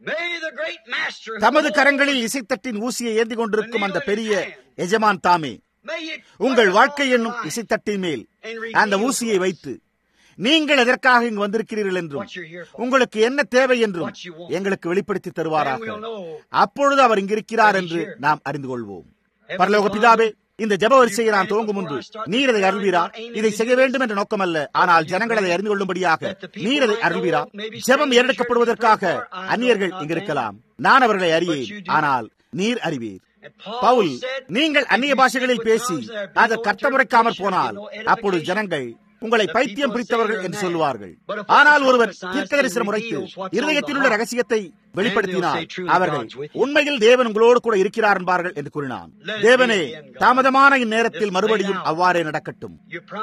தமது கரங்களில் இசைத்தட்டின் ஊசியை ஏந்தி கொண்டிருக்கும் அந்த பெரிய எஜமான் தாமே உங்கள் வாழ்க்கை என்னும் இசைத்தட்டின் மேல் அந்த ஊசியை வைத்து நீங்கள் எதற்காக இங்கு வந்திருக்கிறீர்கள் என்றும் உங்களுக்கு என்ன தேவை என்றும் எங்களுக்கு வெளிப்படுத்தி தருவாராக அப்பொழுது அவர் இங்கிருக்கிறார் என்று நாம் அறிந்து கொள்வோம் பரலோக பிதாவே இந்த ஜப வரிசையை நான் துவங்கும் முன்பு நீர் அதை அறிவீரா இதை செய்ய வேண்டும் என்ற நோக்கம் அல்ல ஆனால் ஜனங்கள் அதை அறிந்து கொள்ளும்படியாக நீர் அதை அறிவீரா ஜபம் ஏறெடுக்கப்படுவதற்காக அந்நியர்கள் இங்கிருக்கலாம் நான் அவர்களை அறியேன் ஆனால் நீர் அறிவீர் பவுல் நீங்கள் அந்நிய பாஷைகளில் பேசி அதை கர்த்தமுறைக்காமற் போனால் அப்பொழுது ஜனங்கள் உங்களை பைத்தியம் பிடித்தவர்கள் என்று சொல்லுவார்கள் ஆனால் ஒருவர் தீர்க்கதரிசனம் முறைத்து இருதயத்தில் உள்ள ரகசியத்தை வெளிப்படுத்தினார் அவர்கள் உண்மையில் தேவன் உங்களோடு கூட இருக்கிறார் என்பார்கள் என்று கூறினான் தேவனே தாமதமான இந்நேரத்தில் மறுபடியும் அவ்வாறே நடக்கட்டும்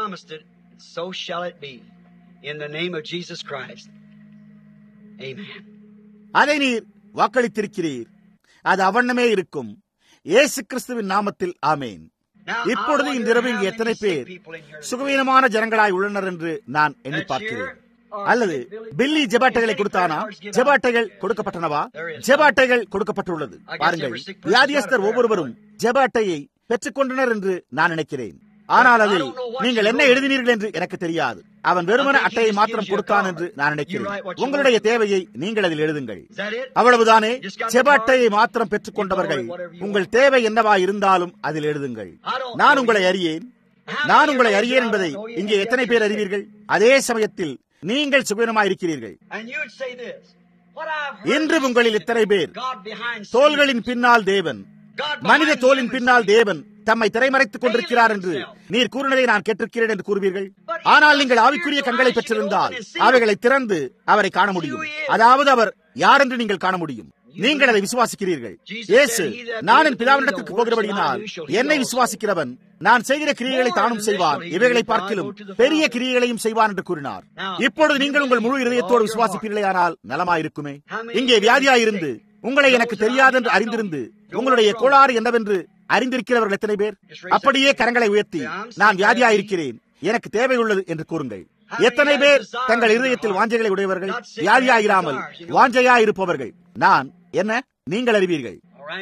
அதை நீர் வாக்களித்திருக்கிறீர் அது அவண்ணமே இருக்கும் இயேசு கிறிஸ்துவின் நாமத்தில் ஆமேன் இப்பொழுது இன்றிரவு இங்கு எத்தனை பேர் சுகவீனமான ஜனங்களாய் உள்ளனர் என்று நான் எண்ணி பார்க்கிறேன் அல்லது பில்லி ஜெபாட்டைகளை கொடுத்தானா ஜெபாட்டைகள் கொடுக்கப்பட்டனவா ஜெபாட்டைகள் கொடுக்கப்பட்டுள்ளது பாருங்கள் வியாதியஸ்தர் ஒவ்வொருவரும் ஜெபாட்டையை பெற்றுக்கொண்டனர் என்று நான் நினைக்கிறேன் ஆனால் அதில் நீங்கள் என்ன எழுதினீர்கள் என்று எனக்கு தெரியாது அவன் வெறுமன அட்டையை மாத்திரம் கொடுத்தான் என்று நான் நினைக்கிறேன் உங்களுடைய தேவையை நீங்கள் அதில் எழுதுங்கள் அவ்வளவுதானே செப அட்டையை மாத்திரம் பெற்றுக் கொண்டவர்கள் உங்கள் தேவை என்னவா இருந்தாலும் அதில் எழுதுங்கள் நான் உங்களை அறியேன் நான் உங்களை அறியேன் என்பதை இங்கே எத்தனை பேர் அறிவீர்கள் அதே சமயத்தில் நீங்கள் சுகவீனமாயிருக்கிறீர்கள் இன்று உங்களில் இத்தனை பேர் தோள்களின் பின்னால் தேவன் மனித தோலின் பின்னால் தேவன் தம்மை திரைமறைத்துக் கொண்டிருக்கிறார் என்று நீர் கூறினதை நான் கேட்டிருக்கிறேன் என்று கூறுவீர்கள் ஆனால் நீங்கள் ஆவிக்குரிய கண்களை பெற்றிருந்தால் அவைகளை திறந்து அவரை காண முடியும் அதாவது அவர் யார் என்று நீங்கள் காண முடியும் நீங்கள் அதை விசுவாசிக்கிறீர்கள் இயேசு நான் என் பிதாவினிடத்திற்கு போகிறபடியினால் என்னை விசுவாசிக்கிறவன் நான் செய்கிற கிரியைகளை தானும் செய்வான் இவைகளை பார்க்கிலும் பெரிய கிரியைகளையும் செய்வான் என்று கூறினார் இப்பொழுது நீங்கள் உங்கள் முழு இதயத்தோடு விசுவாசிப்பீர்களே ஆனால் நலமாயிருக்குமே இங்கே வியாதியாயிருந்து உங்களை எனக்கு தெரியாதென்று அறிந்திருந்து உங்களுடைய கோளாறு என்னவென்று அறிந்திருக்கிறவர்கள் எத்தனை பேர் அப்படியே கரங்களை உயர்த்தி நான் வியாதியா இருக்கிறேன் எனக்கு தேவை உள்ளது என்று கூறுங்கள் எத்தனை பேர் தங்கள் இருதயத்தில் வாஞ்சைகளை உடையவர்கள் வியாதியாயிராமல் வாஞ்சையா இருப்பவர்கள் நான் என்ன நீங்கள் அறிவீர்கள்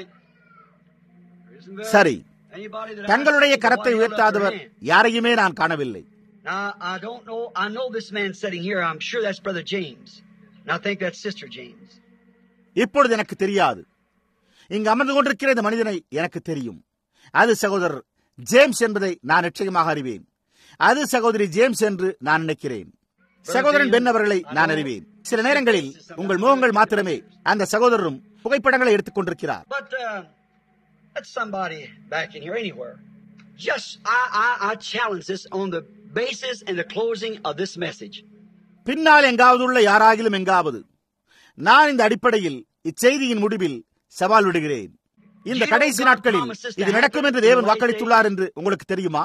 சரி தங்களுடைய கரத்தை உயர்த்தாதவர் யாரையுமே நான் காணவில்லை Now, I don't know. I know this man sitting here. I'm sure that's Brother James. And I think that's Sister James. இப்பொழுது எனக்கு தெரியாது இங்கு அமர்ந்து கொண்டிருக்கிற இந்த மனிதனை எனக்கு தெரியும் அது சகோதரர் ஜேம்ஸ் என்பதை நான் நிச்சயமாக அறிவேன் அது சகோதரி ஜேம்ஸ் என்று நான் நினைக்கிறேன் சகோதரன் பென் அவர்களை நான் அறிவேன் சில நேரங்களில் உங்கள் முகங்கள் மாத்திரமே அந்த சகோதரரும் புகைப்படங்களை எடுத்துக் கொண்டிருக்கிறார் But uh, let somebody back in here anywhere. Just I, I, I challenge this on the basis and the closing of this message. பின்னால் எங்காவது உள்ள யாராகிலும் எங்காவது நான் இந்த அடிப்படையில் இச்செய்தியின் முடிவில் சவால் விடுகிறேன் இந்த கடைசி நாட்களில் இது நடக்கும் என்று தேவன் வாக்களித்துள்ளார் என்று உங்களுக்கு தெரியுமா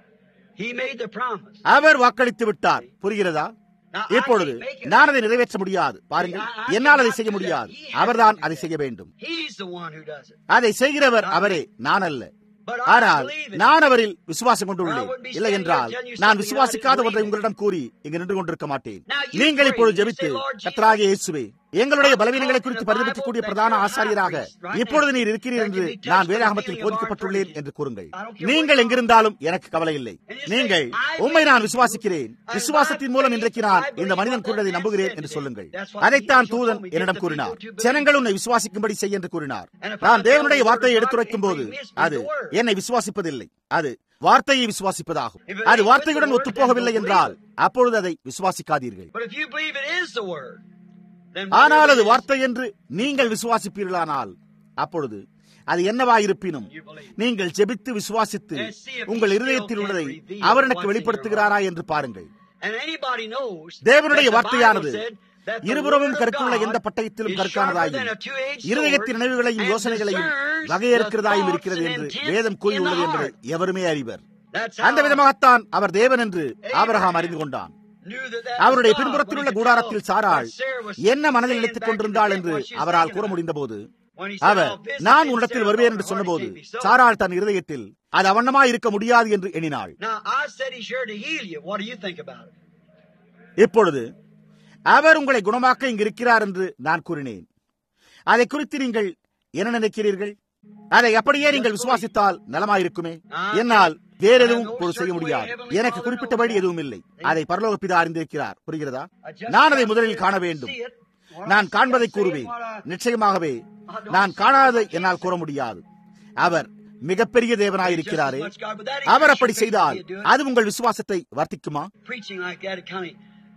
He made the promise. அவர் வாக்களித்து விட்டார் புரிகிறதா இப்பொழுது நான் அதை நிறைவேற்ற முடியாது பாருங்கள் என்னால் அதை செய்ய முடியாது அவர்தான் அதை செய்ய வேண்டும் He's the one who does it. அதை செய்கிறவர் அவரே நான் அல்ல ஆனால் நான் அவரில் விசுவாசம் கொண்டுள்ளேன் இல்லை என்றால் நான் விசுவாசிக்காத ஒன்றை உங்களிடம் கூறி இங்கு நின்று கொண்டிருக்க மாட்டேன் நீங்கள் இப்பொழுது ஜெபித்து கத்தராகிய இயேசுவே எங்களுடைய பலவீனங்களை குறித்து பரிந்துரைக்கக்கூடிய பிரதான ஆசாரியராக இப்பொழுது நீர் இருக்கிறீர் என்று நான் வேதாகமத்தில் போதிக்கப்பட்டுள்ளேன் என்று கூறுங்கள் நீங்கள் எங்கிருந்தாலும் எனக்கு கவலை இல்லை நீங்கள் உண்மை நான் விசுவாசிக்கிறேன் விசுவாசத்தின் மூலம் இன்றைக்கு நான் இந்த மனிதன் கூறினதை நம்புகிறேன் என்று சொல்லுங்கள் அதைத்தான் தூதன் என்னிடம் கூறினார் ஜனங்கள் உன்னை விசுவாசிக்கும்படி செய்ய என்று கூறினார் நான் தேவனுடைய வார்த்தையை எடுத்துரைக்கும் போது அது என்னை விசுவாசிப்பதில்லை அது வார்த்தையை விசுவாசிப்பதாகும் அது வார்த்தையுடன் ஒத்துப்போகவில்லை என்றால் அப்பொழுது அதை விசுவாசிக்காதீர்கள் But if you believe it is the word, then ஆனால் அது whatever it is, வார்த்தை என்று நீங்கள் விசுவாசிப்பீர்களானால் அப்பொழுது அது என்னவாயிருப்பினும் நீங்கள் ஜெபித்து விசுவாசித்து உங்கள் இருதயத்தில் உள்ளதை அவர் எனக்கு வெளிப்படுத்துகிறாரா என்று பாருங்கள் and anybody knows தேவனுடைய that the வார்த்தையானது Bible said that the இருபுறமும் word of கருத்துள்ள God எந்த பட்டயத்திலும் is கற்கானதாயும் sharper than a two-edged இருதயத்தின் sword நினைவுகளையும் and யோசனைகளையும் discerns வகையறுக்கிறதாயும் the இருக்கிறது thoughts என்று and intents வேதம் in கூறியுள்ளது the என்பதை heart. எவருமே அறிவர் That's அந்த how விதமாகத்தான் அவர் தேவன் என்று ஆபிரகாம் அறிந்து கொண்டான் knew that that அவருடைய was God பின்புறத்தில் when உள்ள he could கூடாரத்தில் tell சாராள் what Sarah was என்ன மனதில் saying நினைத்துக் back in the கொண்டிருந்தாள் day, என்று what she was அவரால் thinking கூற about. முடிந்தபோது When he said, our "I'll visit நான் thee," உன்னிடத்தில் Sarah வருவேன் thought என்று her heart சொன்னபோது can't be so. சாராள் தன் இருதயத்தில் அது அவண்ணமாய் இருக்க முடியாது என்று எண்ணினாள் Now I said he's here to heal you. What do you think about it? இப்பொழுது அவர் உங்களை குணமாக்க இங்கு இருக்கிறார் என்று நான் கூறினேன் அதை குறித்து நீங்கள் என்ன நினைக்கிறீர்கள் அதை அப்படியே நீங்கள் விசுவாசித்தால் நலமாயிருக்குமே என்னால் வேற எதுவும் இப்பொழுது செய்ய முடியாது எனக்கு குறிப்பிட்டபடி எதுவும் இல்லை அதை பரலோக பிதா அறிந்திருக்கிறார் புரிகிறதா நான் அதை முதலில் காண வேண்டும் நான் காண்பதை கூறுவேன் நிச்சயமாகவே நான் காணாததை என்னால் கூற முடியாது அவர் மிகப்பெரிய தேவனாயிருக்கிறாரே அவர் அப்படி செய்தால் அது உங்கள் விசுவாசத்தை வர்த்திக்குமா Preaching like that, it kind of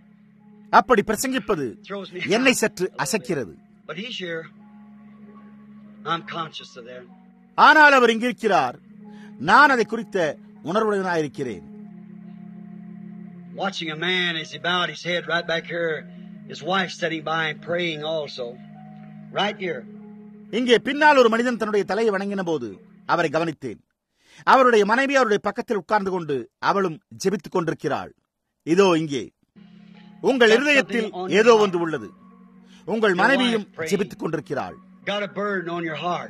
அப்படி பிரசங்கிப்பது throws me. என்னை out. சற்று அசைக்கிறது But he's here. I'm conscious of that. ஆனால் அவர் இங்கிருக்கிறார் நான் அதை குறித்த உணர்வுடனாயிருக்கிறேன் Watching a man as he bowed his head right back here, his wife sitting by and praying also. Right here. இங்கே பின்னால் ஒரு மனிதன் தன்னுடைய தலையை வணங்கின போது அவரை கவனித்தேன் அவருடைய மனைவி அவருடைய பக்கத்தில் உட்கார்ந்து கொண்டு அவளும் ஜெபித்துக் கொண்டிருக்கிறாள் இதோ இங்கே உங்கள் இருதயத்தில் ஏதோ ஒன்று உள்ளது உங்கள் மனைவியும் ஜெபித்துக் கொண்டிருக்கிறாள் Got a burden on your heart.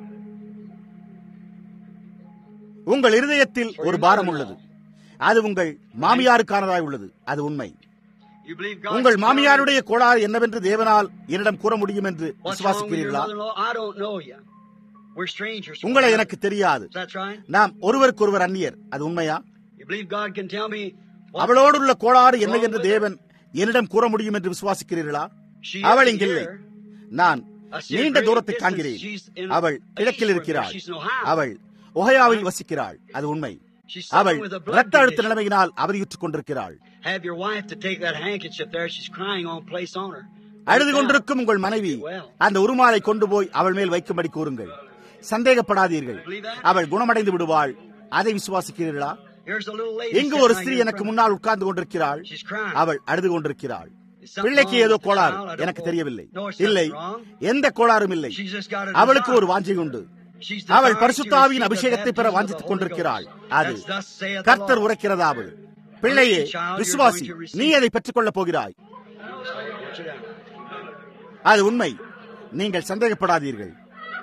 உங்கள் இருதயத்தில் ஒரு பாரம் உள்ளது அது உங்கள் மாமியாருக்கானதாய் உள்ளது அது உண்மை You believe God உங்கள் can மாமியாருடைய கோளாறு என்னவென்று தேவனால் என்னிடம் கூற முடியும் என்று What's wrong with your விசுவாசிக்கிறீர்களா mother-in-law? I don't know you. We're strangers. from உங்களை another. எனக்கு தெரியாது Is that right? நாம் ஒருவருக்கொருவர் அந்நியர் அது உண்மையா You believe God can tell me what அவளோடுள்ள கோளாறு என்ன என்று தேவன் என்னிடம் கூற முடியும் என்று விசுவாசிக்கிறீர்களா she அவள் is இங்கில்லை here? நான் I see a நீண்ட great தூரத்தை distance. காண்கிறேன் She's in அவள் கிழக்கில் eastward இருக்கிறாள் there. She's in Ohio. அவள் ஒஹயாவில் வசிக்கிறாள் அது உண்மை She's அவள் suffering with a blood இரத்த அழுத்த condition. நிலைமையினால் அவதியுற்றுக் கொண்டிருக்கிறாள் Have your wife to take that handkerchief there. She's crying on. Place on her. அழுது கொண்டிருக்கும் உங்கள் மனைவி அந்த உருமாலை கொண்டு போய் அவள் மேல் வைக்கும்படி கூறுங்கள் சந்தேகப்படாதீர்கள் அவள் குணமடைந்து விடுவாள் அதை விசுவாசிக்கிறீர்களா Here's a little lady. இங்கு sitting ஒரு right ஸ்திரீ here in எனக்கு front. முன்னால் உட்கார்ந்து கொண்டிருக்கிறாள் She's crying. அவள் அழுது கொண்டிருக்கிறாள் Is something பிள்ளைக்கு wrong ஏதோ with the கோளாறு child? I don't எனக்கு know. தெரியவில்லை No, it's இல்லை something wrong. எந்த கோளாறும் இல்லை She's just got a அவளுக்கு desire. ஒரு வாஞ்சை உண்டு She's அவள் desiring பரிசுத்தாவின் to receive the அபிஷேகத்தை பெற baptism of the வாஞ்சித்துக் Holy கொண்டிருக்கிறாள் Ghost. அது That's thus saith the கர்த்தர் Lord. உரைக்கிறதாவது பிள்ளையே விசுவாசி நீ அதை பெற்றுக் கொள்ளப் போகிறாய் Put you down. அது உண்மை நீங்கள் சந்தேகப்படாதீர்கள்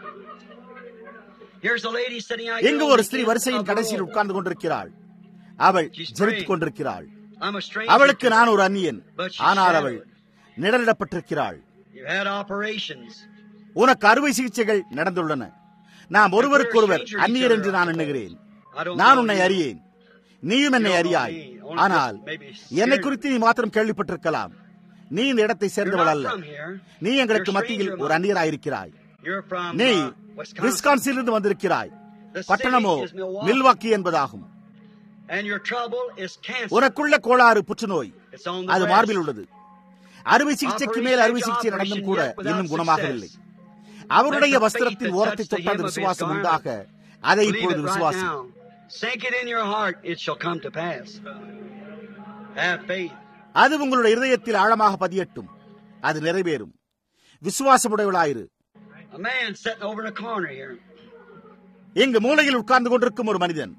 Here's a lady sitting out இங்கு here ஒரு on the ஸ்திரீ end வரிசையின் of the கடைசியில் row. உட்கார்ந்து கொண்டிருக்கிறாள் அவள் She's ஜெபித்துக் praying. கொண்டிருக்கிறாள் I'm a stranger. அவளுக்கு to நான் her. ஒரு அந்நியன் But she's ஆனால் அவள் shadowed. நிழலிடப்பட்டிருக்கிறாள் You've had operations. உனக்கு அறுவை சிகிச்சைகள் நடந்துள்ளன நாம் ஒருவருக்கொருவர் அந்நியர் என்று நான் எண்ணுகிறேன் I don't நான் know உன்னை you. அறியேன் நீயும் என்னை அறியாய் ஆனால் என்னை குறித்து நீ மாத்திரம் கேள்விப்பட்டிருக்கலாம் நீ இந்த இடத்தை You're சேர்ந்தவள் not அல்ல from here. நீ எங்களுக்கு You're a மத்தியில் stranger ஒரு அந்நியராயிருக்கிறாய் You're from நீ uh, Wisconsin. விஸ்கான்சிலிருந்து வந்திருக்கிறாய் The city பட்டணமோ is Milwaukee. மில்வாக்கி என்பதாகும் And your trouble is cancer. உனக்குள்ள கோளாறு புற்றுநோய் It's on the அது breast. மார்பில் உள்ளது அறுவை சிகிச்சைக்கு மேல் அறுவை சிகிச்சை நடந்தும் கூட இன்னும் குணமாகவில்லை அவருடைய வஸ்திரத்தின் ஓரத்தை தொட்ட அந்த விசுவாசம் உண்டாக அதை இப்பொழுது விசுவாசி Sink it in your heart, it shall come to pass. Have faith. அது உங்களுடைய இருதயத்தில் ஆழமாக பதியட்டும் அது நிறைவேறும் விசுவாசமுடையவளாயிரு A man sitting over in a corner here. இங்கு மூலையில் உட்கார்ந்து கொண்டிருக்கும் ஒரு மனிதன்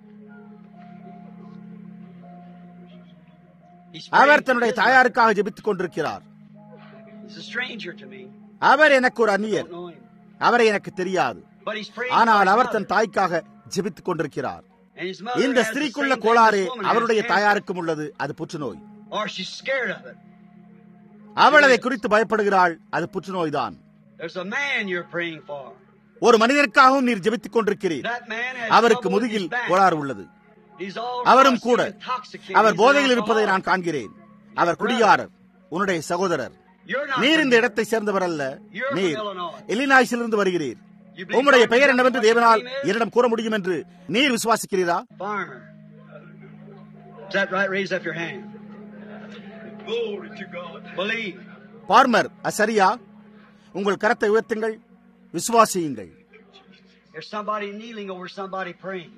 He's அவர் praying தன்னுடைய for Israel. தாயாருக்காக ஜெபித்துக் கொண்டிருக்கிறார் He's a stranger to me. அவர் எனக்கு ஒரு I அந்நியர் don't know him. அவரை எனக்கு தெரியாது But he's praying for ஆனால் his அவர் mother. தன் தாய்க்காக ஜெபித்துக் கொண்டிருக்கிறார் And his mother இந்த has the ஸ்திரீக்குள்ள same கோளாறு thing this woman has, அவருடைய cancer. தாயாருக்கும் உள்ளது அது புற்றுநோய் Or she's scared of it. அவள் அதை குறித்து பயப்படுகிறாள் அது புற்றுநோய்தான் There's a man you're praying for. ஒரு மனிதருக்காகவும் நீர் ஜெபித்துக் கொண்டிருக்கிறீர் That man has அவருக்கு trouble with his முதுகில் back. கோளாறு உள்ளது He's all அவரும் lost கூட and intoxicated. அவர் He's போதையில் an இருப்பதை alcoholic. நான் காண்கிறேன் அவர் குடியாரர் உன்னுடைய சகோதரர் You're not நீர் இந்த from இடத்தை சேர்ந்தவர் அல்ல You're from நீர் Illinois. எலினாய்ஸிலிருந்து வருகிறீர் You believe உம்முடைய God பெயர் is என்னவென்று what your தேவனால் name is? என்னிடம் கூற முடியும் என்று நீர் விசுவாசிக்கிறீரா Farmer. Is that right? Raise up your hand. Glory to God. Believe. Barmer சரியா உங்கள் கரத்தை உயர்த்துங்கள் விசுவாசியுங்கள் There's somebody kneeling over somebody praying.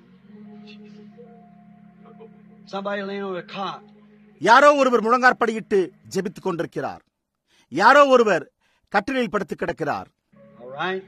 Somebody laying on a cot. யாரோ ஒருவர் முழங்காற்படியிட்டு ஜெபித்துக் கொண்டிருக்கிறார் யாரோ ஒருவர் கட்டிலில் படுத்து கிடக்கிறார் All right?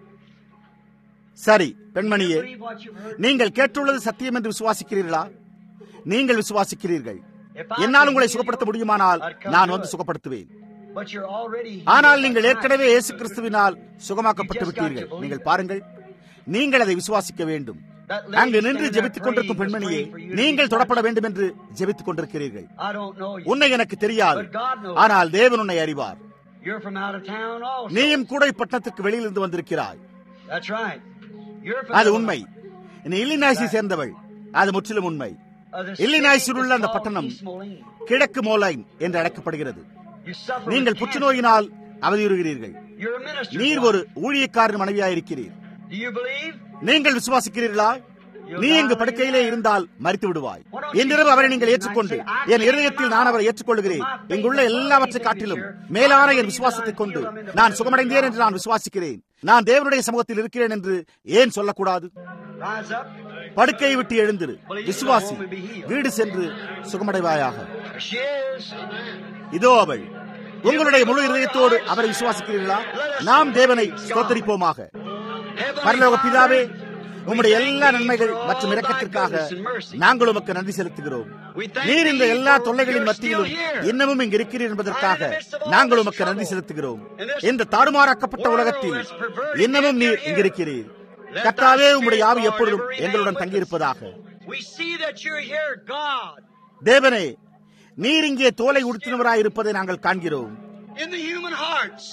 சரி பெண்மணியே Believe what you've heard. நீங்கள் கேட்டுள்ளது சத்தியம் என்று விசுவாசிக்கிறீர்களா நீங்கள் விசுவாசிக்கிறீர்கள் If I என்னால் could உங்களை heal சுகப்படுத்த you, முடியுமானால் I'd come நான் do வந்து it. சுகப்படுத்துவேன் But you're already ஆனால் healed நீங்கள் by ஏற்கனவே Christ. இயேசு கிறிஸ்துவினால் சுகமாக்கப்பட்டு விட்டீர்கள் நீங்கள் பாருங்கள் நீங்கள் அதை விசுவாசிக்க வேண்டும் அங்கு நின்று ஜெபித்துக் கொண்டிருக்கும் பெண்மணியே நீங்கள் தொடப்பட வேண்டும் என்று ஜெபித்துக் கொண்டிருக்கிறீர்கள் I don't know you. உன்னை எனக்கு தெரியாது But God knows. ஆனால் தேவன் உன்னை அறிவார் You're from out of town also. நீயும் கூட இப்பட்டணத்துக்கு வெளியிலிருந்து வந்திருக்கிறாய் That's right. You're from அது Illinois. உண்மை நீ இல்லினாய்ஸை சேர்ந்தவள் அது முற்றிலும் உண்மை Uh, the இல்லினாய்ஸில் state உள்ள is அந்த called பட்டணம் East Moline. கிழக்கு மோலைன் என்று அழைக்கப்படுகிறது You suffer நீங்கள் with புற்றுநோயினால் அவதியுறுகிறீர்கள் cancer. You're a minister. நீர் ஒரு ஊழியக்காரன் மனைவியாயிருக்கிறீர் Do you believe? நீங்கள் விசுவாசிக்கிறீர்களா நீ இங்கு படுக்கையிலே இருந்தால் மறித்து விடுவாய் இன்றிரவு அவரை நீங்கள் ஏற்றுக்கொண்டு என் இருதயத்தில் நான் அவரை ஏற்றுக்கொள்கிறேன் இங்குள்ள எல்லாவற்றை காட்டிலும் மேலான என் விசுவாசத்தை கொண்டு நான் சுகமடைந்தேன் என்று நான் விசுவாசிக்கிறேன் நான் தேவனுடைய சமூகத்தில் இருக்கிறேன் என்று ஏன் சொல்லக்கூடாது Rise up. படுக்கையை விட்டு எழுந்திரு விசுவாசி வீடு சென்று சுகமடைவாயாக There she is. இதோ அவள் உங்களுடைய முழு இருதயத்தோடு அவரை விசுவாசிக்கிறீர்களா நாம் தேவனை ஸ்தோத்தரிப்போமாக Heavenly பரலோக பிதாவே Father, உம்முடைய எல்லா நன்மைகள் மற்றும் இரக்கத்திற்காக நாங்கள் உமக்கு நன்றி செலுத்துகிறோம் நீர் இந்த எல்லா தொல்லைகளின் மத்தியிலும் இன்னமும் இங்கு இருக்கிறீர் என்பதற்காக நாங்கள் உமக்கு நன்றி செலுத்துகிறோம் இந்த தாறுமாறாக்கப்பட்ட உலகத்தில் இன்னமும் நீர் இங்கிருக்கிறீர் கர்த்தாவே உம்முடைய ஆவி எப்பொழுதும் எங்களுடன் தங்கியிருப்பதாக We see that you're here, God, தேவனே நீர் இங்கே தோலை உடுத்தினவராய் இருப்பதை நாங்கள் காண்கிறோம் in the human hearts.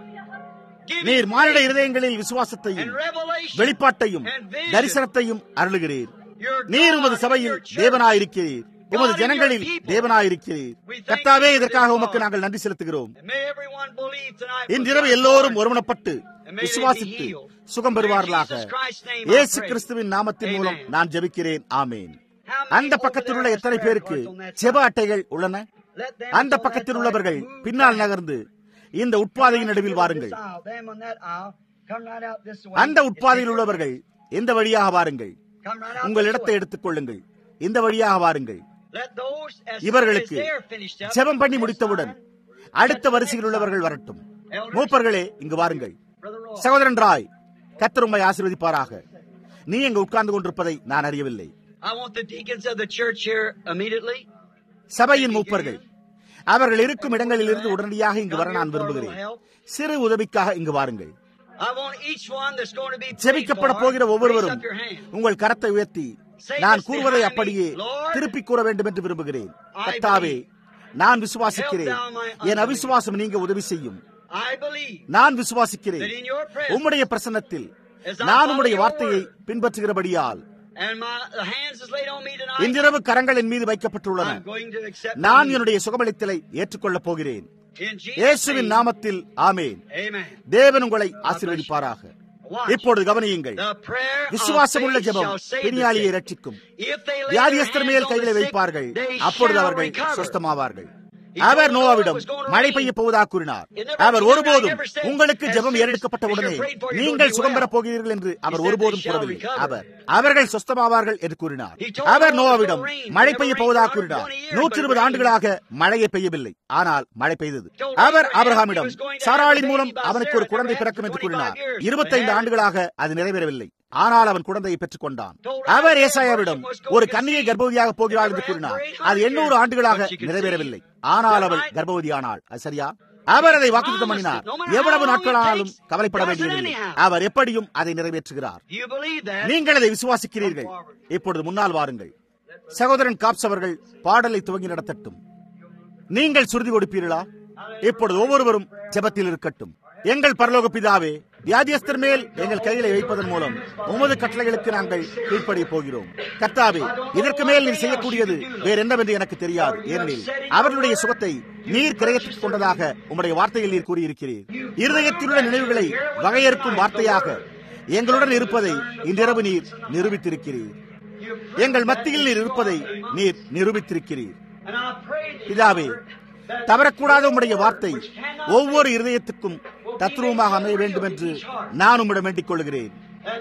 Give நீர் me மானிட faith இருதயங்களில் and விசுவாசத்தையும் revelation. வெளிப்பாட்டையும் and vision. தரிசனத்தையும் அருளுகிறீர் You're நீர் God உமது in சபையில் your church. தேவனாயிருக்கிறீர் உமது ஜனங்களில் தேவனாயிருக்கிறீர் கர்த்தாவே இதற்காக உமக்கு நாங்கள் நன்றி செலுத்துகிறோம் And may everyone believe tonight இன்றிரவு with எல்லோரும் God. ஒருமனப்பட்டு விசுவாசித்து சுகம் பெறுவார்களாக இயேசு கிறிஸ்துவின் நாமத்தின் மூலம் நான் ஜெபிக்கிறேன் ஆமேன் அந்த பக்கத்தில் உள்ள எத்தனை பேருக்கு ஜெப அட்டைகள் உள்ளன Let them அந்த on பக்கத்தில் that உள்ளவர்கள் side move பின்னால் back. நகர்ந்து இந்த உட்பாதையின் நடுவில் வாருங்கள் This aisle, them on that aisle, come right out this way. அந்த உட்பாதையில் உள்ளவர்கள் இந்த வழியாக வாருங்கள் Come right out உங்கள் this இடத்தை way. எடுத்துக் கொள்ளுங்கள் இந்த வழியாக வாருங்கள் Let those as இவர்களுக்கு soon as they're finished up, ஜெபம் பண்ணி this முடித்தவுடன் side, அடுத்த வரிசையில் உள்ளவர்கள் வரட்டும் மூப்பர்களே இங்கு வாருங்கள் Brother Roy. சகோதரன் ராய் கத்தர் உம்மை ஆசீர்வதிப்பாராக நீ இங்கு உட்கார்ந்து கொண்டிருப்பதை நான் அறியவில்லை I want the deacons of the church here immediately. சபையின் மூப்பர்கள் அவர்கள் இருக்கும் இடங்களில் இருந்து உடனடியாக இங்கு வர நான் விரும்புகிறேன் சிறு உதவிக்காக இங்கு வாருங்கள் I want each one that's going to be prayed ஜெபிக்கப்பட for, போகிற raise ஒவ்வொருவரும் up your hand. உங்கள் கரத்தை உயர்த்தி நான் கூறுவதை அப்படியே திருப்பிக் கூற வேண்டும் என்று விரும்புகிறேன் கர்த்தாவே நான் விசுவாசிக்கிறேன் என் அவிசுவாசம் நீங்க உதவி செய்யும் I believe நான் விசுவாசிக்கிறேன் that in your presence உம்முடைய பிரசன்னத்தில் நான் உம்முடைய வார்த்தையை பின்பற்றுகிறபடியால் and my the hands is laid on me tonight. இன்றிரவு கரங்கள் என் மீது வைக்கப்பட்டுள்ளன I'm going to accept நான் my என்னுடைய சுகமளித்தலை ஏற்றுக்கொள்ளப் போகிறேன் in Jesus' இயேசுவின் name. நாமத்தில் ஆமேன் Amen. தேவன் உங்களை ஆசீர்வதிப்பாராக Watch. இப்பொழுது கவனியுங்கள் The prayer of விசுவாசமுள்ள faith ஜெபம் shall save the பிணியாளியை sick. ரட்சிக்கும் If they lay their வியாதியஸ்தர் hands மேல் on கைகளை the sick, வைப்பார்கள் they அப்பொழுது shall அவர்கள் recover. சொஸ்தமாவார்கள் அவர் நோவாவிடம் மழை பெய்ய போவதாக கூறினார் அவர் ஒருபோதும் உங்களுக்கு ஜெபம் ஏறெடுக்கப்பட்ட உடனே நீங்கள் சுகம் பெறப் போகிறீர்கள் என்று அவர் ஒருபோதும் கூறவில்லை அவர் அவர்கள் சொஸ்தமாவார்கள் என்று கூறினார் அவர் நோவாவிடம் மழை பெய்ய போவதாக கூறினார் நூற்றி இருபது ஆண்டுகளாக மழையை பெய்யவில்லை ஆனால் மழை பெய்தது அவர் அபிரஹாமிடம் சாராளின் மூலம் அவனுக்கு ஒரு குழந்தை பிறக்கும் என்று கூறினார் இருபத்தைந்து ஆண்டுகளாக அது நிறைவேறவில்லை ஆனால் அவன் குழந்தையை பெற்றுக் கொண்டான் அவர் ஏசாயாவிடம் ஒரு கன்னியை கர்ப்பவதியாக போகிறாள் என்று கூறினார் அது எண்ணூறு ஆண்டுகளாக நிறைவேறவில்லை ஆனால் அவள் கர்ப்பவதியானாள் அது சரியா அவர் அதை வாக்குத்தம் பண்ணினார் எவ்வளவு நாட்களானாலும் கவலைப்பட வேண்டியதில்லை அவர் எப்படியும் அதை நிறைவேற்றுகிறார் நீங்கள் அதை விசுவாசிக்கிறீர்கள் இப்பொழுது முன்னால் வாருங்கள் சகோதரன் காப்ஸ் அவர்கள் பாடலை துவங்கி நடத்தட்டும் நீங்கள் சுருதி கொடுப்பீர்களா இப்பொழுது ஒவ்வொருவரும் ஜெபத்தில் இருக்கட்டும் எங்கள் பரலோக பிதாவே வியாதியஸ்தர் மேல் எங்கள் கைகளை வைப்பதன் மூலம் உமது கட்டளைகளுக்கு நாங்கள் கீழ்ப்படிய போகிறோம் கர்த்தாவே இதற்கு மேல் நீர் செய்யக்கூடியது வேற என்னவென்று எனக்கு தெரியாது ஏனெனில் அவர்களுடைய சுகத்தை நீர் கிரயத்துக் கொண்டதாக உம்முடைய வார்த்தையில் நீர் கூறியிருக்கிறீர் இருதயத்திலுள்ள நினைவுகளை வகையறுக்கும் வார்த்தையாக எங்களுடன் இருப்பதை இன்றிரவு நீர் நிரூபித்திருக்கிறீர் எங்கள் மத்தியில் நீர் இருப்பதை நீர் நிரூபித்திருக்கிறீர் பிதாவே தவறக்கூடாத உம்முடைய வார்த்தை ஒவ்வொரு இருதயத்துக்கும் தத்ரூபமாக அமைய வேண்டும் என்று நான் உம்மிடம் வேண்டிக் கொள்கிறேன்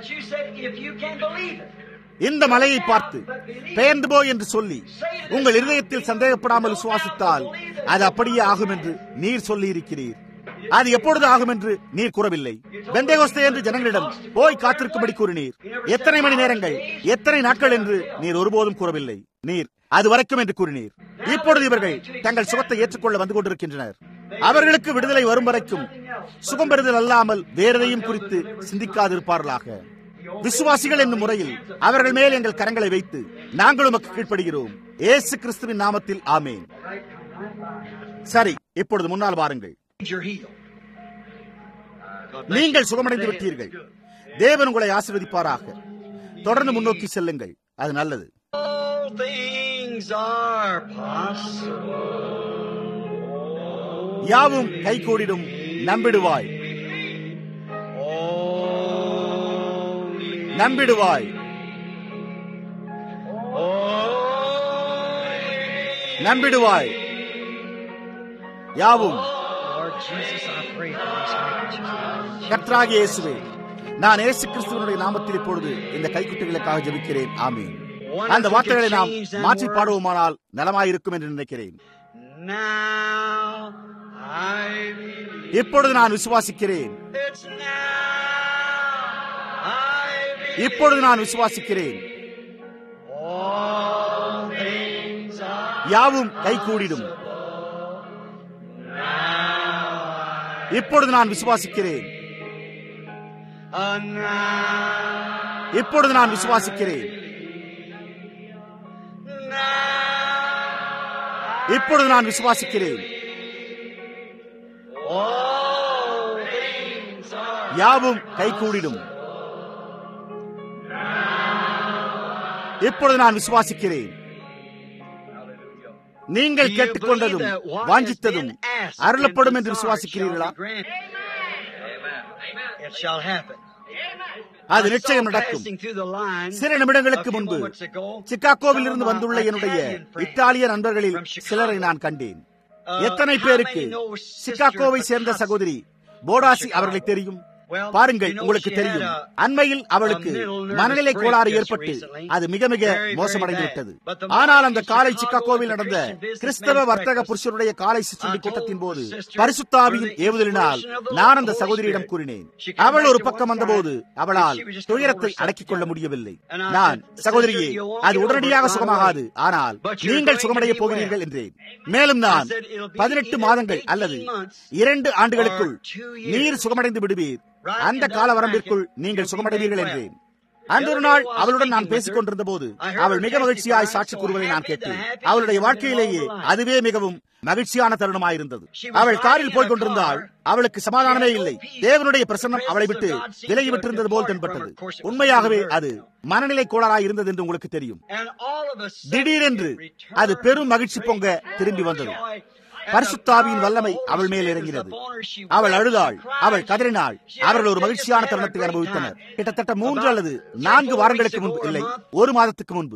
இந்த மலையை பார்த்து பெயர்ந்து போய் என்று சொல்லி உங்கள் இருதயத்தில் சந்தேகப்படாமல் விசுவாசித்தால் அது அப்படியே ஆகும் என்று நீர் சொல்லி இருக்கிறீர் அது எப்பொழுது ஆகும் என்று நீர் கூறவில்லை வெந்தேகோஸ்தே என்று ஜனங்களிடம் போய் காத்திருக்கும்படி கூறினீர் எத்தனை மணி நேரங்கள் எத்தனை நாட்கள் என்று நீர் ஒருபோதும் கூறவில்லை நீர் அது வரைக்கும் என்று கூறினீர் இப்பொழுது இவர்கள் தங்கள் சுகத்தை ஏற்றுக்கொள்ள வந்து கொண்டிருக்கின்றனர் அவர்களுக்கு விடுதலை வரும் வரைக்கும் சுகம் பெறுதல் அல்லாமல் வேறெதையும் குறித்து சிந்திக்காதிருப்பார்களாக விசுவாசிகள் என்னும் முறையில் அவர்கள் மேல் எங்கள் கரங்களை வைத்து நாங்கள் உமக்கு கீழ்ப்படுகிறோம் ஏசு கிறிஸ்துவின் நாமத்தில் ஆமேன் சரி இப்பொழுது முன்னால் வாருங்கள் நீங்கள் சுகமடைந்து விட்டீர்கள் தேவன் உங்களை ஆசிர்வதிப்பாராக தொடர்ந்து முன்னோக்கி செல்லுங்கள் அது நல்லது யாவும் கைகூடிடும் நம்பிடுவாய் நம்பிடுவாய் நம்பிடுவாய் யாவும் கற்றாகிய இயேசுவே நான் ஏசு கிறிஸ்துவனுடைய நாமத்தில் இப்பொழுது இந்த கைக்குட்டிகளுக்காக ஜெபிக்கிறேன் ஆமீன் அந்த வார்த்தைகளை நாம் மாற்றி பாடுவோமானால் நலமாயிருக்கும் என்று நினைக்கிறேன் இப்பொழுது நான் விசுவாசிக்கிறேன் இப்பொழுது நான் விசுவாசிக்கிறேன் யாவும் கைகூடிடும் இப்பொழுது நான் விசுவாசிக்கிறேன் இப்பொழுது நான் விசுவாசிக்கிறேன் இப்பொழுது நான் விசுவாசிக்கிறேன் யாவும் கைகூடிடும் இப்பொழுது நான் விசுவாசிக்கிறேன் நீங்கள் கேட்டுக்கொண்டதும் வாஞ்சித்ததும் அருளப்படும் என்று விசுவாசிக்கிறீர்களா அது நிச்சயம் நடக்கும் சில நிமிடங்களுக்கு முன்பு சிக்காகோவில் இருந்து வந்துள்ள என்னுடைய இத்தாலிய நண்பர்களில் சிலரை நான் கண்டேன் எத்தனை பேருக்கு சிக்காகோவை சேர்ந்த சகோதரி போடாசி அவர்களை தெரியும் பாருங்கள் உங்களுக்கு தெரியும் அண்மையில் அவளுக்கு மனநிலை கோளாறு ஏற்பட்டு அது மிக மிக மோசமடைந்து விட்டது ஆனால் அந்த காலை சிக்காகோவில் நடந்த கிறிஸ்தவ வர்த்தக புருஷருடைய காலை சிற்றுண்டி கூட்டத்தின் போது பரிசுத்தாவியின் ஏவுதலினால் நான் அந்த சகோதரியிடம் கூறினேன் அவள் ஒரு பக்கம் வந்தபோது அவளால் துயரத்தை அடக்கிக் கொள்ள முடியவில்லை நான் சகோதரியே அது உடனடியாக சுகமாகாது ஆனால் நீங்கள் சுகமடைய போகிறீர்கள் என்றேன் மேலும் நான் பதினெட்டு மாதங்கள் அல்லது இரண்டு ஆண்டுகளுக்குள் நீர் சுகமடைந்து விடுவீர் அந்த கால வரம்பிற்குள் நீங்கள் சுகமடைவீர்கள் என்றேன் அந்த ஒரு நாள் அவளுடன் நான் பேசிக் கொண்டிருந்த போது அவள் மிக மகிழ்ச்சியாய் சாட்சி கூறுவதை நான் கேட்டேன் அவளுடைய வாழ்க்கையிலேயே அதுவே மிகவும் மகிழ்ச்சியான தருணமாயிருந்தது அவள் காரில் போய் கொண்டிருந்தால் அவளுக்கு சமாதானமே இல்லை தேவனுடைய பிரசன்னம் அவளை விட்டு விலகி விட்டிருந்தது போல் தென்பட்டது உண்மையாகவே அது மனநிலை கோளாறாய் இருந்தது என்று உங்களுக்கு தெரியும் திடீரென்று அது பெரும் மகிழ்ச்சி பொங்க திரும்பி வந்தது பரிசுத்தாவியின் வல்லமை அவள் மேல் இறங்கினது அவள் அழுதாள் அவள் கதறினாள் அவர்கள் ஒரு மகிழ்ச்சியான தருணத்தை அனுபவித்தனர் கிட்டத்தட்ட மூன்று அல்லது நான்கு வாரங்களுக்கு முன்பு இல்லை ஒரு மாதத்துக்கு முன்பு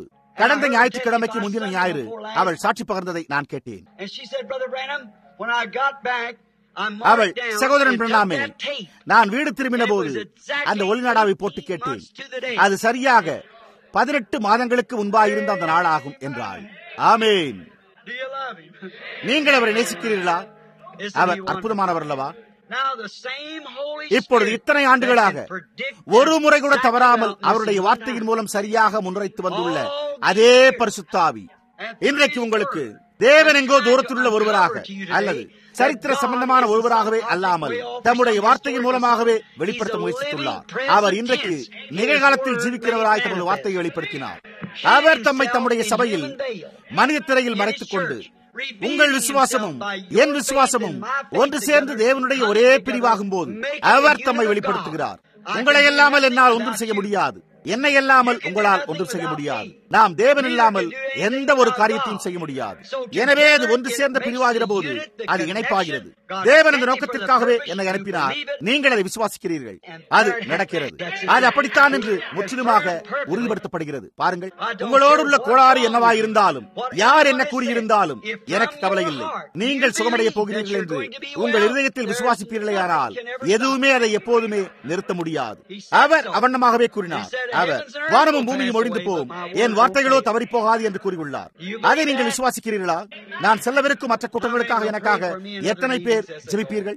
கடந்த ஞாயிற்றுக்கிழமைக்கு முந்தின ஞாயிறு அவள் சாட்சி பகிர்ந்ததை நான் கேட்டேன் And she said, Brother Branham, when I got back, I அவள் marked down சகோதரன் and took பிரணாமே that tape. நான் வீடு திரும்பின போது அந்த ஒளிநாடாவை போட்டு கேட்டேன் அது சரியாக பதினெட்டு மாதங்களுக்கு முன்பாயிருந்த அந்த நாளாகும் என்றாள் ஆமேன் Do you love him? நீங்கள் அவரை நேசிக்கிறீர்களா Isn't he அவர் wonderful? அற்புதமானவர் அல்லவா Now the same Holy இப்பொழுது Spirit இத்தனை ஆண்டுகளாக that can predict ஒரு முறை கூட exactly தவறாமல் about அவருடைய this வார்த்தையின் now. மூலம் சரியாக முன்வைத்து வந்துள்ள அதே பரிசுத்தாவி இன்றைக்கு உங்களுக்கு தேவன் எங்கோ தூரத்தில் உள்ள ஒருவராக அல்லது சரித்திர சம்பந்தமான ஒருவராகவே அல்லாமல் தம்முடைய வார்த்தையின் மூலமாகவே வெளிப்படுத்த முயற்சித்துள்ளார் அவர் இன்றைக்கு நிகழ்காலத்தில் ஜீவிக்கிறவராய் தமது வார்த்தையை வெளிப்படுத்தினார் அவர் தம்மை தம்முடைய சபையில் மனித திரையில் மறைத்துக் கொண்டு உங்கள் விசுவாசமும் என் விசுவாசமும் ஒன்று சேர்ந்து தேவனுடைய ஒரே பிரிவாகும் போது அவர் தம்மை வெளிப்படுத்துகிறார் உங்களை இல்லாமல் என்னால் ஒன்றும் செய்ய முடியாது என்னை இல்லாமல் உங்களால் ஒன்றும் செய்ய முடியாது நாம் தேவன் இல்லாமல் எந்த ஒரு காரியத்தையும் செய்ய முடியாது எனவே அது ஒன்று சேர்ந்த பிரிவாகிற போது அது இணைப்பாகிறது தேவன் அந்த நோக்கத்திற்காகவே என்னை அனுப்பினார் நீங்கள் அதை விசுவாசிக்கிறீர்கள் அது நடக்கிறது அது அப்படித்தான் என்று முற்றிலுமாக உறுதிப்படுத்தப்படுகிறது பாருங்கள் உங்களோடு உள்ள கோளாறு என்னவா இருந்தாலும் யார் என்ன கூறியிருந்தாலும் எனக்கு கவலை இல்லை நீங்கள் சுகமடைய போகிறீர்கள் என்று உங்கள் இருதயத்தில் விசுவாசிப்பீர்களேயானால் எதுவுமே அதை எப்போதுமே நிறுத்த முடியாது அவர் அவண்ணமாகவே கூறினார் அவர் வானமும் பூமியும் ஒழிந்து போகும் என் வார்த்தைகளோ தவறி போகாது என்று கூறியுள்ளார் அதை நீங்கள் விசுவாசிக்கிறீர்களா நான் செல்லவிருக்கும் மற்ற குற்றங்களுக்காக எனக்காக எத்தனை பேர் ஜெபிப்பீர்கள்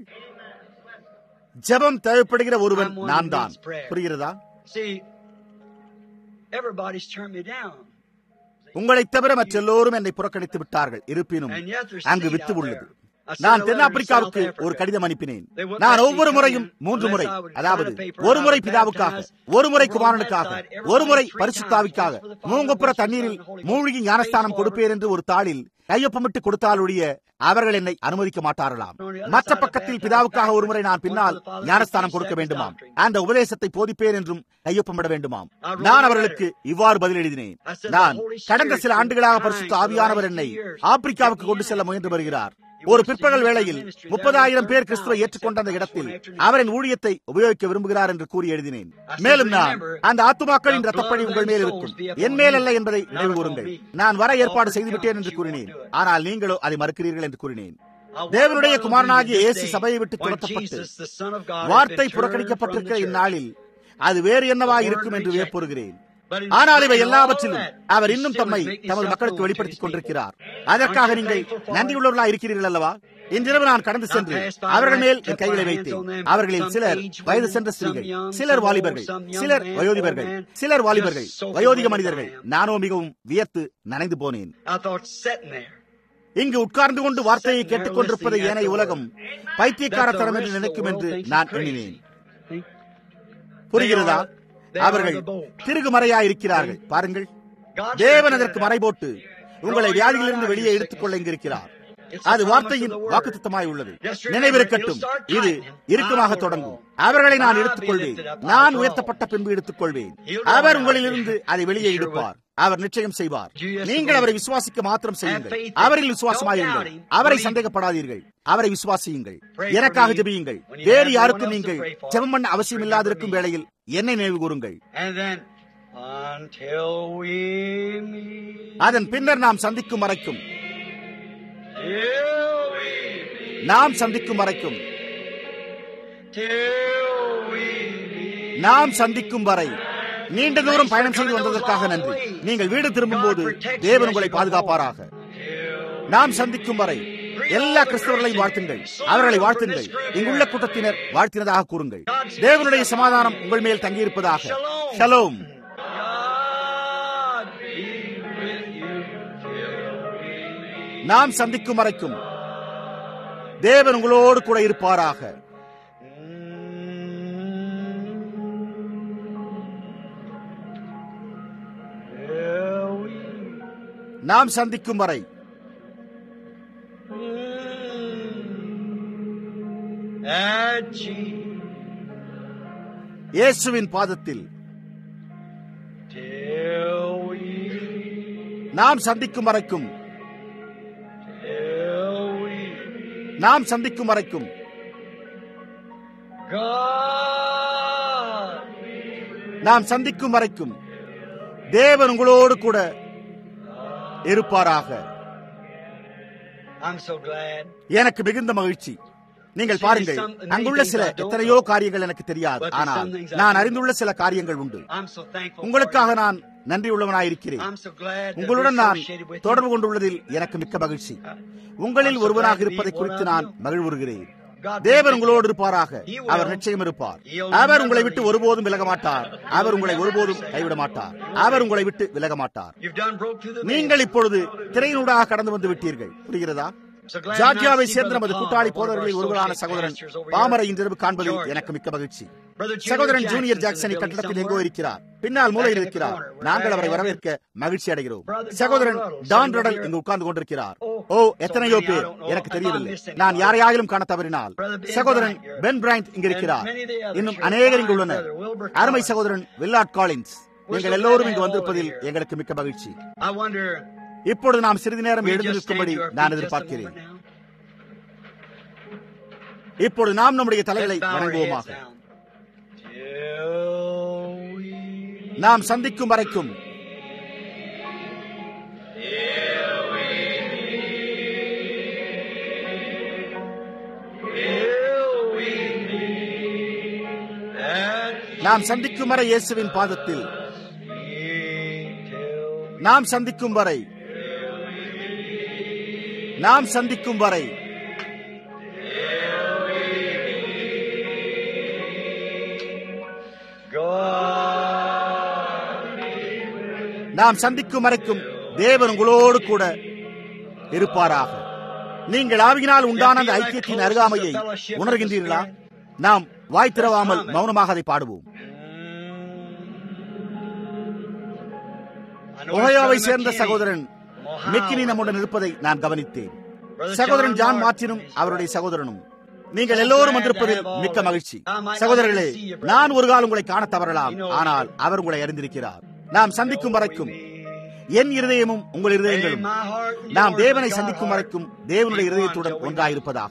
ஜெபம் தேவைப்படுகிற ஒருவன் நான் தான் புரிகிறதா See, everybody's turned me down. உங்களை தவிர மற்றெல்லோரும் என்னை புறக்கணித்து விட்டார்கள் இருப்பினும் And yet there's அங்கு seed வித்து out உள்ளது there. I sent நான் a letter to தென்னாப்பிரிக்காவுக்கு South Africa. ஒரு கடிதம் அனுப்பினேன் They wouldn't நான் let me ஒவ்வொரு come முறையும் in மூன்று முறை unless I would அதாவது sign a paper. ஒரு I முறை was பிதாவுக்காக baptized. ஒரு முறை Over on குமாரனுக்காக that side, everybody ஒரு முறை three பரிசுத்தாவிக்காக times. Once for the Father, மூங்கப்புற once for the தண்ணீரில் Son, Holy Ghost. மூழ்கி ஞானஸ்தானம் கொடுப்பேன் என்று ஒரு தாளில் கையொப்பமிட்டு கொடுத்தாலுடைய அவர்கள் என்னை அனுமதிக்க மாட்டார்களாம் மற்ற பக்கத்தில் பிதாவுக்காக ஒருமுறை நான் பின்னால் ஞானஸ்தானம் கொடுக்க வேண்டுமாம் அந்த உபதேசத்தை போதிப்பேன் என்றும் கையொப்பமிட வேண்டுமாம் நான் அவர்களுக்கு இவ்வாறு பதில் எழுதினேன் நான் கடந்த சில ஆண்டுகளாக பரிசுத்த ஆவியானவர் என்னை ஆப்பிரிக்காவுக்கு கொண்டு செல்ல முயன்று வருகிறார் ஒரு பிற்பகல் வேளையில் முப்பதாயிரம் பேர் கிறிஸ்துவை ஏற்றுக்கொண்ட அந்த இடத்தில் அவரின் ஊழியத்தை உபயோகிக்க விரும்புகிறார் என்று கூறி எழுதினேன் மேலும் நான் அந்த ஆத்துமாக்களின் ரத்தப்படி உங்கள் மேல் இருக்கும் என் மேல் அல்ல என்பதை நினைவு கூறுங்கள் நான் வர ஏற்பாடு செய்துவிட்டேன் என்று கூறினேன் ஆனால் நீங்களோ அதை மறுக்கிறீர்கள் என்று கூறினேன் தேவனுடைய குமாரனாகிய இயேசு சபையை விட்டு துரத்தப்பட்டு வார்த்தை புறக்கணிக்கப்பட்டிருக்கிற இந்நாளில் அது வேறு என்னவா இருக்கும் என்று வியப்புறுகிறேன் ஆனால் இவை எல்லாவற்றிலும் அவர் இன்னும் தம்மை தமது மக்களுக்கு வெளிப்படுத்திக் கொண்டிருக்கிறார் அதற்காக நீங்கள் நன்றியுள்ளவர்களா இருக்கிறீர்கள் அல்லவா இன்றிரவு நான் கடந்து சென்று அவர்கள் மேல் என் கைகளை வைத்தேன் அவர்களில் சிலர் வயது சென்ற ஸ்திரீகள் சிலர் வாலிபர்கள் சிலர் வயோதிபர்கள் சிலர் வாலிபர்கள் வயோதிக மனிதர்கள் நானோ மிகவும் வியத்து நனைந்து போனேன் I thought sitting there. இங்கு உட்கார்ந்து கொண்டு வார்த்தையை கேட்டுக் கொண்டிருப்பதை ஏனைய உலகம் பைத்தியக்காரத்தனம் என்று நினைக்கும் என்று நான் எண்ணினேன் புரிகிறதா அவர்கள் திருகுமறையா இருக்கிறார்கள் பாருங்கள் தேவன் அதற்கு மறை போட்டு உங்களை வியாதியிலிருந்து வெளியே எடுத்துக் கொள்ள இங்கிருக்கிறார் அது வார்த்தையின் வாக்குத்தமாய் உள்ளது நினைவிருக்கட்டும் இது இறுக்கமாக தொடங்கும் அவர்களை நான் எடுத்துக் கொள்வேன் நான் உயர்த்தப்பட்ட பின்பு எடுத்துக் கொள்வேன் அவர் உங்களிலிருந்து அதை வெளியே எடுப்பார் அவர் நிச்சயம் செய்வார் நீங்கள் அவரை விசுவாசிக்க மாத்திரம் செய்யுங்கள் அவரில் விசுவாசமாயிருங்கள் அவரை சந்தேகப்படாதீர்கள் அவரை விசுவாசியுங்கள் எனக்காக ஜெபியுங்கள் வேறு யாருக்கும் நீங்கள் ஜெபம் பண்ண அவசியம் இல்லாதிருக்கும் வேளையில் என்னை நினைவு கூறுங்கள் And then, until we meet, அதன் பின்னர் நாம் சந்திக்கும் வரைக்கும் till we meet, நாம் சந்திக்கும் வரைக்கும் till we meet. நாம் சந்திக்கும் வரை நீண்ட தூரம் பயணம் செய்து வந்ததற்காக நன்றி நீங்கள் வீடு திரும்பும் போது தேவன் உங்களை பாதுகாப்பாராக நாம் சந்திக்கும் வரை எல்லா கிறிஸ்தவர்களையும் வாழ்த்துங்கள் அவர்களை வாழ்த்துங்கள் இங்குள்ள கூட்டத்தினர் வாழ்த்தினதாக கூறுங்கள் தேவனுடைய சமாதானம் உங்கள் மேல் தங்கியிருப்பதாக ஷலோம் God be with you till we meet. நாம் சந்திக்கும் வரைக்கும் தேவன் உங்களோடு கூட இருப்பாராக Till we நாம் சந்திக்கும் வரை at Jesus, இயேசுவின் பாதத்தில் till we, நாம் சந்திக்கும் வரைக்கும் till we, நாம் சந்திக்கும் வரைக்கும் God நாம் சந்திக்கும் வரைக்கும் தேவன் உங்களோடு கூட இருப்பாராக I'm so glad. எனக்கு மிகுந்த மகிழ்ச்சி நீங்கள் பாருங்கள் அங்குள்ள சில எத்தனையோ காரியங்கள் எனக்கு தெரியாது ஆனால் நான் அறிந்துள்ள சில காரியங்கள் உண்டு I'm so thankful. உங்களுக்காக நான் நன்றி உள்ளவனாயிருக்கிறேன் I'm so glad that உங்களுடன் we're நான் associated with தொடர்பு you. கொண்டுள்ளதில் எனக்கு மிக்க மகிழ்ச்சி உங்களில் ஒருவனாக இருப்பதை குறித்து நான் மகிழ்வுறுகிறேன் தேவன் உங்களோடு இருப்பாராக அவர் நிச்சயம் இருப்பார் அவர் உங்களை விட்டு ஒருபோதும் விலக மாட்டார் அவர் உங்களை ஒருபோதும் கைவிட மாட்டார் அவர் உங்களை விட்டு விலக மாட்டார் You've done broke through the நீங்கள் இப்பொழுது திரையினூடாக கடந்து வந்து விட்டீர்கள் புரிகிறதா ஜார்ஜியாவை சேர்ந்த நமது கூட்டாளி போதவர்களில் ஒருவரான சகோதரன் பாமரை இன்றிரவு காண்பதில் எனக்கு மிக்க மகிழ்ச்சி சகோதரன் ஜூனியர் ஜாக்சன் கட்டடத்தில் எங்கோ இருக்கிறார் பின்னால் மூலையில் இருக்கிறார் நாங்கள் அவரை வரவேற்க மகிழ்ச்சி அடைகிறோம் சகோதரன் டான் ரடல் இங்கு உட்கார்ந்து கொண்டிருக்கிறார் ஓ எத்தனையோ பேர் எனக்கு தெரியவில்லை நான் யாரையாயிலும் காண தவறினால் சகோதரன் பென் பிரைண்ட் இங்கு இருக்கிறார் இன்னும் அநேகர் இங்கு உள்ளனர் அருமை சகோதரன் வில்லாட் காலின்ஸ் நீங்கள் எல்லோரும் இங்கு வந்திருப்பதில் எங்களுக்கு மிக்க மகிழ்ச்சி I wonder. இப்பொழுது நாம் சிறிது நேரம் we எழுந்து just stand நிற்கும்படி to our feet நான் just a எதிர்பார்க்கிறேன் moment now. இப்பொழுது நாம் நம்முடைய தலைகளை Let's bow our heads வணங்குவோமாக down. Till we நாம் சந்திக்கும் வரைக்கும் நாம் சந்திக்கும் வரை இயேசுவின் பாதத்தில் நாம் சந்திக்கும் வரை நாம் சந்திக்கும் வரை நாம் சந்திக்கும் வரைக்கும் தேவன் உங்களோடு கூட இருப்பாராக நீங்கள் ஆவியினால் உண்டான அந்த ஐக்கியத்தின் அருகாமையை உணர்கின்றீர்களா நாம் வாய் திறவாமல் மௌனமாக அதை பாடுவோம் ஒஹயோவை சேர்ந்த சகோதரன் மெக்கினி நம்முடன் இருப்பதை நான் கவனித்தேன் சகோதரன் ஜான் மார்டினும் அவருடைய சகோதரனும் நீங்கள் எல்லோரும் வந்திருப்பதில் மிக்க மகிழ்ச்சி சகோதரர்களே நான் ஒரு காலம் உங்களை காண தவறலாம் ஆனால் அவர் உங்களை அறிந்திருக்கிறார் நாம் சந்திக்கும் வரைக்கும் என் இருதயமும் உங்கள் இருதயங்களும் நாம் தேவனை சந்திக்கும் வரைக்கும் தேவனுடைய இருதயத்துடன் ஒன்றாயிருப்பதாக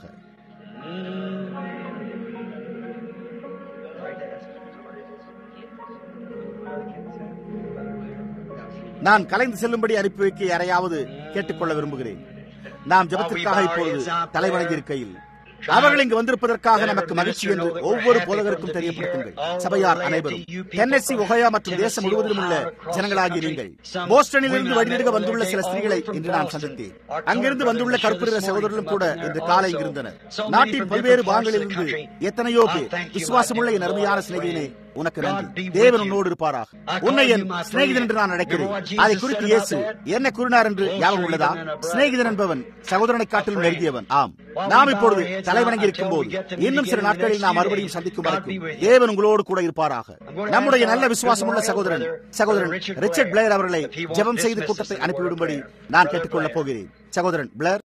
நான் கலைந்து செல்லும்படி அனுப்பி வைக்க யாரையாவது கேட்டுக்கொள்ள விரும்புகிறேன் நாம் ஜபத்திற்காக இப்பொழுது தலைவணங்கி இருக்கையில் அவர்கள் இங்கு வந்திருப்பதற்காக நமக்கு மகிழ்ச்சி என்று ஒவ்வொரு போதகருக்கும் தெரியப்படுத்துங்கள் சபையார் அனைவரும் தென்னசி ஒகையா மற்றும் தேசம் முழுவதிலும் உள்ள ஜனங்களாகிய நீங்கள் போஸ்டனில் இருந்து வழிநெடுக வந்துள்ள சில ஸ்திரீகளை இன்று நான் சந்தித்தேன் அங்கிருந்து வந்துள்ள கருப்புற சகோதரர்களும் கூட இன்று காலை இங்கிருந்தனர் நாட்டின் பல்வேறு பாகங்களில் இருந்து எத்தனையோ பேர் விசுவாசமுள்ள என் அருமையான சிநேகிதனே உனக்கு நன்றி தேவன் உன்னோடு இருப்பாராக உன்னை என் சிநேகிதன் என்று நான் அழைக்கிறேன் அதை குறித்து இயேசு என்ன கூறினார் என்று ஞாபகம் உள்ளதா சிநேகிதன் என்பவன் சகோதரனை காட்டிலும் நெருங்கியவன் ஆம் நாம் இப்பொழுது தலைவணங்கி இருக்கும் போது இன்னும் சில நாட்களில் நாம் மறுபடியும் சந்திக்கும் வரைக்கும் தேவன் உங்களோடு கூட இருப்பாராக நம்முடைய நல்ல விசுவாசமுள்ள சகோதரன் சகோதரன் ரிச்சர்ட் பிளேயர் அவர்களை ஜெபம் செய்து கூட்டத்தை அனுப்பிவிடும்படி நான் கேட்டுக்கொள்ளப் போகிறேன் சகோதரன் பிளேர்